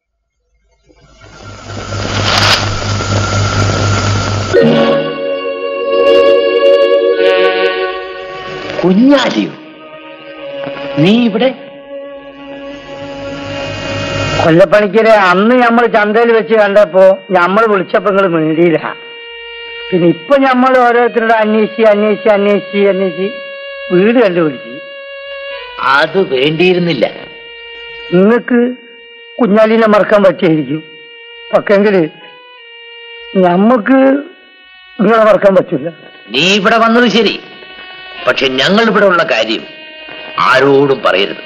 കുഞ്ഞാലിയോ നീ ഇവിടെ കൊല്ലപ്പണിക്കര് അന്ന് നമ്മൾ ചന്തയിൽ വെച്ച് കണ്ടപ്പോ നമ്മൾ വിളിച്ചപ്പോ നിങ്ങൾ മിണ്ടിയില്ല പിന്നെ ഇപ്പൊ നമ്മൾ ഓരോരുത്തരോട് അന്വേഷിച്ച് അന്വേഷിച്ച് അന്വേഷിച്ച് അന്വേഷിച്ച് വീട് കണ്ടുപിടിച്ച് അത് വേണ്ടിയിരുന്നില്ല നിങ്ങൾക്ക് കുഞ്ഞാലിനെ മറക്കാൻ പറ്റിയായിരിക്കും പക്ഷെങ്കില് നമ്മക്ക് നിങ്ങളെ മറക്കാൻ പറ്റില്ല നീ ഇവിടെ വന്നത് ശരി പക്ഷെ ഞങ്ങൾ ഇവിടെ ഉള്ള കാര്യം ആരോടും പറയരുത്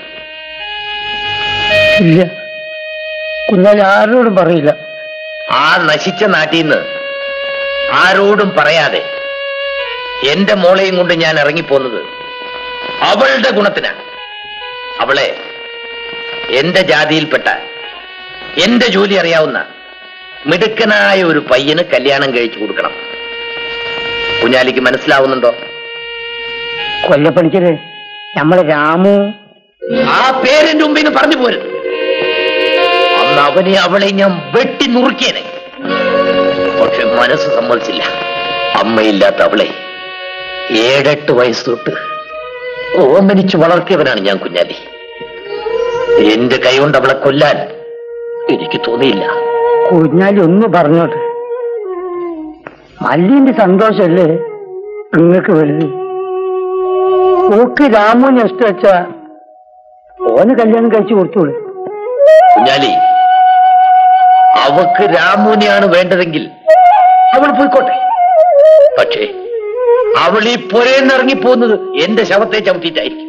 ഇല്ല കുഞ്ഞാലി ആരോടും പറയില്ല ആ നശിച്ച നാട്ടിൽ നിന്ന് ആരോടും പറയാതെ എന്റെ മോളെയും കൊണ്ട് ഞാൻ ഇറങ്ങിപ്പോന്നത് അവളുടെ ഗുണത്തിനാണ് അവളെ എന്റെ ജാതിയിൽപ്പെട്ട എന്റെ ജോലി അറിയാവുന്ന മിടുക്കനായ ഒരു പയ്യന് കല്യാണം കഴിച്ചു കൊടുക്കണം കുഞ്ഞാലിക്ക് മനസ്സിലാവുന്നുണ്ടോ കൊല്ലപ്പണിക്കര് നമ്മളെ രാമു ആ പേരെന്റെ മുമ്പിൽ നിന്ന് പറഞ്ഞു പോരുത് അന്ന് അവനെ അവളെ ഞാൻ വെട്ടി നുറുക്കിയനെ പക്ഷെ മനസ്സ് സമ്മതിച്ചില്ല അമ്മയില്ലാത്ത അവളെ ഏഴെട്ട് വയസ്സ് തൊട്ട് ഓമനിച്ച് വളർത്തിയവനാണ് ഞാൻ കുഞ്ഞാലി എന്റെ കൈകൊണ്ട് അവളെ കൊല്ലാൻ എനിക്ക് തോന്നിയില്ല കുഞ്ഞാലി ഒന്ന് പറഞ്ഞോട്ടെ മല്ലിന്റെ സന്തോഷല്ലേ നിങ്ങൾക്ക് വലുത് ഓക്ക് രാമുവിനെ ഇഷ്ടം വെച്ചാ ഓന് കല്യാണം കഴിച്ചു കൊടുത്തോളൂ കുഞ്ഞാലി അവക്ക് രാമുവിനെയാണ് വേണ്ടതെങ്കിൽ അവൾ പോയിക്കോട്ടെ പക്ഷേ അവൾ ഈ പുരയെന്ന് ഇറങ്ങിപ്പോകുന്നത് എന്റെ ശവത്തെ ചവിട്ടിയിട്ടായിരിക്കും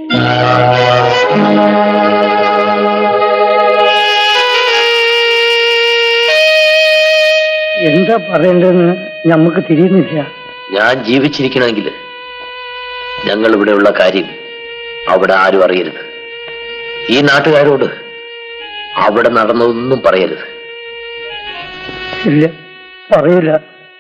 എന്താ പറയേണ്ടതെന്ന് നമുക്ക് തിരിയുന്നില്ല ഞാൻ ജീവിച്ചിരിക്കണമെങ്കിൽ ഞങ്ങൾ ഇവിടെയുള്ള കാര്യം അവിടെ ആരും അറിയരുത് ഈ നാട്ടുകാരോട് അവിടെ നടന്നതൊന്നും പറയരുത് ഇല്ല പറയില്ല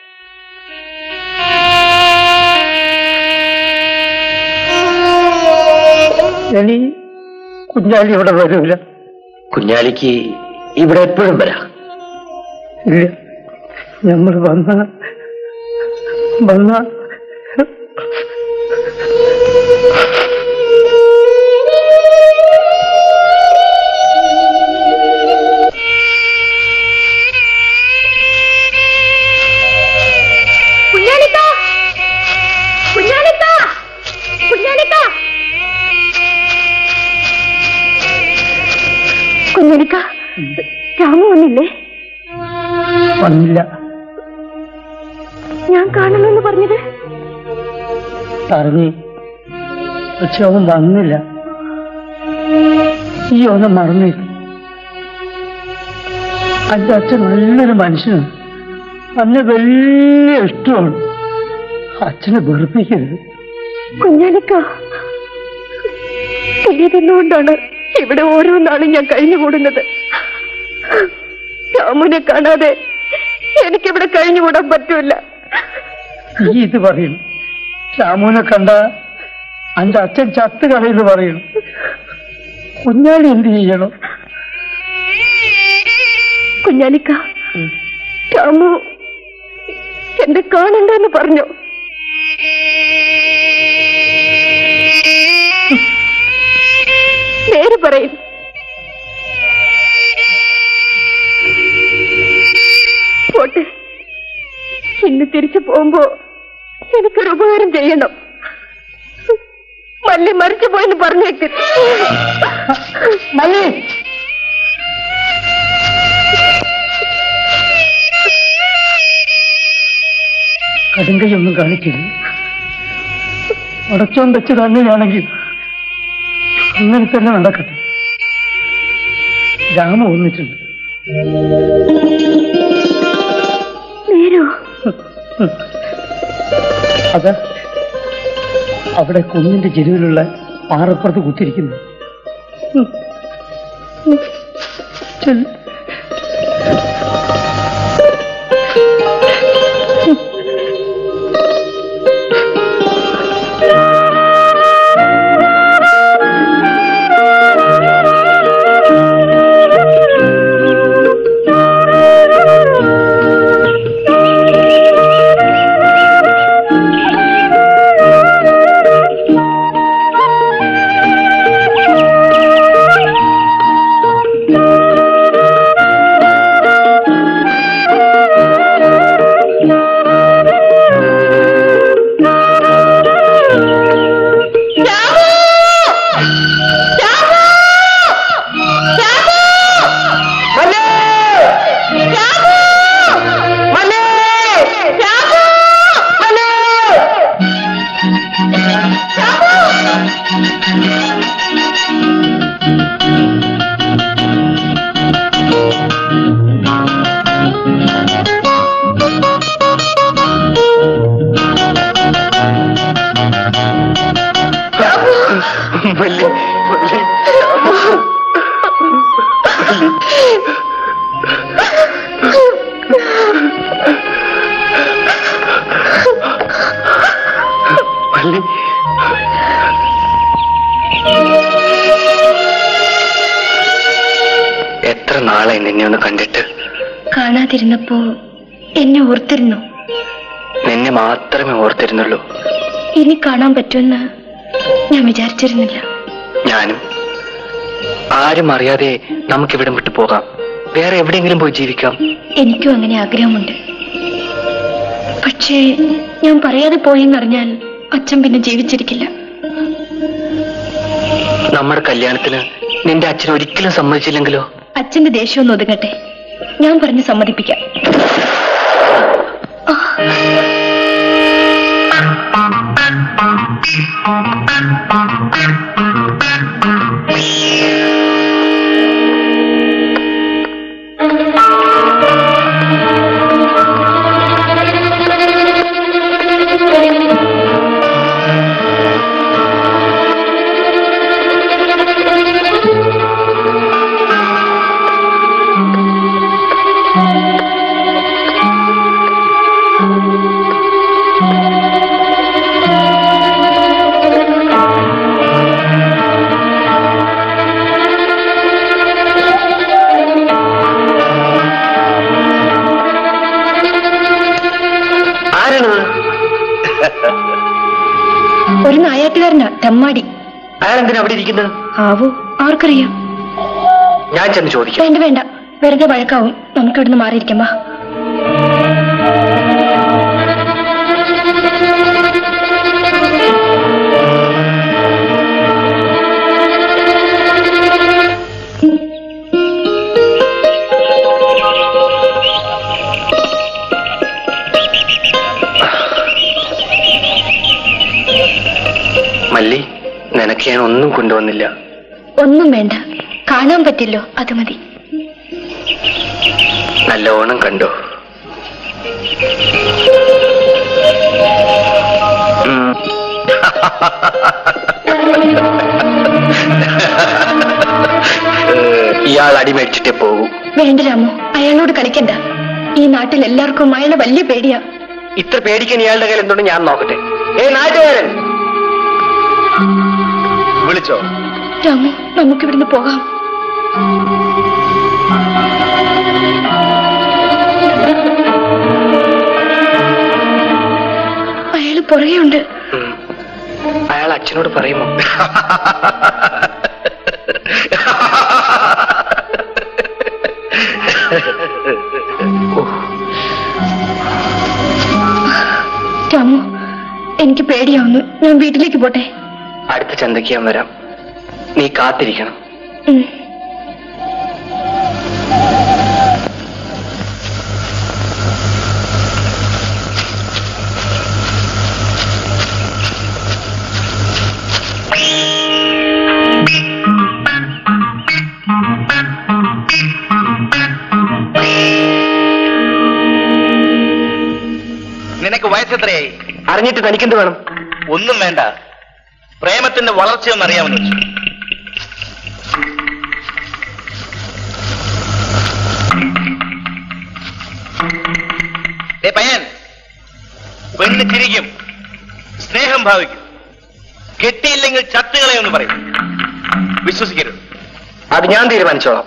ഇനി കുഞ്ഞാലി ഇവിടെ വരൂല കുഞ്ഞാലിക്ക് ഇവിടെ എപ്പോഴും വരാം ഇല്ല നമ്മൾ വന്ന വന്ന കുഞ്ഞാലിക്ക കുഞ്ഞാലിക്ക കുഞ്ഞാലിക്ക കുഞ്ഞാലിക്ക രാമു വന്നില്ലേ വന്നില്ല ഞാൻ കാണണമെന്ന് പറഞ്ഞത് പറഞ്ഞു പക്ഷെ അവൻ വന്നില്ല ഈ ഒന്ന് മറന്നില്ല അന്റെ അച്ഛൻ നല്ലൊരു മനുഷ്യനാണ് അന്നെ വലിയ ഇഷ്ടമാണ് അച്ഛനെ വെറുപ്പിക്കരുത് കുഞ്ഞാലിക്ക തിരിയതെന്നുകൊണ്ടാണ് ഇവിടെ ഓരോ നാളും ഞാൻ കഴിഞ്ഞുകൂടുന്നത് രാമുനെ കാണാതെ എനിക്കിവിടെ കഴിഞ്ഞുകൂടാൻ പറ്റൂല ഈ ഇത് പറയും രാമുവിനെ കണ്ട അന്റെ അച്ഛൻ ചത്ത് കളയെന്ന് പറയണം കുഞ്ഞാലി എന്ത് ചെയ്യണം കുഞ്ഞാലിക്ക രാമു എന്നെ കാണണ്ടെന്ന് പറഞ്ഞു നേര് പറയും പോട്ടെ ഇന്ന് തിരിച്ചു പോകുമ്പോ എനിക്കൊരു ഉപകാരം ചെയ്യണം മല്ലി മരിച്ചു പോയെന്ന് പറഞ്ഞേക്ക് മല്ലി കടുങ്കയൊന്നും കാണിക്കില്ല ഉടച്ചോൻ വെച്ചത് അങ്ങനെയാണെങ്കിൽ അങ്ങനെ തന്നെ നടക്കട്ടെ രാമ ഒന്നിട്ടുണ്ട് നേരോ അത് അവിടെ കുന്നിന്റെ ചെരുവിലുള്ള പാറപ്പുറത്ത് കുത്തിരിക്കുന്നു ഉം. ഉം. ചെല്ല്. ആ മല്ലി മല്ലി മല്ലി എത്ര നാളായി നിന്നെ ഒന്ന് കണ്ടിട്ട് കാണാതിരുന്നപ്പോ എന്നെ ഓർത്തിരുന്നു നിന്നെ മാത്രമേ ഓർത്തിരുന്നുള്ളൂ ഇനി കാണാൻ പറ്റുമെന്ന് ഞാൻ വിചാരിച്ചിരുന്നില്ല ഞാനും ആരും അറിയാതെ നമുക്കിവിടം വിട്ടു പോകാം വേറെ എവിടെയെങ്കിലും പോയി ജീവിക്കാം എനിക്കും അങ്ങനെ ആഗ്രഹമുണ്ട് പക്ഷേ ഞാൻ പറയാതെ പോയെന്നറിഞ്ഞാൽ അച്ഛൻ പിന്നെ ജീവിച്ചിരിക്കില്ല നമ്മുടെ കല്യാണത്തിന് നിന്റെ അച്ഛൻ ഒരിക്കലും സമ്മതിച്ചില്ലെങ്കിലോ അച്ഛന്റെ ദേഷ്യം ഒന്ന് ഒതുങ്ങട്ടെ ഞാൻ പറഞ്ഞ് സമ്മതിപ്പിക്കാം ആരാണത് ഒരു നായാട്ടുകാരനാ തെമ്മാടി അയാൾ എന്തിനാ അവിടെ ഇരിക്കുന്നത് ആവോ ആർക്കറിയാം ഞാൻ ചെന്ന് ചോദിക്കാം വേണ്ട വേണ്ട വെറുതെ വഴക്കാവും നമുക്ക് ഇവിടുന്ന് മാറിയിരിക്കാം വാ മല്ലി നിനക്ക് ഞാൻ ഒന്നും കൊണ്ടുവന്നില്ല ഒന്നും വേണ്ട കാണാൻ പറ്റില്ലോ അത് മതി നല്ലോണം കണ്ടോ ഉം. ഇയാൾ അടിമേടിച്ചിട്ടേ പോകൂ വേണ്ട രാമു അയാളോട് കളിക്കണ്ട ഈ നാട്ടിൽ എല്ലാവർക്കും അയാളെ വലിയ പേടിയാ ഇത്ര പേടിക്കാൻ ഇയാളുടെ കയ്യിൽ എന്തുകൊണ്ട് ഞാൻ നോക്കട്ടെ ഏ നാട്ടുകാരൻ വിളിച്ചോ രാമു നമുക്കിവിടുന്ന് പോകാം അയാള് പുറകെയുണ്ട് ഉം. അയാൾ അച്ഛനോട് പറയുമോ ഓ, രാമു എനിക്ക് പേടിയാവുന്നു ഞാൻ വീട്ടിലേക്ക് പോട്ടെ അടുത്ത ചന്തയ്ക്ക് ഞാൻ വരാം നീ കാത്തിരിക്കണം ഉം. നിനക്ക് വയസ്സെത്രയായി അറിഞ്ഞിട്ട് തനിക്കെന്ത് വേണം ഒന്നും വേണ്ട പ്രേമത്തിന്റെ വളർച്ചയൊന്നും അറിയാമെന്ന് വെച്ചു ഏ പയ്യൻ പെണ്ണ് ചിരിക്കും സ്നേഹം ഭാവിക്കും കെട്ടിയില്ലെങ്കിൽ ചത്തുകളയെന്ന് പറയും വിശ്വസിക്കരുത് അത് ഞാൻ തീരുമാനിച്ചോളാം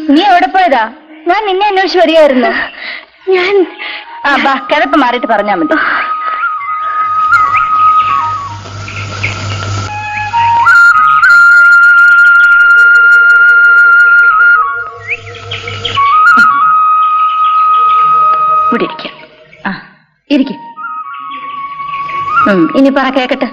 നീ എവിടെ പോയതാ ഞാൻ നിന്നെ അന്വേഷിച്ച് വരികയായിരുന്നു ഞാൻ ആ ബാ കിടപ്പ് മാറിയിട്ട് പറഞ്ഞാ മതി ഇവിടെ ഇരിക്കാം ആ ഇരിക്കും ഇനി പറ കേക്കട്ടെ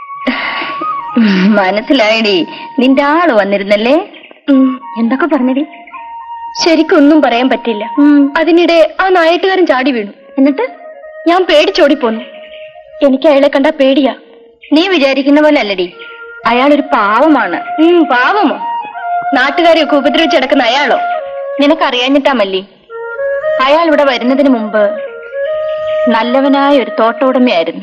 മനസ്സിലായടി നിന്റെ ആള് വന്നിരുന്നല്ലേ എന്തൊക്കെ പറഞ്ഞടി ശരിക്കൊന്നും പറയാൻ പറ്റില്ല അതിനിടെ ആ നായട്ടുകാരൻ ചാടി വീണു എന്നിട്ട് ഞാൻ പേടിച്ചോടിപ്പോന്നു എനിക്ക് അയാളെ കണ്ട പേടിയാ നീ വിചാരിക്കുന്ന പോലെ അല്ലടി അയാളൊരു പാവമാണ് പാവമോ നാട്ടുകാരെയൊക്കെ ഉപദ്രവിച്ചടക്കുന്ന അയാളോ നിനക്കറിയാഞ്ഞിട്ടാ മല്ലി അയാൾ ഇവിടെ വരുന്നതിന് മുമ്പ് നല്ലവനായ ഒരു തോട്ടോടമയായിരുന്നു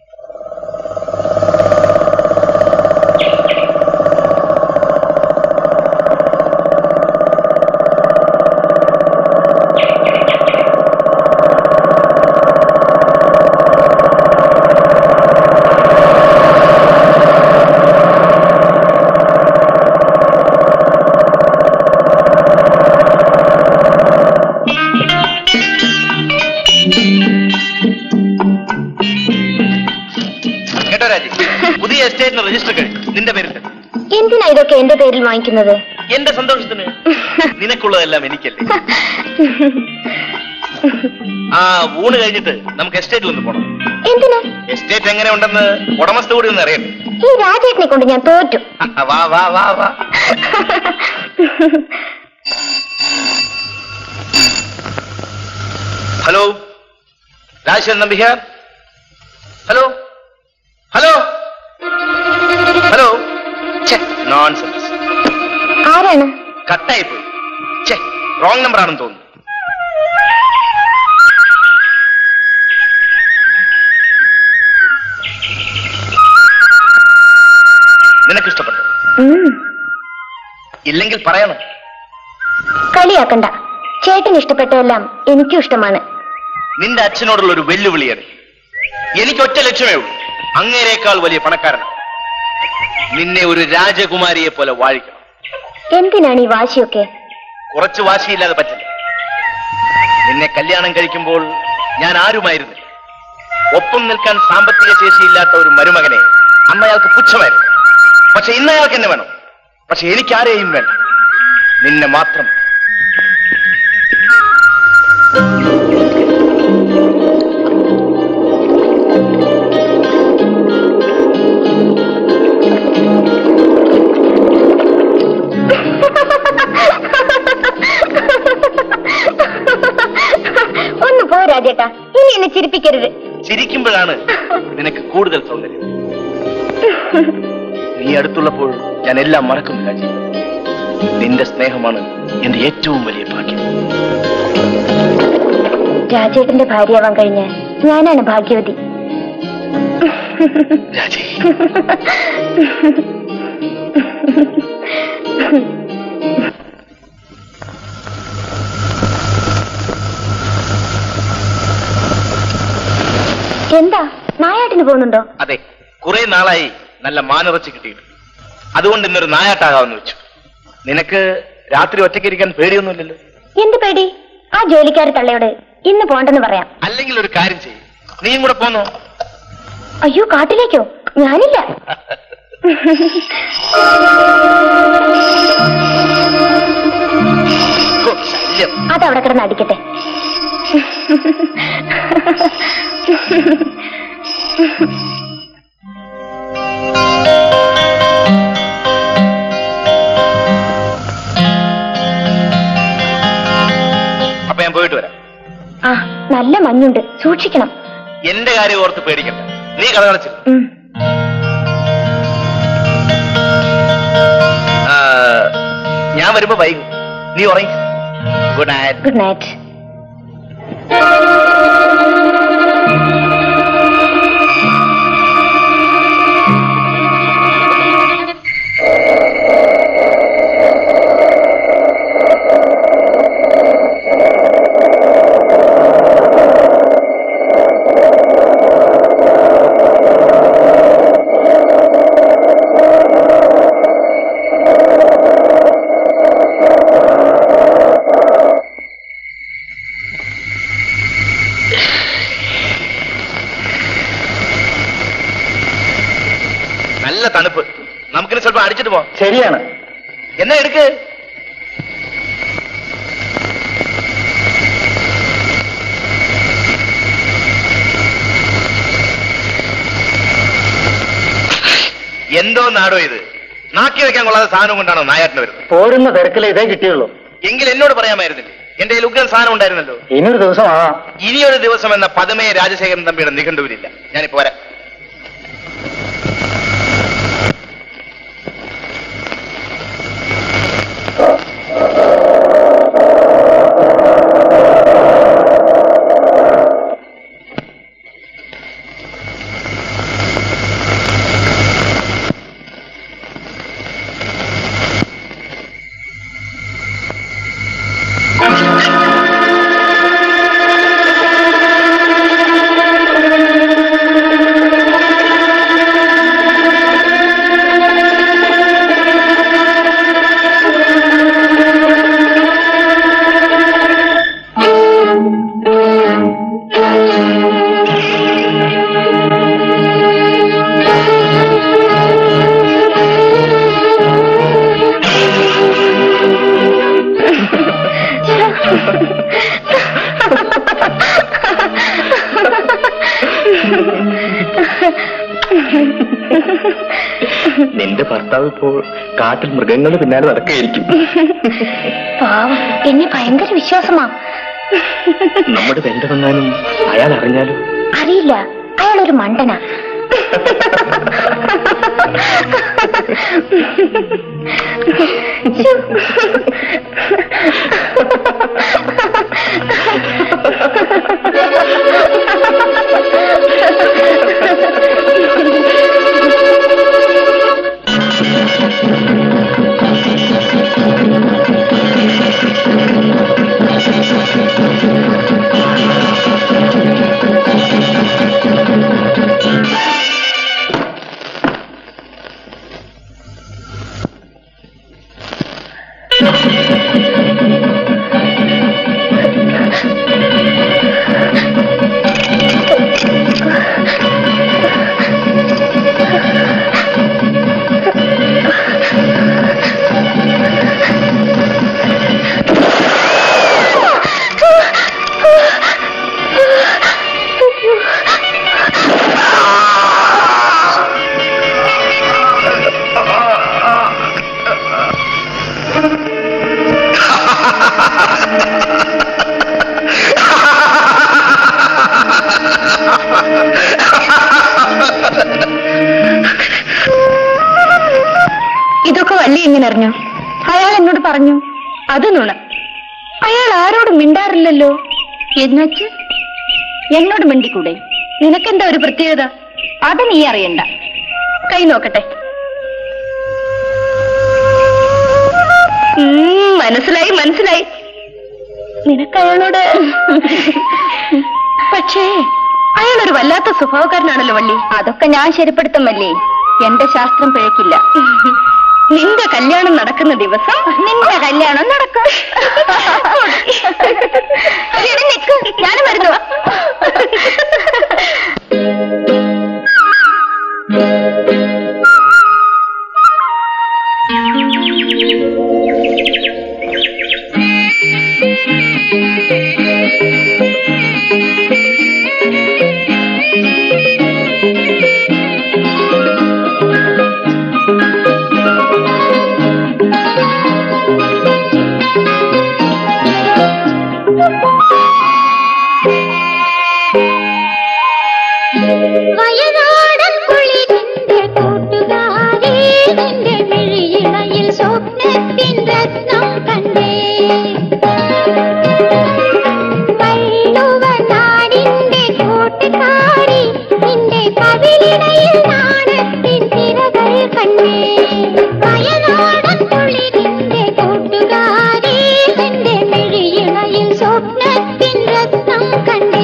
കേട്ടോ രാജി പുതിയ എസ്റ്റേറ്റിന് രജിസ്റ്റർ കഴിഞ്ഞു നിന്റെ പേരിൽ എന്തിനാ ഇതൊക്കെ എന്റെ പേരിൽ വാങ്ങിക്കുന്നത് എന്റെ സന്തോഷത്തിന് നിനക്കുള്ളതെല്ലാം എനിക്കല്ലേ ആ ഊണ് കഴിഞ്ഞിട്ട് നമുക്ക് എസ്റ്റേറ്റിൽ ഒന്ന് പോണം എന്തിനാ എസ്റ്റേറ്റ് എങ്ങനെ ഉണ്ടെന്ന് ഉടമസ്ഥ കൂടി ഒന്ന് അറിയട്ടെ ഈ രാജേട്ടനെ കൊണ്ട് ഞാൻ തോറ്റു വാ വാ വാ വാ ഹലോ രാജശേഖരൻ നമ്പിഹാർ ഹലോ ഹലോ ഹലോ നോൺസെൻസ് ആരാണ് കട്ടായി പോയി ഛേ റോങ് നമ്പർ ആണെന്ന് തോന്നുന്നു നിനക്ക് ഇഷ്ടപ്പെട്ടു ഇല്ലെങ്കിൽ പറയണം കളിയാക്കണ്ട ചേട്ടന് ഇഷ്ടപ്പെട്ടതെല്ലാം എനിക്കും ഇഷ്ടമാണ് നിന്റെ അച്ഛനോടുള്ള ഒരു വെല്ലുവിളിയാണ് എനിക്ക് ഒറ്റ ലക്ഷ്യമേ ഉള്ളൂ അങ്ങേരേക്കാൾ വലിയ പണക്കാരൻ നിന്നെ ഒരു രാജകുമാരിയെ പോലെ വാഴിക്കണം എന്തിനാണ് ഈ വാശിയൊക്കെ കുറച്ച് വാശിയില്ലാതെ പറ്റില്ല നിന്നെ കല്യാണം കഴിക്കുമ്പോൾ ഞാൻ ആരുമായിരുന്നു ഒപ്പം നിൽക്കാൻ സാമ്പത്തിക ശേഷിയില്ലാത്ത ഒരു മരുമകനെ അന്ന് അയാൾക്ക് പുച്ഛമായിരുന്നു പക്ഷെ ഇന്ന് അയാൾക്ക് എന്നെ വേണം പക്ഷെ എനിക്ക് ആരെയും വേണ്ട നിന്നെ മാത്രം ഒന്ന് പോ രാജേട്ടാ ഇനി എന്നെ ചിരിപ്പിക്കരുത് ചിരിക്കുമ്പോഴാണ് നിനക്ക് കൂടുതൽ സൗന്ദര്യം നീ അടുത്തുള്ളപ്പോൾ ഞാൻ എല്ലാം മറക്കുന്നു രാജി നിന്റെ സ്നേഹമാണ് എന്റെ ഏറ്റവും വലിയ ഭാഗ്യം രാജേട്ടന്റെ ഭാര്യയാവാൻ കഴിഞ്ഞ ഞാനാണ് ഭാഗ്യവതി രാജി എന്താ നായാട്ടിന് പോകുന്നുണ്ടോ അതെ കുറെ നാളായി നല്ല മാനിറച്ചി കിട്ടിയിട്ട് അതുകൊണ്ട് ഇന്നൊരു നായാട്ടാകാമെന്ന് വെച്ചു നിനക്ക് രാത്രി ഒറ്റയ്ക്കിരിക്കാൻ പേടിയൊന്നുമില്ലല്ലോ എന്ത് പേടി ആ ജോലിക്കാരി തള്ളയോട് ഇന്ന് പോണ്ടെന്ന് പറയാം അല്ലെങ്കിൽ ഒരു കാര്യം ചെയ്യും നീയും കൂടെ പോന്നോ അയ്യോ കാട്ടിലേക്കോ ഞാനില്ല ഹോ, ശല്യം അതവിടെ കിടന്ന് അടിക്കട്ടെ അപ്പൊ ഞാൻ പോയിട്ട് വരാം ആ നല്ല മഞ്ഞുണ്ട് സൂക്ഷിക്കണം എന്റെ കാര്യം ഓർത്ത് പേടിക്കണ്ട നീ കഥ കളിച്ചില്ല ഉം. ആ, ഞാൻ വരുമ്പോ വൈകും നീ ഉറങ്ങി ഗുഡ് നൈറ്റ് ഗുഡ് നൈറ്റ് നിങ്ങൾ സ്വല്പം അടിച്ചിട്ട് പോ ശരിയാണ് എന്നാ എടുക്ക് എന്തോ നാടോ ഇത് നാക്കി വെക്കാൻ കൊള്ളാതെ സാധനം കൊണ്ടാണോ നായാട്ടിന് വരുന്നത് പോരുന്ന തിരക്കിൽ ഇതേ കിട്ടിയുള്ളൂ എങ്കിൽ എന്നോട് പറയാമായിരുന്നില്ലേ എന്റെ കയ്യിൽ ഉഗ്രൻ സാധനം ഉണ്ടായിരുന്നല്ലോ ഇനിയൊരു ദിവസം ആ ഇനിയൊരു ദിവസം എന്ന പദമേ രാജശേഖരൻ തമ്പിയുടെ നിഘണ്ടുവിലില്ല ഞാനിപ്പോ വരാം നിന്റെ ഭർത്താവ് ഇപ്പോൾ കാട്ടിൽ മൃഗങ്ങളുടെ പിന്നാലെ നടക്കുകയായിരിക്കും പാവം എന്നെ ഭയങ്കര വിശ്വാസമാ നമ്മുടെ ബന്ധമെങ്ങാനും അയാൾ അറിഞ്ഞാലും അറിയില്ല അയാളൊരു മണ്ടനാ ഇതൊക്കെ വള്ളി എങ്ങനെ അറിഞ്ഞു അയാൾ എന്നോട് പറഞ്ഞു അത് നുണ അയാൾ ആരോടും മിണ്ടാറില്ലല്ലോ എന്നുവെച്ച് എന്നോട് മിണ്ടിക്കൂടെ നിനക്കെന്താ ഒരു പ്രത്യേകത അത് നീ അറിയണ്ട കൈ നോക്കട്ടെ ഉം, മനസ്സിലായി മനസ്സിലായി നിനക്ക് അയാളോട് പക്ഷേ അയാളൊരു വല്ലാത്ത സ്വഭാവക്കാരനാണല്ലോ വള്ളി അതൊക്കെ ഞാൻ ശരിപ്പെടുത്തും വല്ലേ എന്റെ ശാസ്ത്രം പിഴക്കില്ല നിന്റെ കല്യാണം നടക്കുന്ന ദിവസം നിന്റെ കല്യാണം നടക്കും എടി, നിക്ക്, ഞാനും വരുന്നു വയനാടൻ കുളിരിന്റെ കൂട്ടുകാരേ നിന്റെ മിഴിയിണയിൽ സ്വപ്നത്തിൻ രത്നം കണ്ടേ വള്ളുവനാടിന്റെ കൂട്ടുകാരി നിന്റെ കവിളിണയിൽ നാണത്തിൻ തിരകൾ കണ്ടേ വയനാടൻ കുളിരിന്റെ കൂട്ടുകാരേ നിന്റെ മിഴിയിണയിൽ സ്വപ്നത്തിൻ രത്നം കണ്ടേ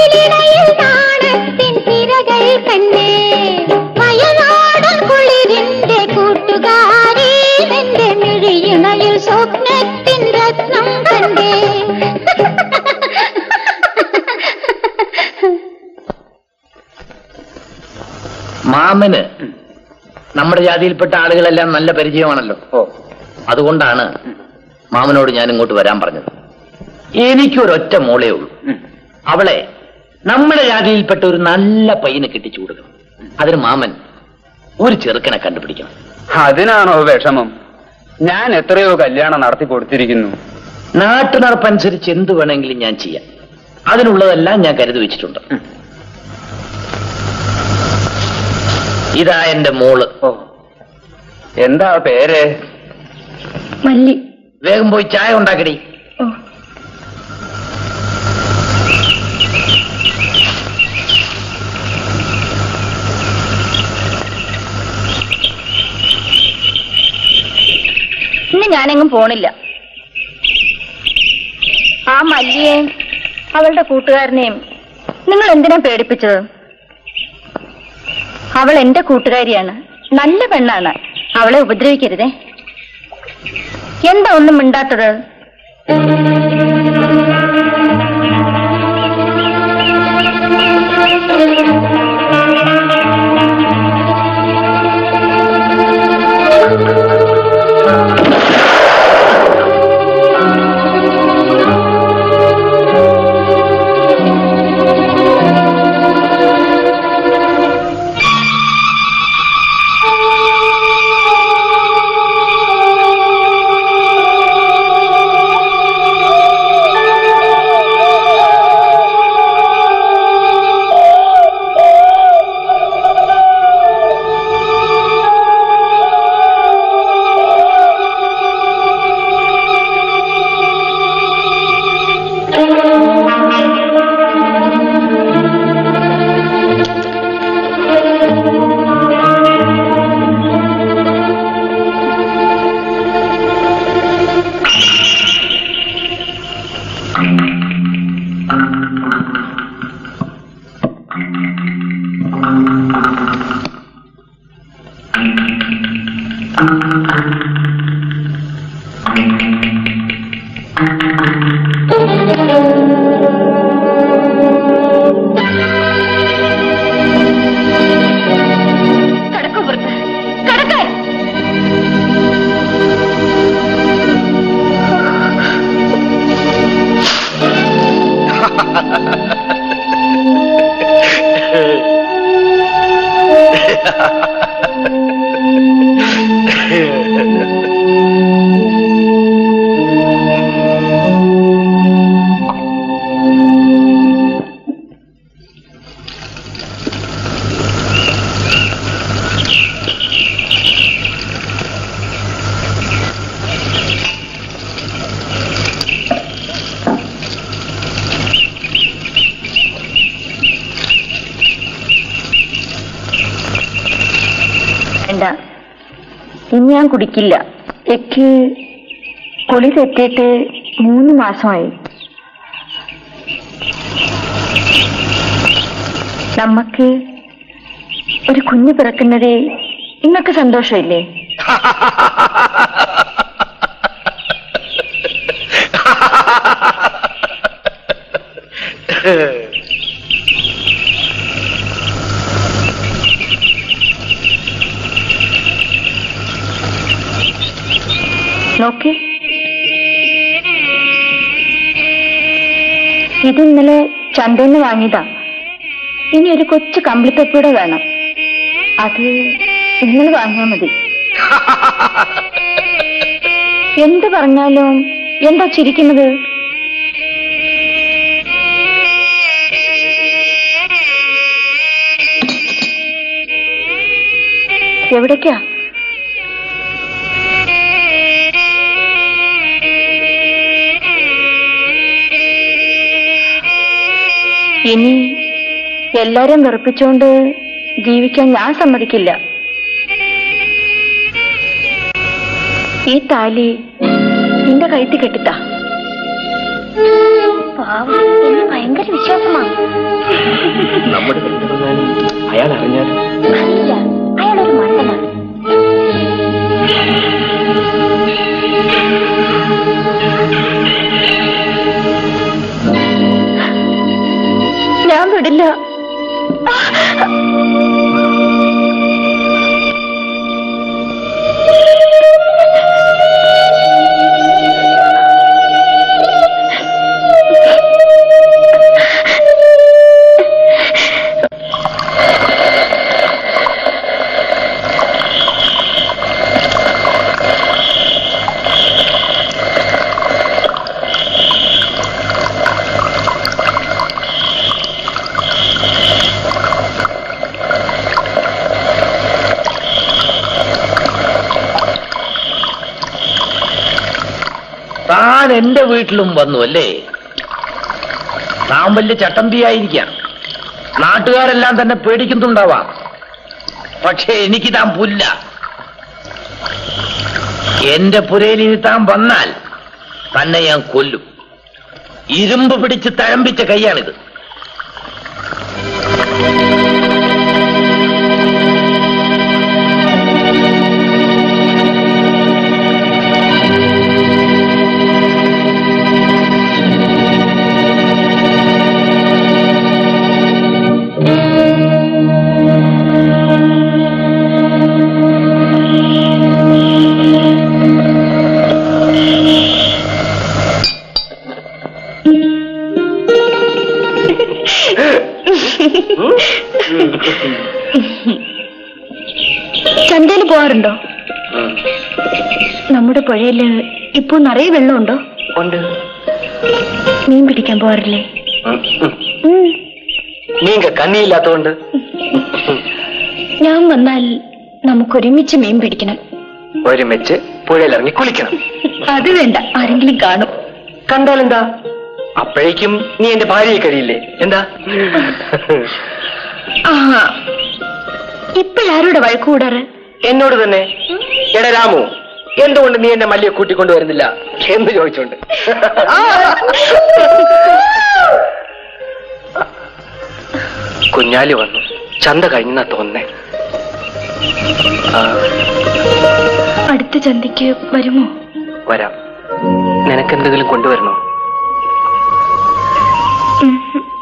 കവിളിണയിൽ നാണത്തിൻ തിരകൾ കണ്ടേ വയനാടൻ കുളിരിന്റെ കൂട്ടുകാരി നിന്റെ മിഴിയിണയിൽ സ്വപ്നത്തിൻ രത്നം കണ്ടേ മാമന് നമ്മുടെ ജാതിയിൽപ്പെട്ട ആളുകളെല്ലാം നല്ല പരിചയമാണല്ലോ ഓ അതുകൊണ്ടാണ് മാമനോട് ഞാൻ ഇങ്ങോട്ട് വരാൻ പറഞ്ഞത് എനിക്കൊരൊറ്റ മോളേ ഉള്ളൂ അവളെ നമ്മുടെ ജാതിയിൽപ്പെട്ട ഒരു നല്ല പയ്യനെ കെട്ടിച്ചു കൊടുക്കണം അതിന് മാമൻ ഒരു ചെറുക്കനെ കണ്ടുപിടിക്കണം അതിനാണോ വിഷമം ഞാൻ എത്രയോ കല്യാണം നടത്തി കൊടുത്തിരിക്കുന്നു നാട്ടു നടപ്പനുസരിച്ച് എന്ത് വേണമെങ്കിലും ഞാൻ ചെയ്യാം അതിനുള്ളതെല്ലാം ഞാൻ കരുതി വെച്ചിട്ടുണ്ട് ഇതാ എന്റെ മോള് ഓ എന്താ പേര് മല്ലി വേഗം പോയി ചായ ഉണ്ടാക്കടി ഓ ഇന്ന് ഞാനെങ്ങും പോണില്ല ആ മല്ലിയെയും അവളുടെ കൂട്ടുകാരനെയും നിങ്ങൾ എന്തിനാ പേടിപ്പിച്ചത് അവൾ എന്റെ കൂട്ടുകാരിയാണ് നല്ല പെണ്ണാണ് അവളെ ഉപദ്രവിക്കരുതേ എന്താ ഒന്നും മിണ്ടാത്തത് കടക്കു പുറത്ത് കടക്കാൻ വേണ്ട ഇനി ഞാൻ കുടിക്കില്ല എനിക്ക് കുളി തെറ്റിയിട്ട് മൂന്ന് മാസമായി നമുക്ക് ഒരു കുഞ്ഞ് പിറക്കുന്നതേ നിങ്ങൾക്ക് സന്തോഷമില്ലേ നോക്കി ഇത് ഇന്നലെ ചന്തയിൽ നിന്ന് വാങ്ങിയതാ ഇനി ഒരു കൊച്ചു കമ്പിളിത്തൊപ്പിയുടെ വേണം അത് നിങ്ങൾ വാങ്ങിയാൽ മതി എന്ത് പറഞ്ഞാലും എന്താ ചിരിക്കുന്നത് എവിടേക്കാ ഇനി എല്ലാരും വെറുപ്പിച്ചുകൊണ്ട് ജീവിക്കാൻ ഞാൻ സമ്മതിക്കില്ല ഈ താലി നിന്റെ കഴുത്തി കെട്ടിത്താ പാവം എന്നെ ഭയങ്കര വിശ്വാസമാണ് നമ്മുടെ വീട്ടിൽ വന്നാലും അയാൾ അറിഞ്ഞാലും അല്ല അയാളൊരു മണ്ടനാണ് ഞാൻ വിടില്ല താൻ എന്റെ വീട്ടിലും വന്നു അല്ലേ താൻ വലിയ ചട്ടമ്പിയായിരിക്കാം നാട്ടുകാരെല്ലാം തന്നെ പേടിക്കുന്നുണ്ടാവാം പക്ഷേ എനിക്ക് താൻ പുല്ല എന്റെ പുരയിൽ ഇനി താൻ വന്നാൽ തന്നെ ഞാൻ കൊല്ലും ഇരുമ്പ് പിടിച്ച് തഴമ്പിച്ച കൈയാണിത് ചന്തയിൽ പോവാറുണ്ടോ നമ്മുടെ പുഴയില് ഇപ്പൊ നിറയെ വെള്ളമുണ്ടോ ഉണ്ട് മീൻ പിടിക്കാൻ പോവാറില്ലേ ഉം. നീങ്ക കണ്ണിയില്ലാത്തോണ്ട് ഞാൻ വന്നാൽ നമുക്ക് ഒരുമിച്ച് മീൻ പിടിക്കണം ഒരുമിച്ച് പുഴയിലിറങ്ങി കുളിക്കണം അത് വേണ്ട ആരെങ്കിലും കാണും കണ്ടാലെന്താ അപ്പോഴേക്കും നീ എന്റെ ഭാര്യയെ കഴിയില്ലേ എന്താ ആ ഇപ്പോഴാരോടെ വഴക്ക് കൂടാറ് എന്നോട് തന്നെ എടാ രാമു എന്തുകൊണ്ട് നീ എന്നെ മല്ലിയെ കൂട്ടിക്കൊണ്ടുവരുന്നില്ല എന്ന് ചോദിച്ചോണ്ട് കുഞ്ഞാലി വന്നു ചന്ത കഴിഞ്ഞാ തോന്നേ അടുത്ത ചന്തയ്ക്ക് വരുമോ വരാം നിനക്കെന്തെങ്കിലും കൊണ്ടുവരണോ ഉം.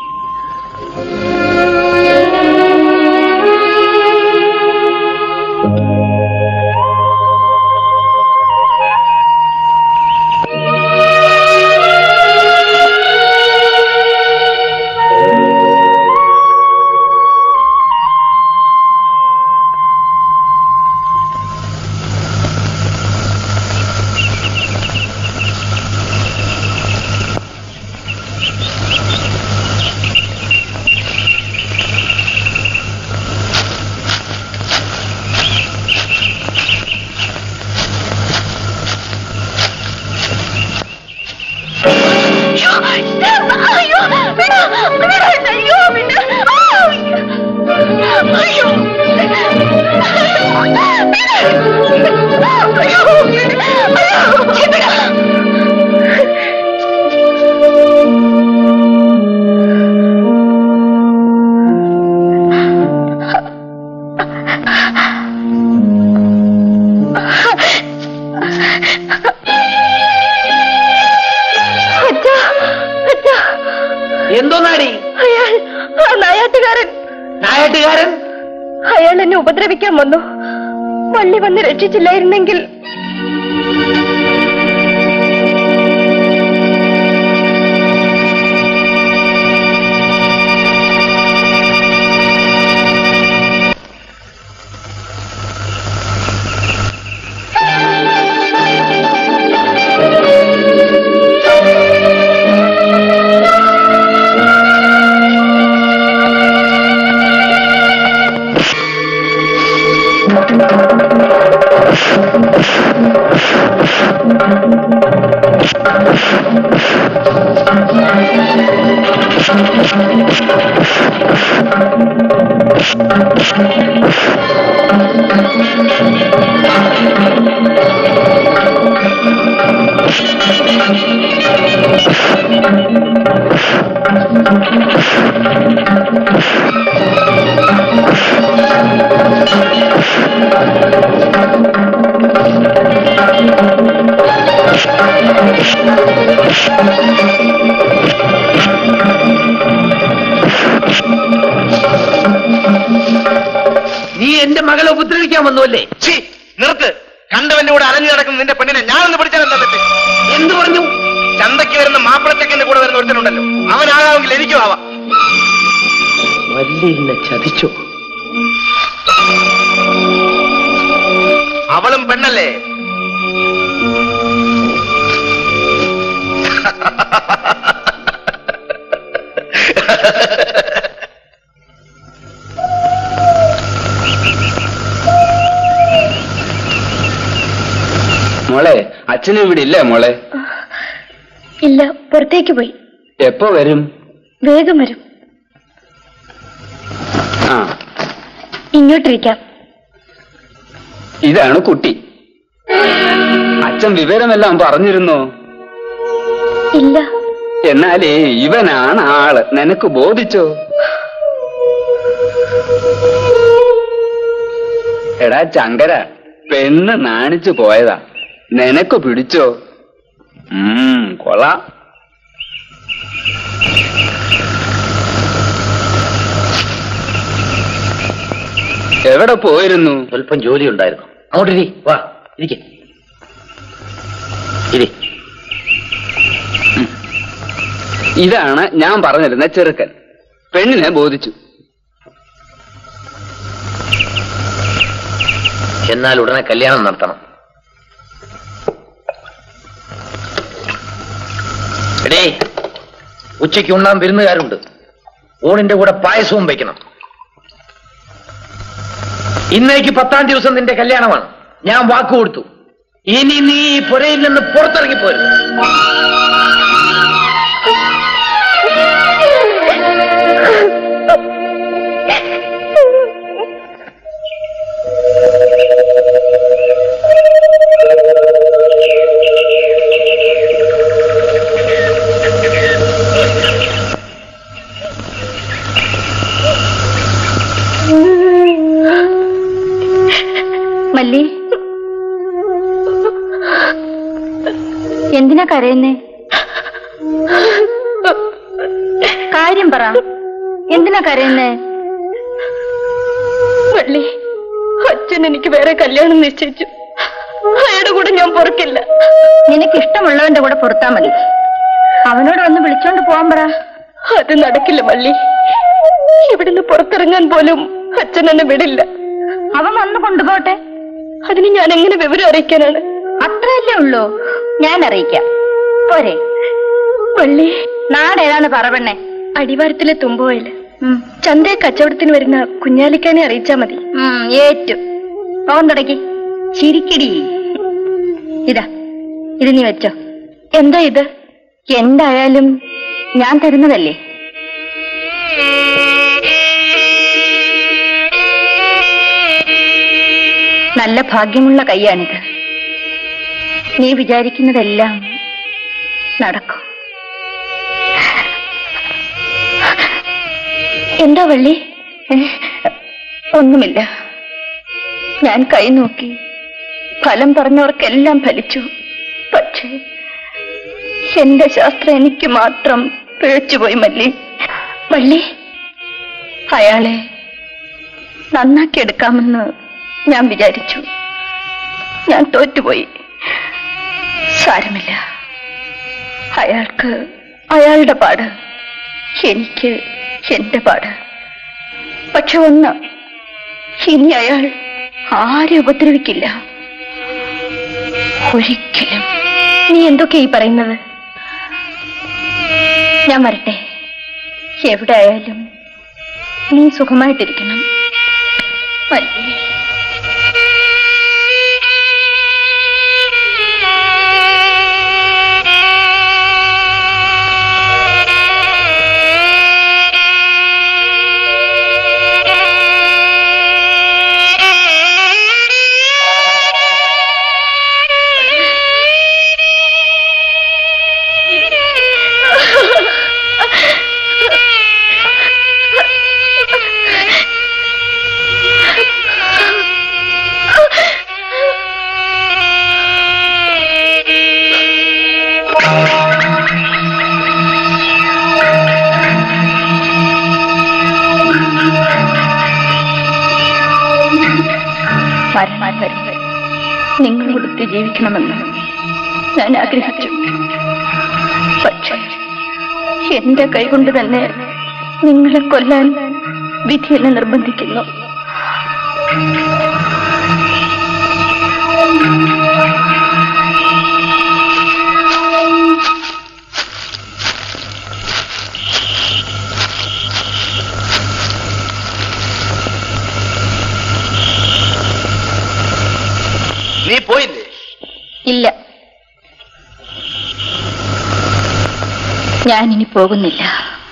അച്ഛാ, അച്ഛാ, എന്തോ നാടി അയാൾ ആ നായാട്ടുകാരൻ നായാട്ടുകാരൻ അയാൾ എന്നെ ഉപദ്രവിക്കാൻ വന്നു വള്ളി വന്ന് രക്ഷിച്ചില്ലായിരുന്നെങ്കിൽ പിടിക്കാൻ വന്നു അല്ലേ ഛീ, നിർത്ത് കണ്ടവന്റെ കൂടെ അലഞ്ഞു കിടക്കുന്ന നിന്റെ പെണ്ണിനെ ഞാനൊന്ന് പിടിച്ചാൽ എന്താ തെറ്റ് എന്ത് പറഞ്ഞു ചന്തയ്ക്ക് വരുന്ന മാപ്പിളച്ചക്കന്റെ കൂടെ വരുന്ന ഒരുത്തനുണ്ടല്ലോ അവനാകാമെങ്കിൽ എനിക്കും ആവാം വല്ലിനെ ചതിച്ചു അവളും പെണ്ണല്ലേ മോളെ അച്ഛനും ഇവിടെ ഇല്ലേ മോളെ ഇല്ല പുറത്തേക്ക് പോയി എപ്പോ വരും വേഗം വരും ആ ഇങ്ങോട്ടിരിക്കാം ഇതാണ് കുട്ടി അച്ഛൻ വിവരമെല്ലാം പറഞ്ഞിരുന്നോ ഇല്ല എന്നാലേ ഇവനാണ് ആള് നിനക്ക് ബോധിച്ചോ എടാ ചങ്കര പെണ്ണ് നാണിച്ചു പോയതാ നിനക്ക് പിടിച്ചോ ഉം കൊള്ളാം എവിടെ പോയിരുന്നു സ്വല്പം ജോലി ഉണ്ടായിരുന്നു അങ്ങോട്ട് ഇരി വാ ഇരിക്കെ ഇരി ഇതാണ് ഞാൻ പറഞ്ഞിരുന്ന ചെറുക്കൻ പെണ്ണിനെ ബോധിച്ചു എന്നാൽ ഉടനെ കല്യാണം നടത്തണം എടേ ഉച്ചയ്ക്ക് ഉണ്ണാൻ വിരുന്നുകാരുണ്ട് ഊണിന്റെ കൂടെ പായസവും വയ്ക്കണം ഇന്നേക്ക് പത്താം ദിവസം നിന്റെ കല്യാണമാണ് ഞാൻ വാക്ക് കൊടുത്തു ഇനി നീ ഈ പുരയിൽ നിന്ന് പുറത്തിറങ്ങി പോരും മല്ലി എന്തിനാ കരയുന്നേ കാര്യം പറ എന്തിനാ കരയുന്നേ വള്ളി അച്ഛൻ എനിക്ക് വേറെ കല്യാണം നിശ്ചയിച്ചു അയാളുടെ കൂടെ ഞാൻ പൊറുക്കില്ല നിനക്ക് ഇഷ്ടമുള്ളവന്റെ കൂടെ പൊറുത്താ മതി അവനോട് വന്ന് വിളിച്ചോണ്ട് പോവാൻ പറ അത് നടക്കില്ല വള്ളി ഇവിടുന്ന് പുറത്തിറങ്ങാൻ പോലും അച്ഛൻ എന്നെ വിടില്ല അവൻ വന്ന് കൊണ്ടുപോട്ടെ അതിന് ഞാൻ എങ്ങനെ വിവരം അറിയിക്കാനാണ് അത്രയല്ലേ ഉള്ളൂ ഞാൻ അറിയിക്കാം പോരെ വള്ളി നാടേതാന്ന് പറ പെണ്ണെ അടിവാരത്തിലെ തുമ്പോയില് ചന്തയെ കച്ചവടത്തിന് വരുന്ന കുഞ്ഞാലിക്കാനെ അറിയിച്ചാ മതി ഉം, ഏറ്റു പോകാൻ തുടക്കി ചിരിക്കിടി ഇതാ ഇത് നീ വെച്ചോ എന്താ ഇത് എന്തായാലും ഞാൻ തരുന്നതല്ലേ നല്ല ഭാഗ്യമുള്ള കൈയാണിത് നീ വിചാരിക്കുന്നതെല്ലാം നടക്കും എന്താ വള്ളി ഏ, ഒന്നുമില്ല ഞാൻ കൈ നോക്കി ഫലം പറഞ്ഞവർക്കെല്ലാം ഫലിച്ചു പക്ഷേ എന്റെ ശാസ്ത്രം എനിക്ക് മാത്രം പിഴച്ചുപോയി മല്ലി വള്ളി അയാളെ നന്നാക്കി എടുക്കാമെന്ന് ഞാൻ വിചാരിച്ചു ഞാൻ തോറ്റുപോയി സാരമില്ല അയാൾക്ക് അയാളുടെ പാട് എനിക്ക് എന്റെ പാട് പക്ഷെ ഒന്ന് ഇനി അയാൾ ആരെ ഉപദ്രവിക്കില്ല ഒരിക്കലും നീ എന്തൊക്കെയാ ഈ പറയുന്നത് ഞാൻ വരട്ടെ എവിടെ ആയാലും നീ സുഖമായിട്ടിരിക്കണം മല്ലി വരെ നിങ്ങളോടൊത്ത് ജീവിക്കണമെന്ന് ഞാൻ ആഗ്രഹിച്ചു പക്ഷേ എന്റെ കൈകൊണ്ട് തന്നെ നിങ്ങളെ കൊല്ലാൻ വിധി എന്നെ നിർബന്ധിക്കുന്നു നീ പോയില്ലേ ഇല്ല ഞാനിനി പോകുന്നില്ല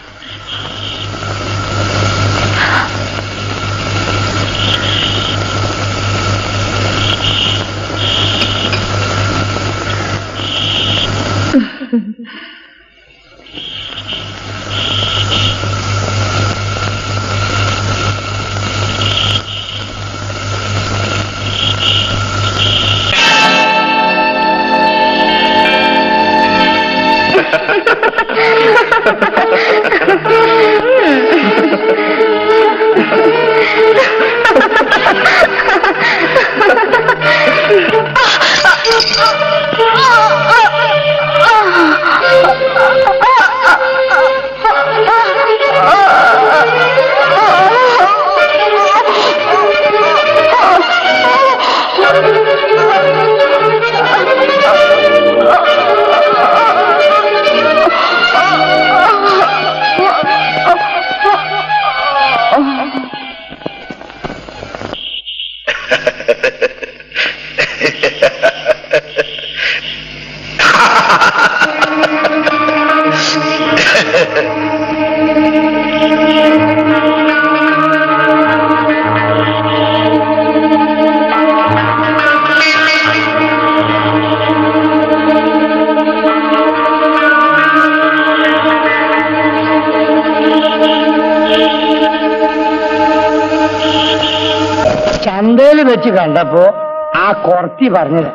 ചന്തയിൽ വെച്ച് കണ്ടപ്പോ ആ കുറത്തി പറഞ്ഞത്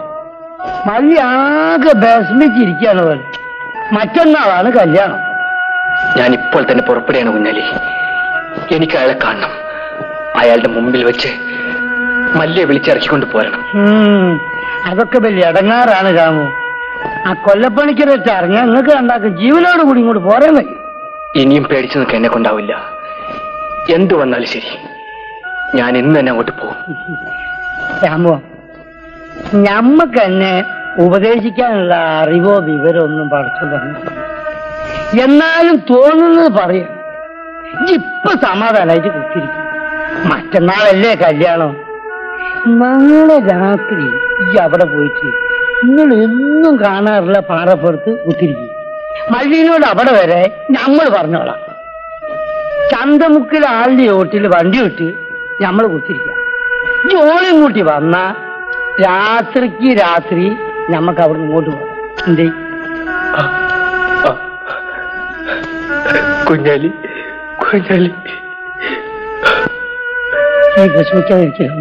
മല്ലി ആകെ വിഷമിച്ചിരിക്കുകയാണ് പോലെ മറ്റന്നാളാണ് കല്യാണം ഞാൻ ഇപ്പോൾ തന്നെ പുറപ്പെടുകയാണ് കുഞ്ഞാലി എനിക്ക് അയാളെ കാണണം അയാളുടെ മുമ്പിൽ വെച്ച് മല്ലിയെ വിളിച്ചിറക്കിക്കൊണ്ട് പോരണം ഉം, അതൊക്കെ വലിയ ഇടങ്ങാറാണ് രാമു ആ കൊല്ലപ്പണിക്കരെ വെച്ച് അറിഞ്ഞാൽ നിങ്ങൾക്ക് കണ്ടാക്കും ജീവനോട് കൂടി ഇങ്ങോട്ട് പോരാൻ കഴിയും ഇനിയും പേടിച്ചു നിൽക്കാൻ എന്നെ കൊണ്ടാവില്ല എന്തു വന്നാലും ശരി ഞാൻ ഇന്ന് തന്നെ അങ്ങോട്ട് പോകും രാമു ഞമ്മക്ക് എന്നെ ഉപദേശിക്കാനുള്ള അറിവോ വിവരോ ഒന്നും പഠിച്ചു തന്നെ എന്നാലും തോന്നുന്നത് പറയും ഇപ്പൊ സമാധാനമായിട്ട് കുത്തിരിക്കും മറ്റന്നാളല്ലേ കല്യാണം നാളെ രാത്രി ഈ അവിടെ പോയിട്ട് നിങ്ങൾ എന്നും കാണാറില്ല പാറപ്പുറത്ത് കുത്തിരിക്കും മല്ലീനോട് അവിടെ വരെ നമ്മൾ പറഞ്ഞോളാം ചന്തമുക്കിൽ ആളുടെ ഓട്ടിൽ വണ്ടി വിട്ട് നമ്മൾ കുത്തിരിക്കാം ജോളിയും കൂട്ടി വന്ന രാത്രിക്ക് രാത്രി നമുക്ക് അവിടെ ഇങ്ങോട്ട് പോകാം എന്തേ കുഞ്ഞാലി കുഞ്ഞാലി ഈ വിഷമിക്കാതിരിക്കണം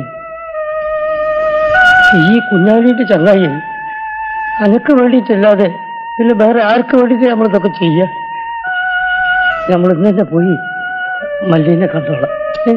ഈ കുഞ്ഞാലിന്റെ ചങ്ങായി അനക്ക് വേണ്ടിയിട്ടല്ലാതെ പിന്നെ വേറെ ആർക്ക് വേണ്ടിയിട്ട് നമ്മളിതൊക്കെ ചെയ്യാം നമ്മൾ ഇന്ന് തന്നെ പോയി മല്ലീനെ കണ്ടോളാം ഏ?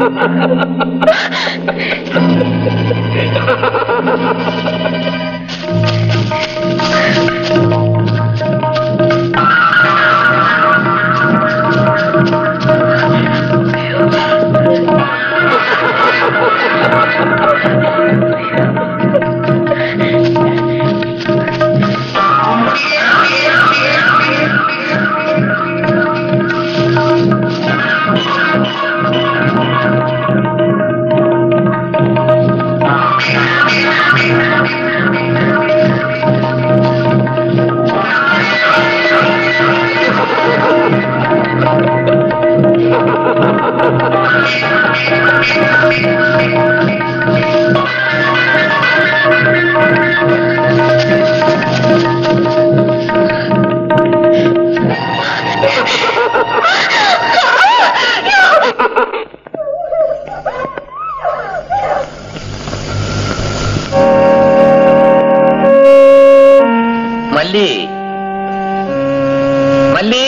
മല്ലി മല്ലി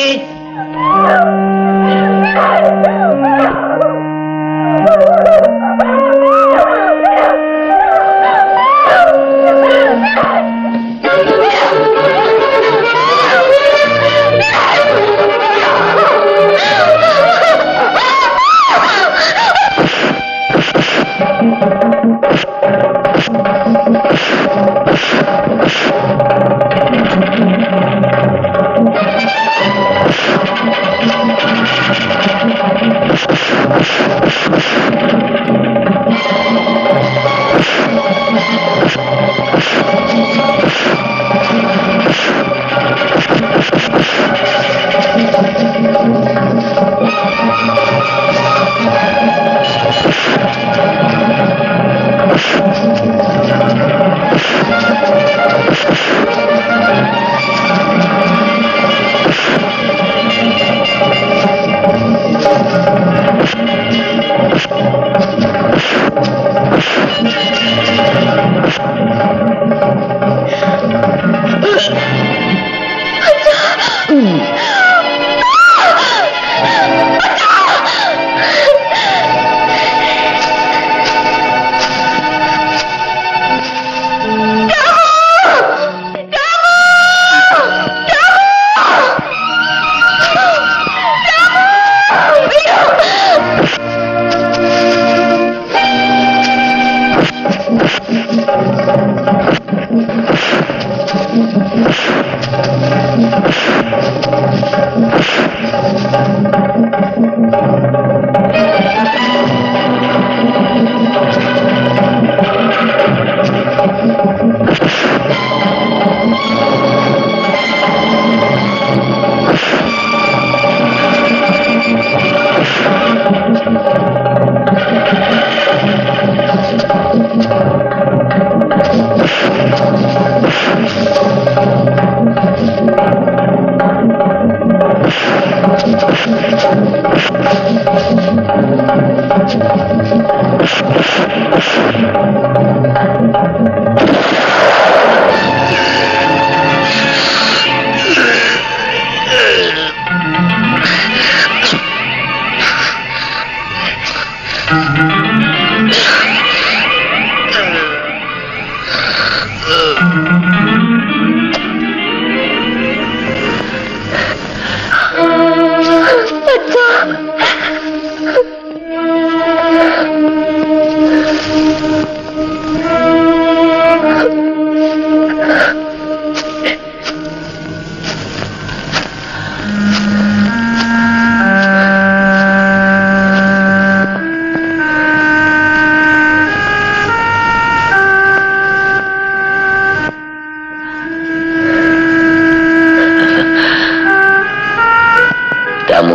രാമു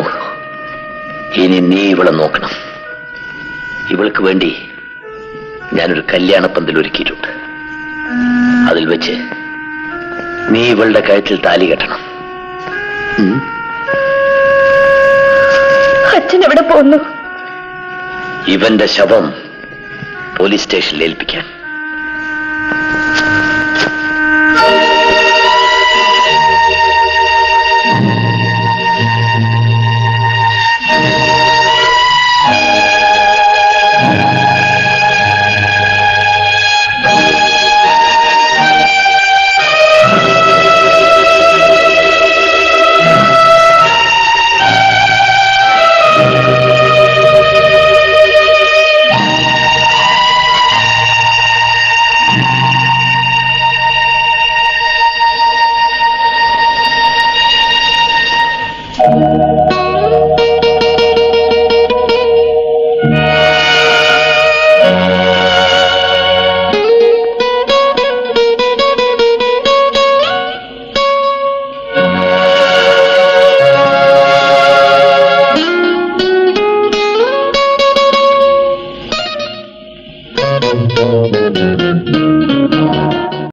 ഇനി നീ ഇവളെ നോക്കണം ഇവൾക്ക് വേണ്ടി ഞാനൊരു കല്യാണ പന്തൽ ഒരുക്കിയിട്ടുണ്ട് അതിൽ വെച്ച് നീ ഇവളുടെ കഴുത്തിൽ താലി കെട്ടണം ഉം? അച്ഛൻ എവിടെ പോന്നു ഇവന്റെ ശവം പോലീസ് സ്റ്റേഷനിൽ ഏൽപ്പിക്കാൻ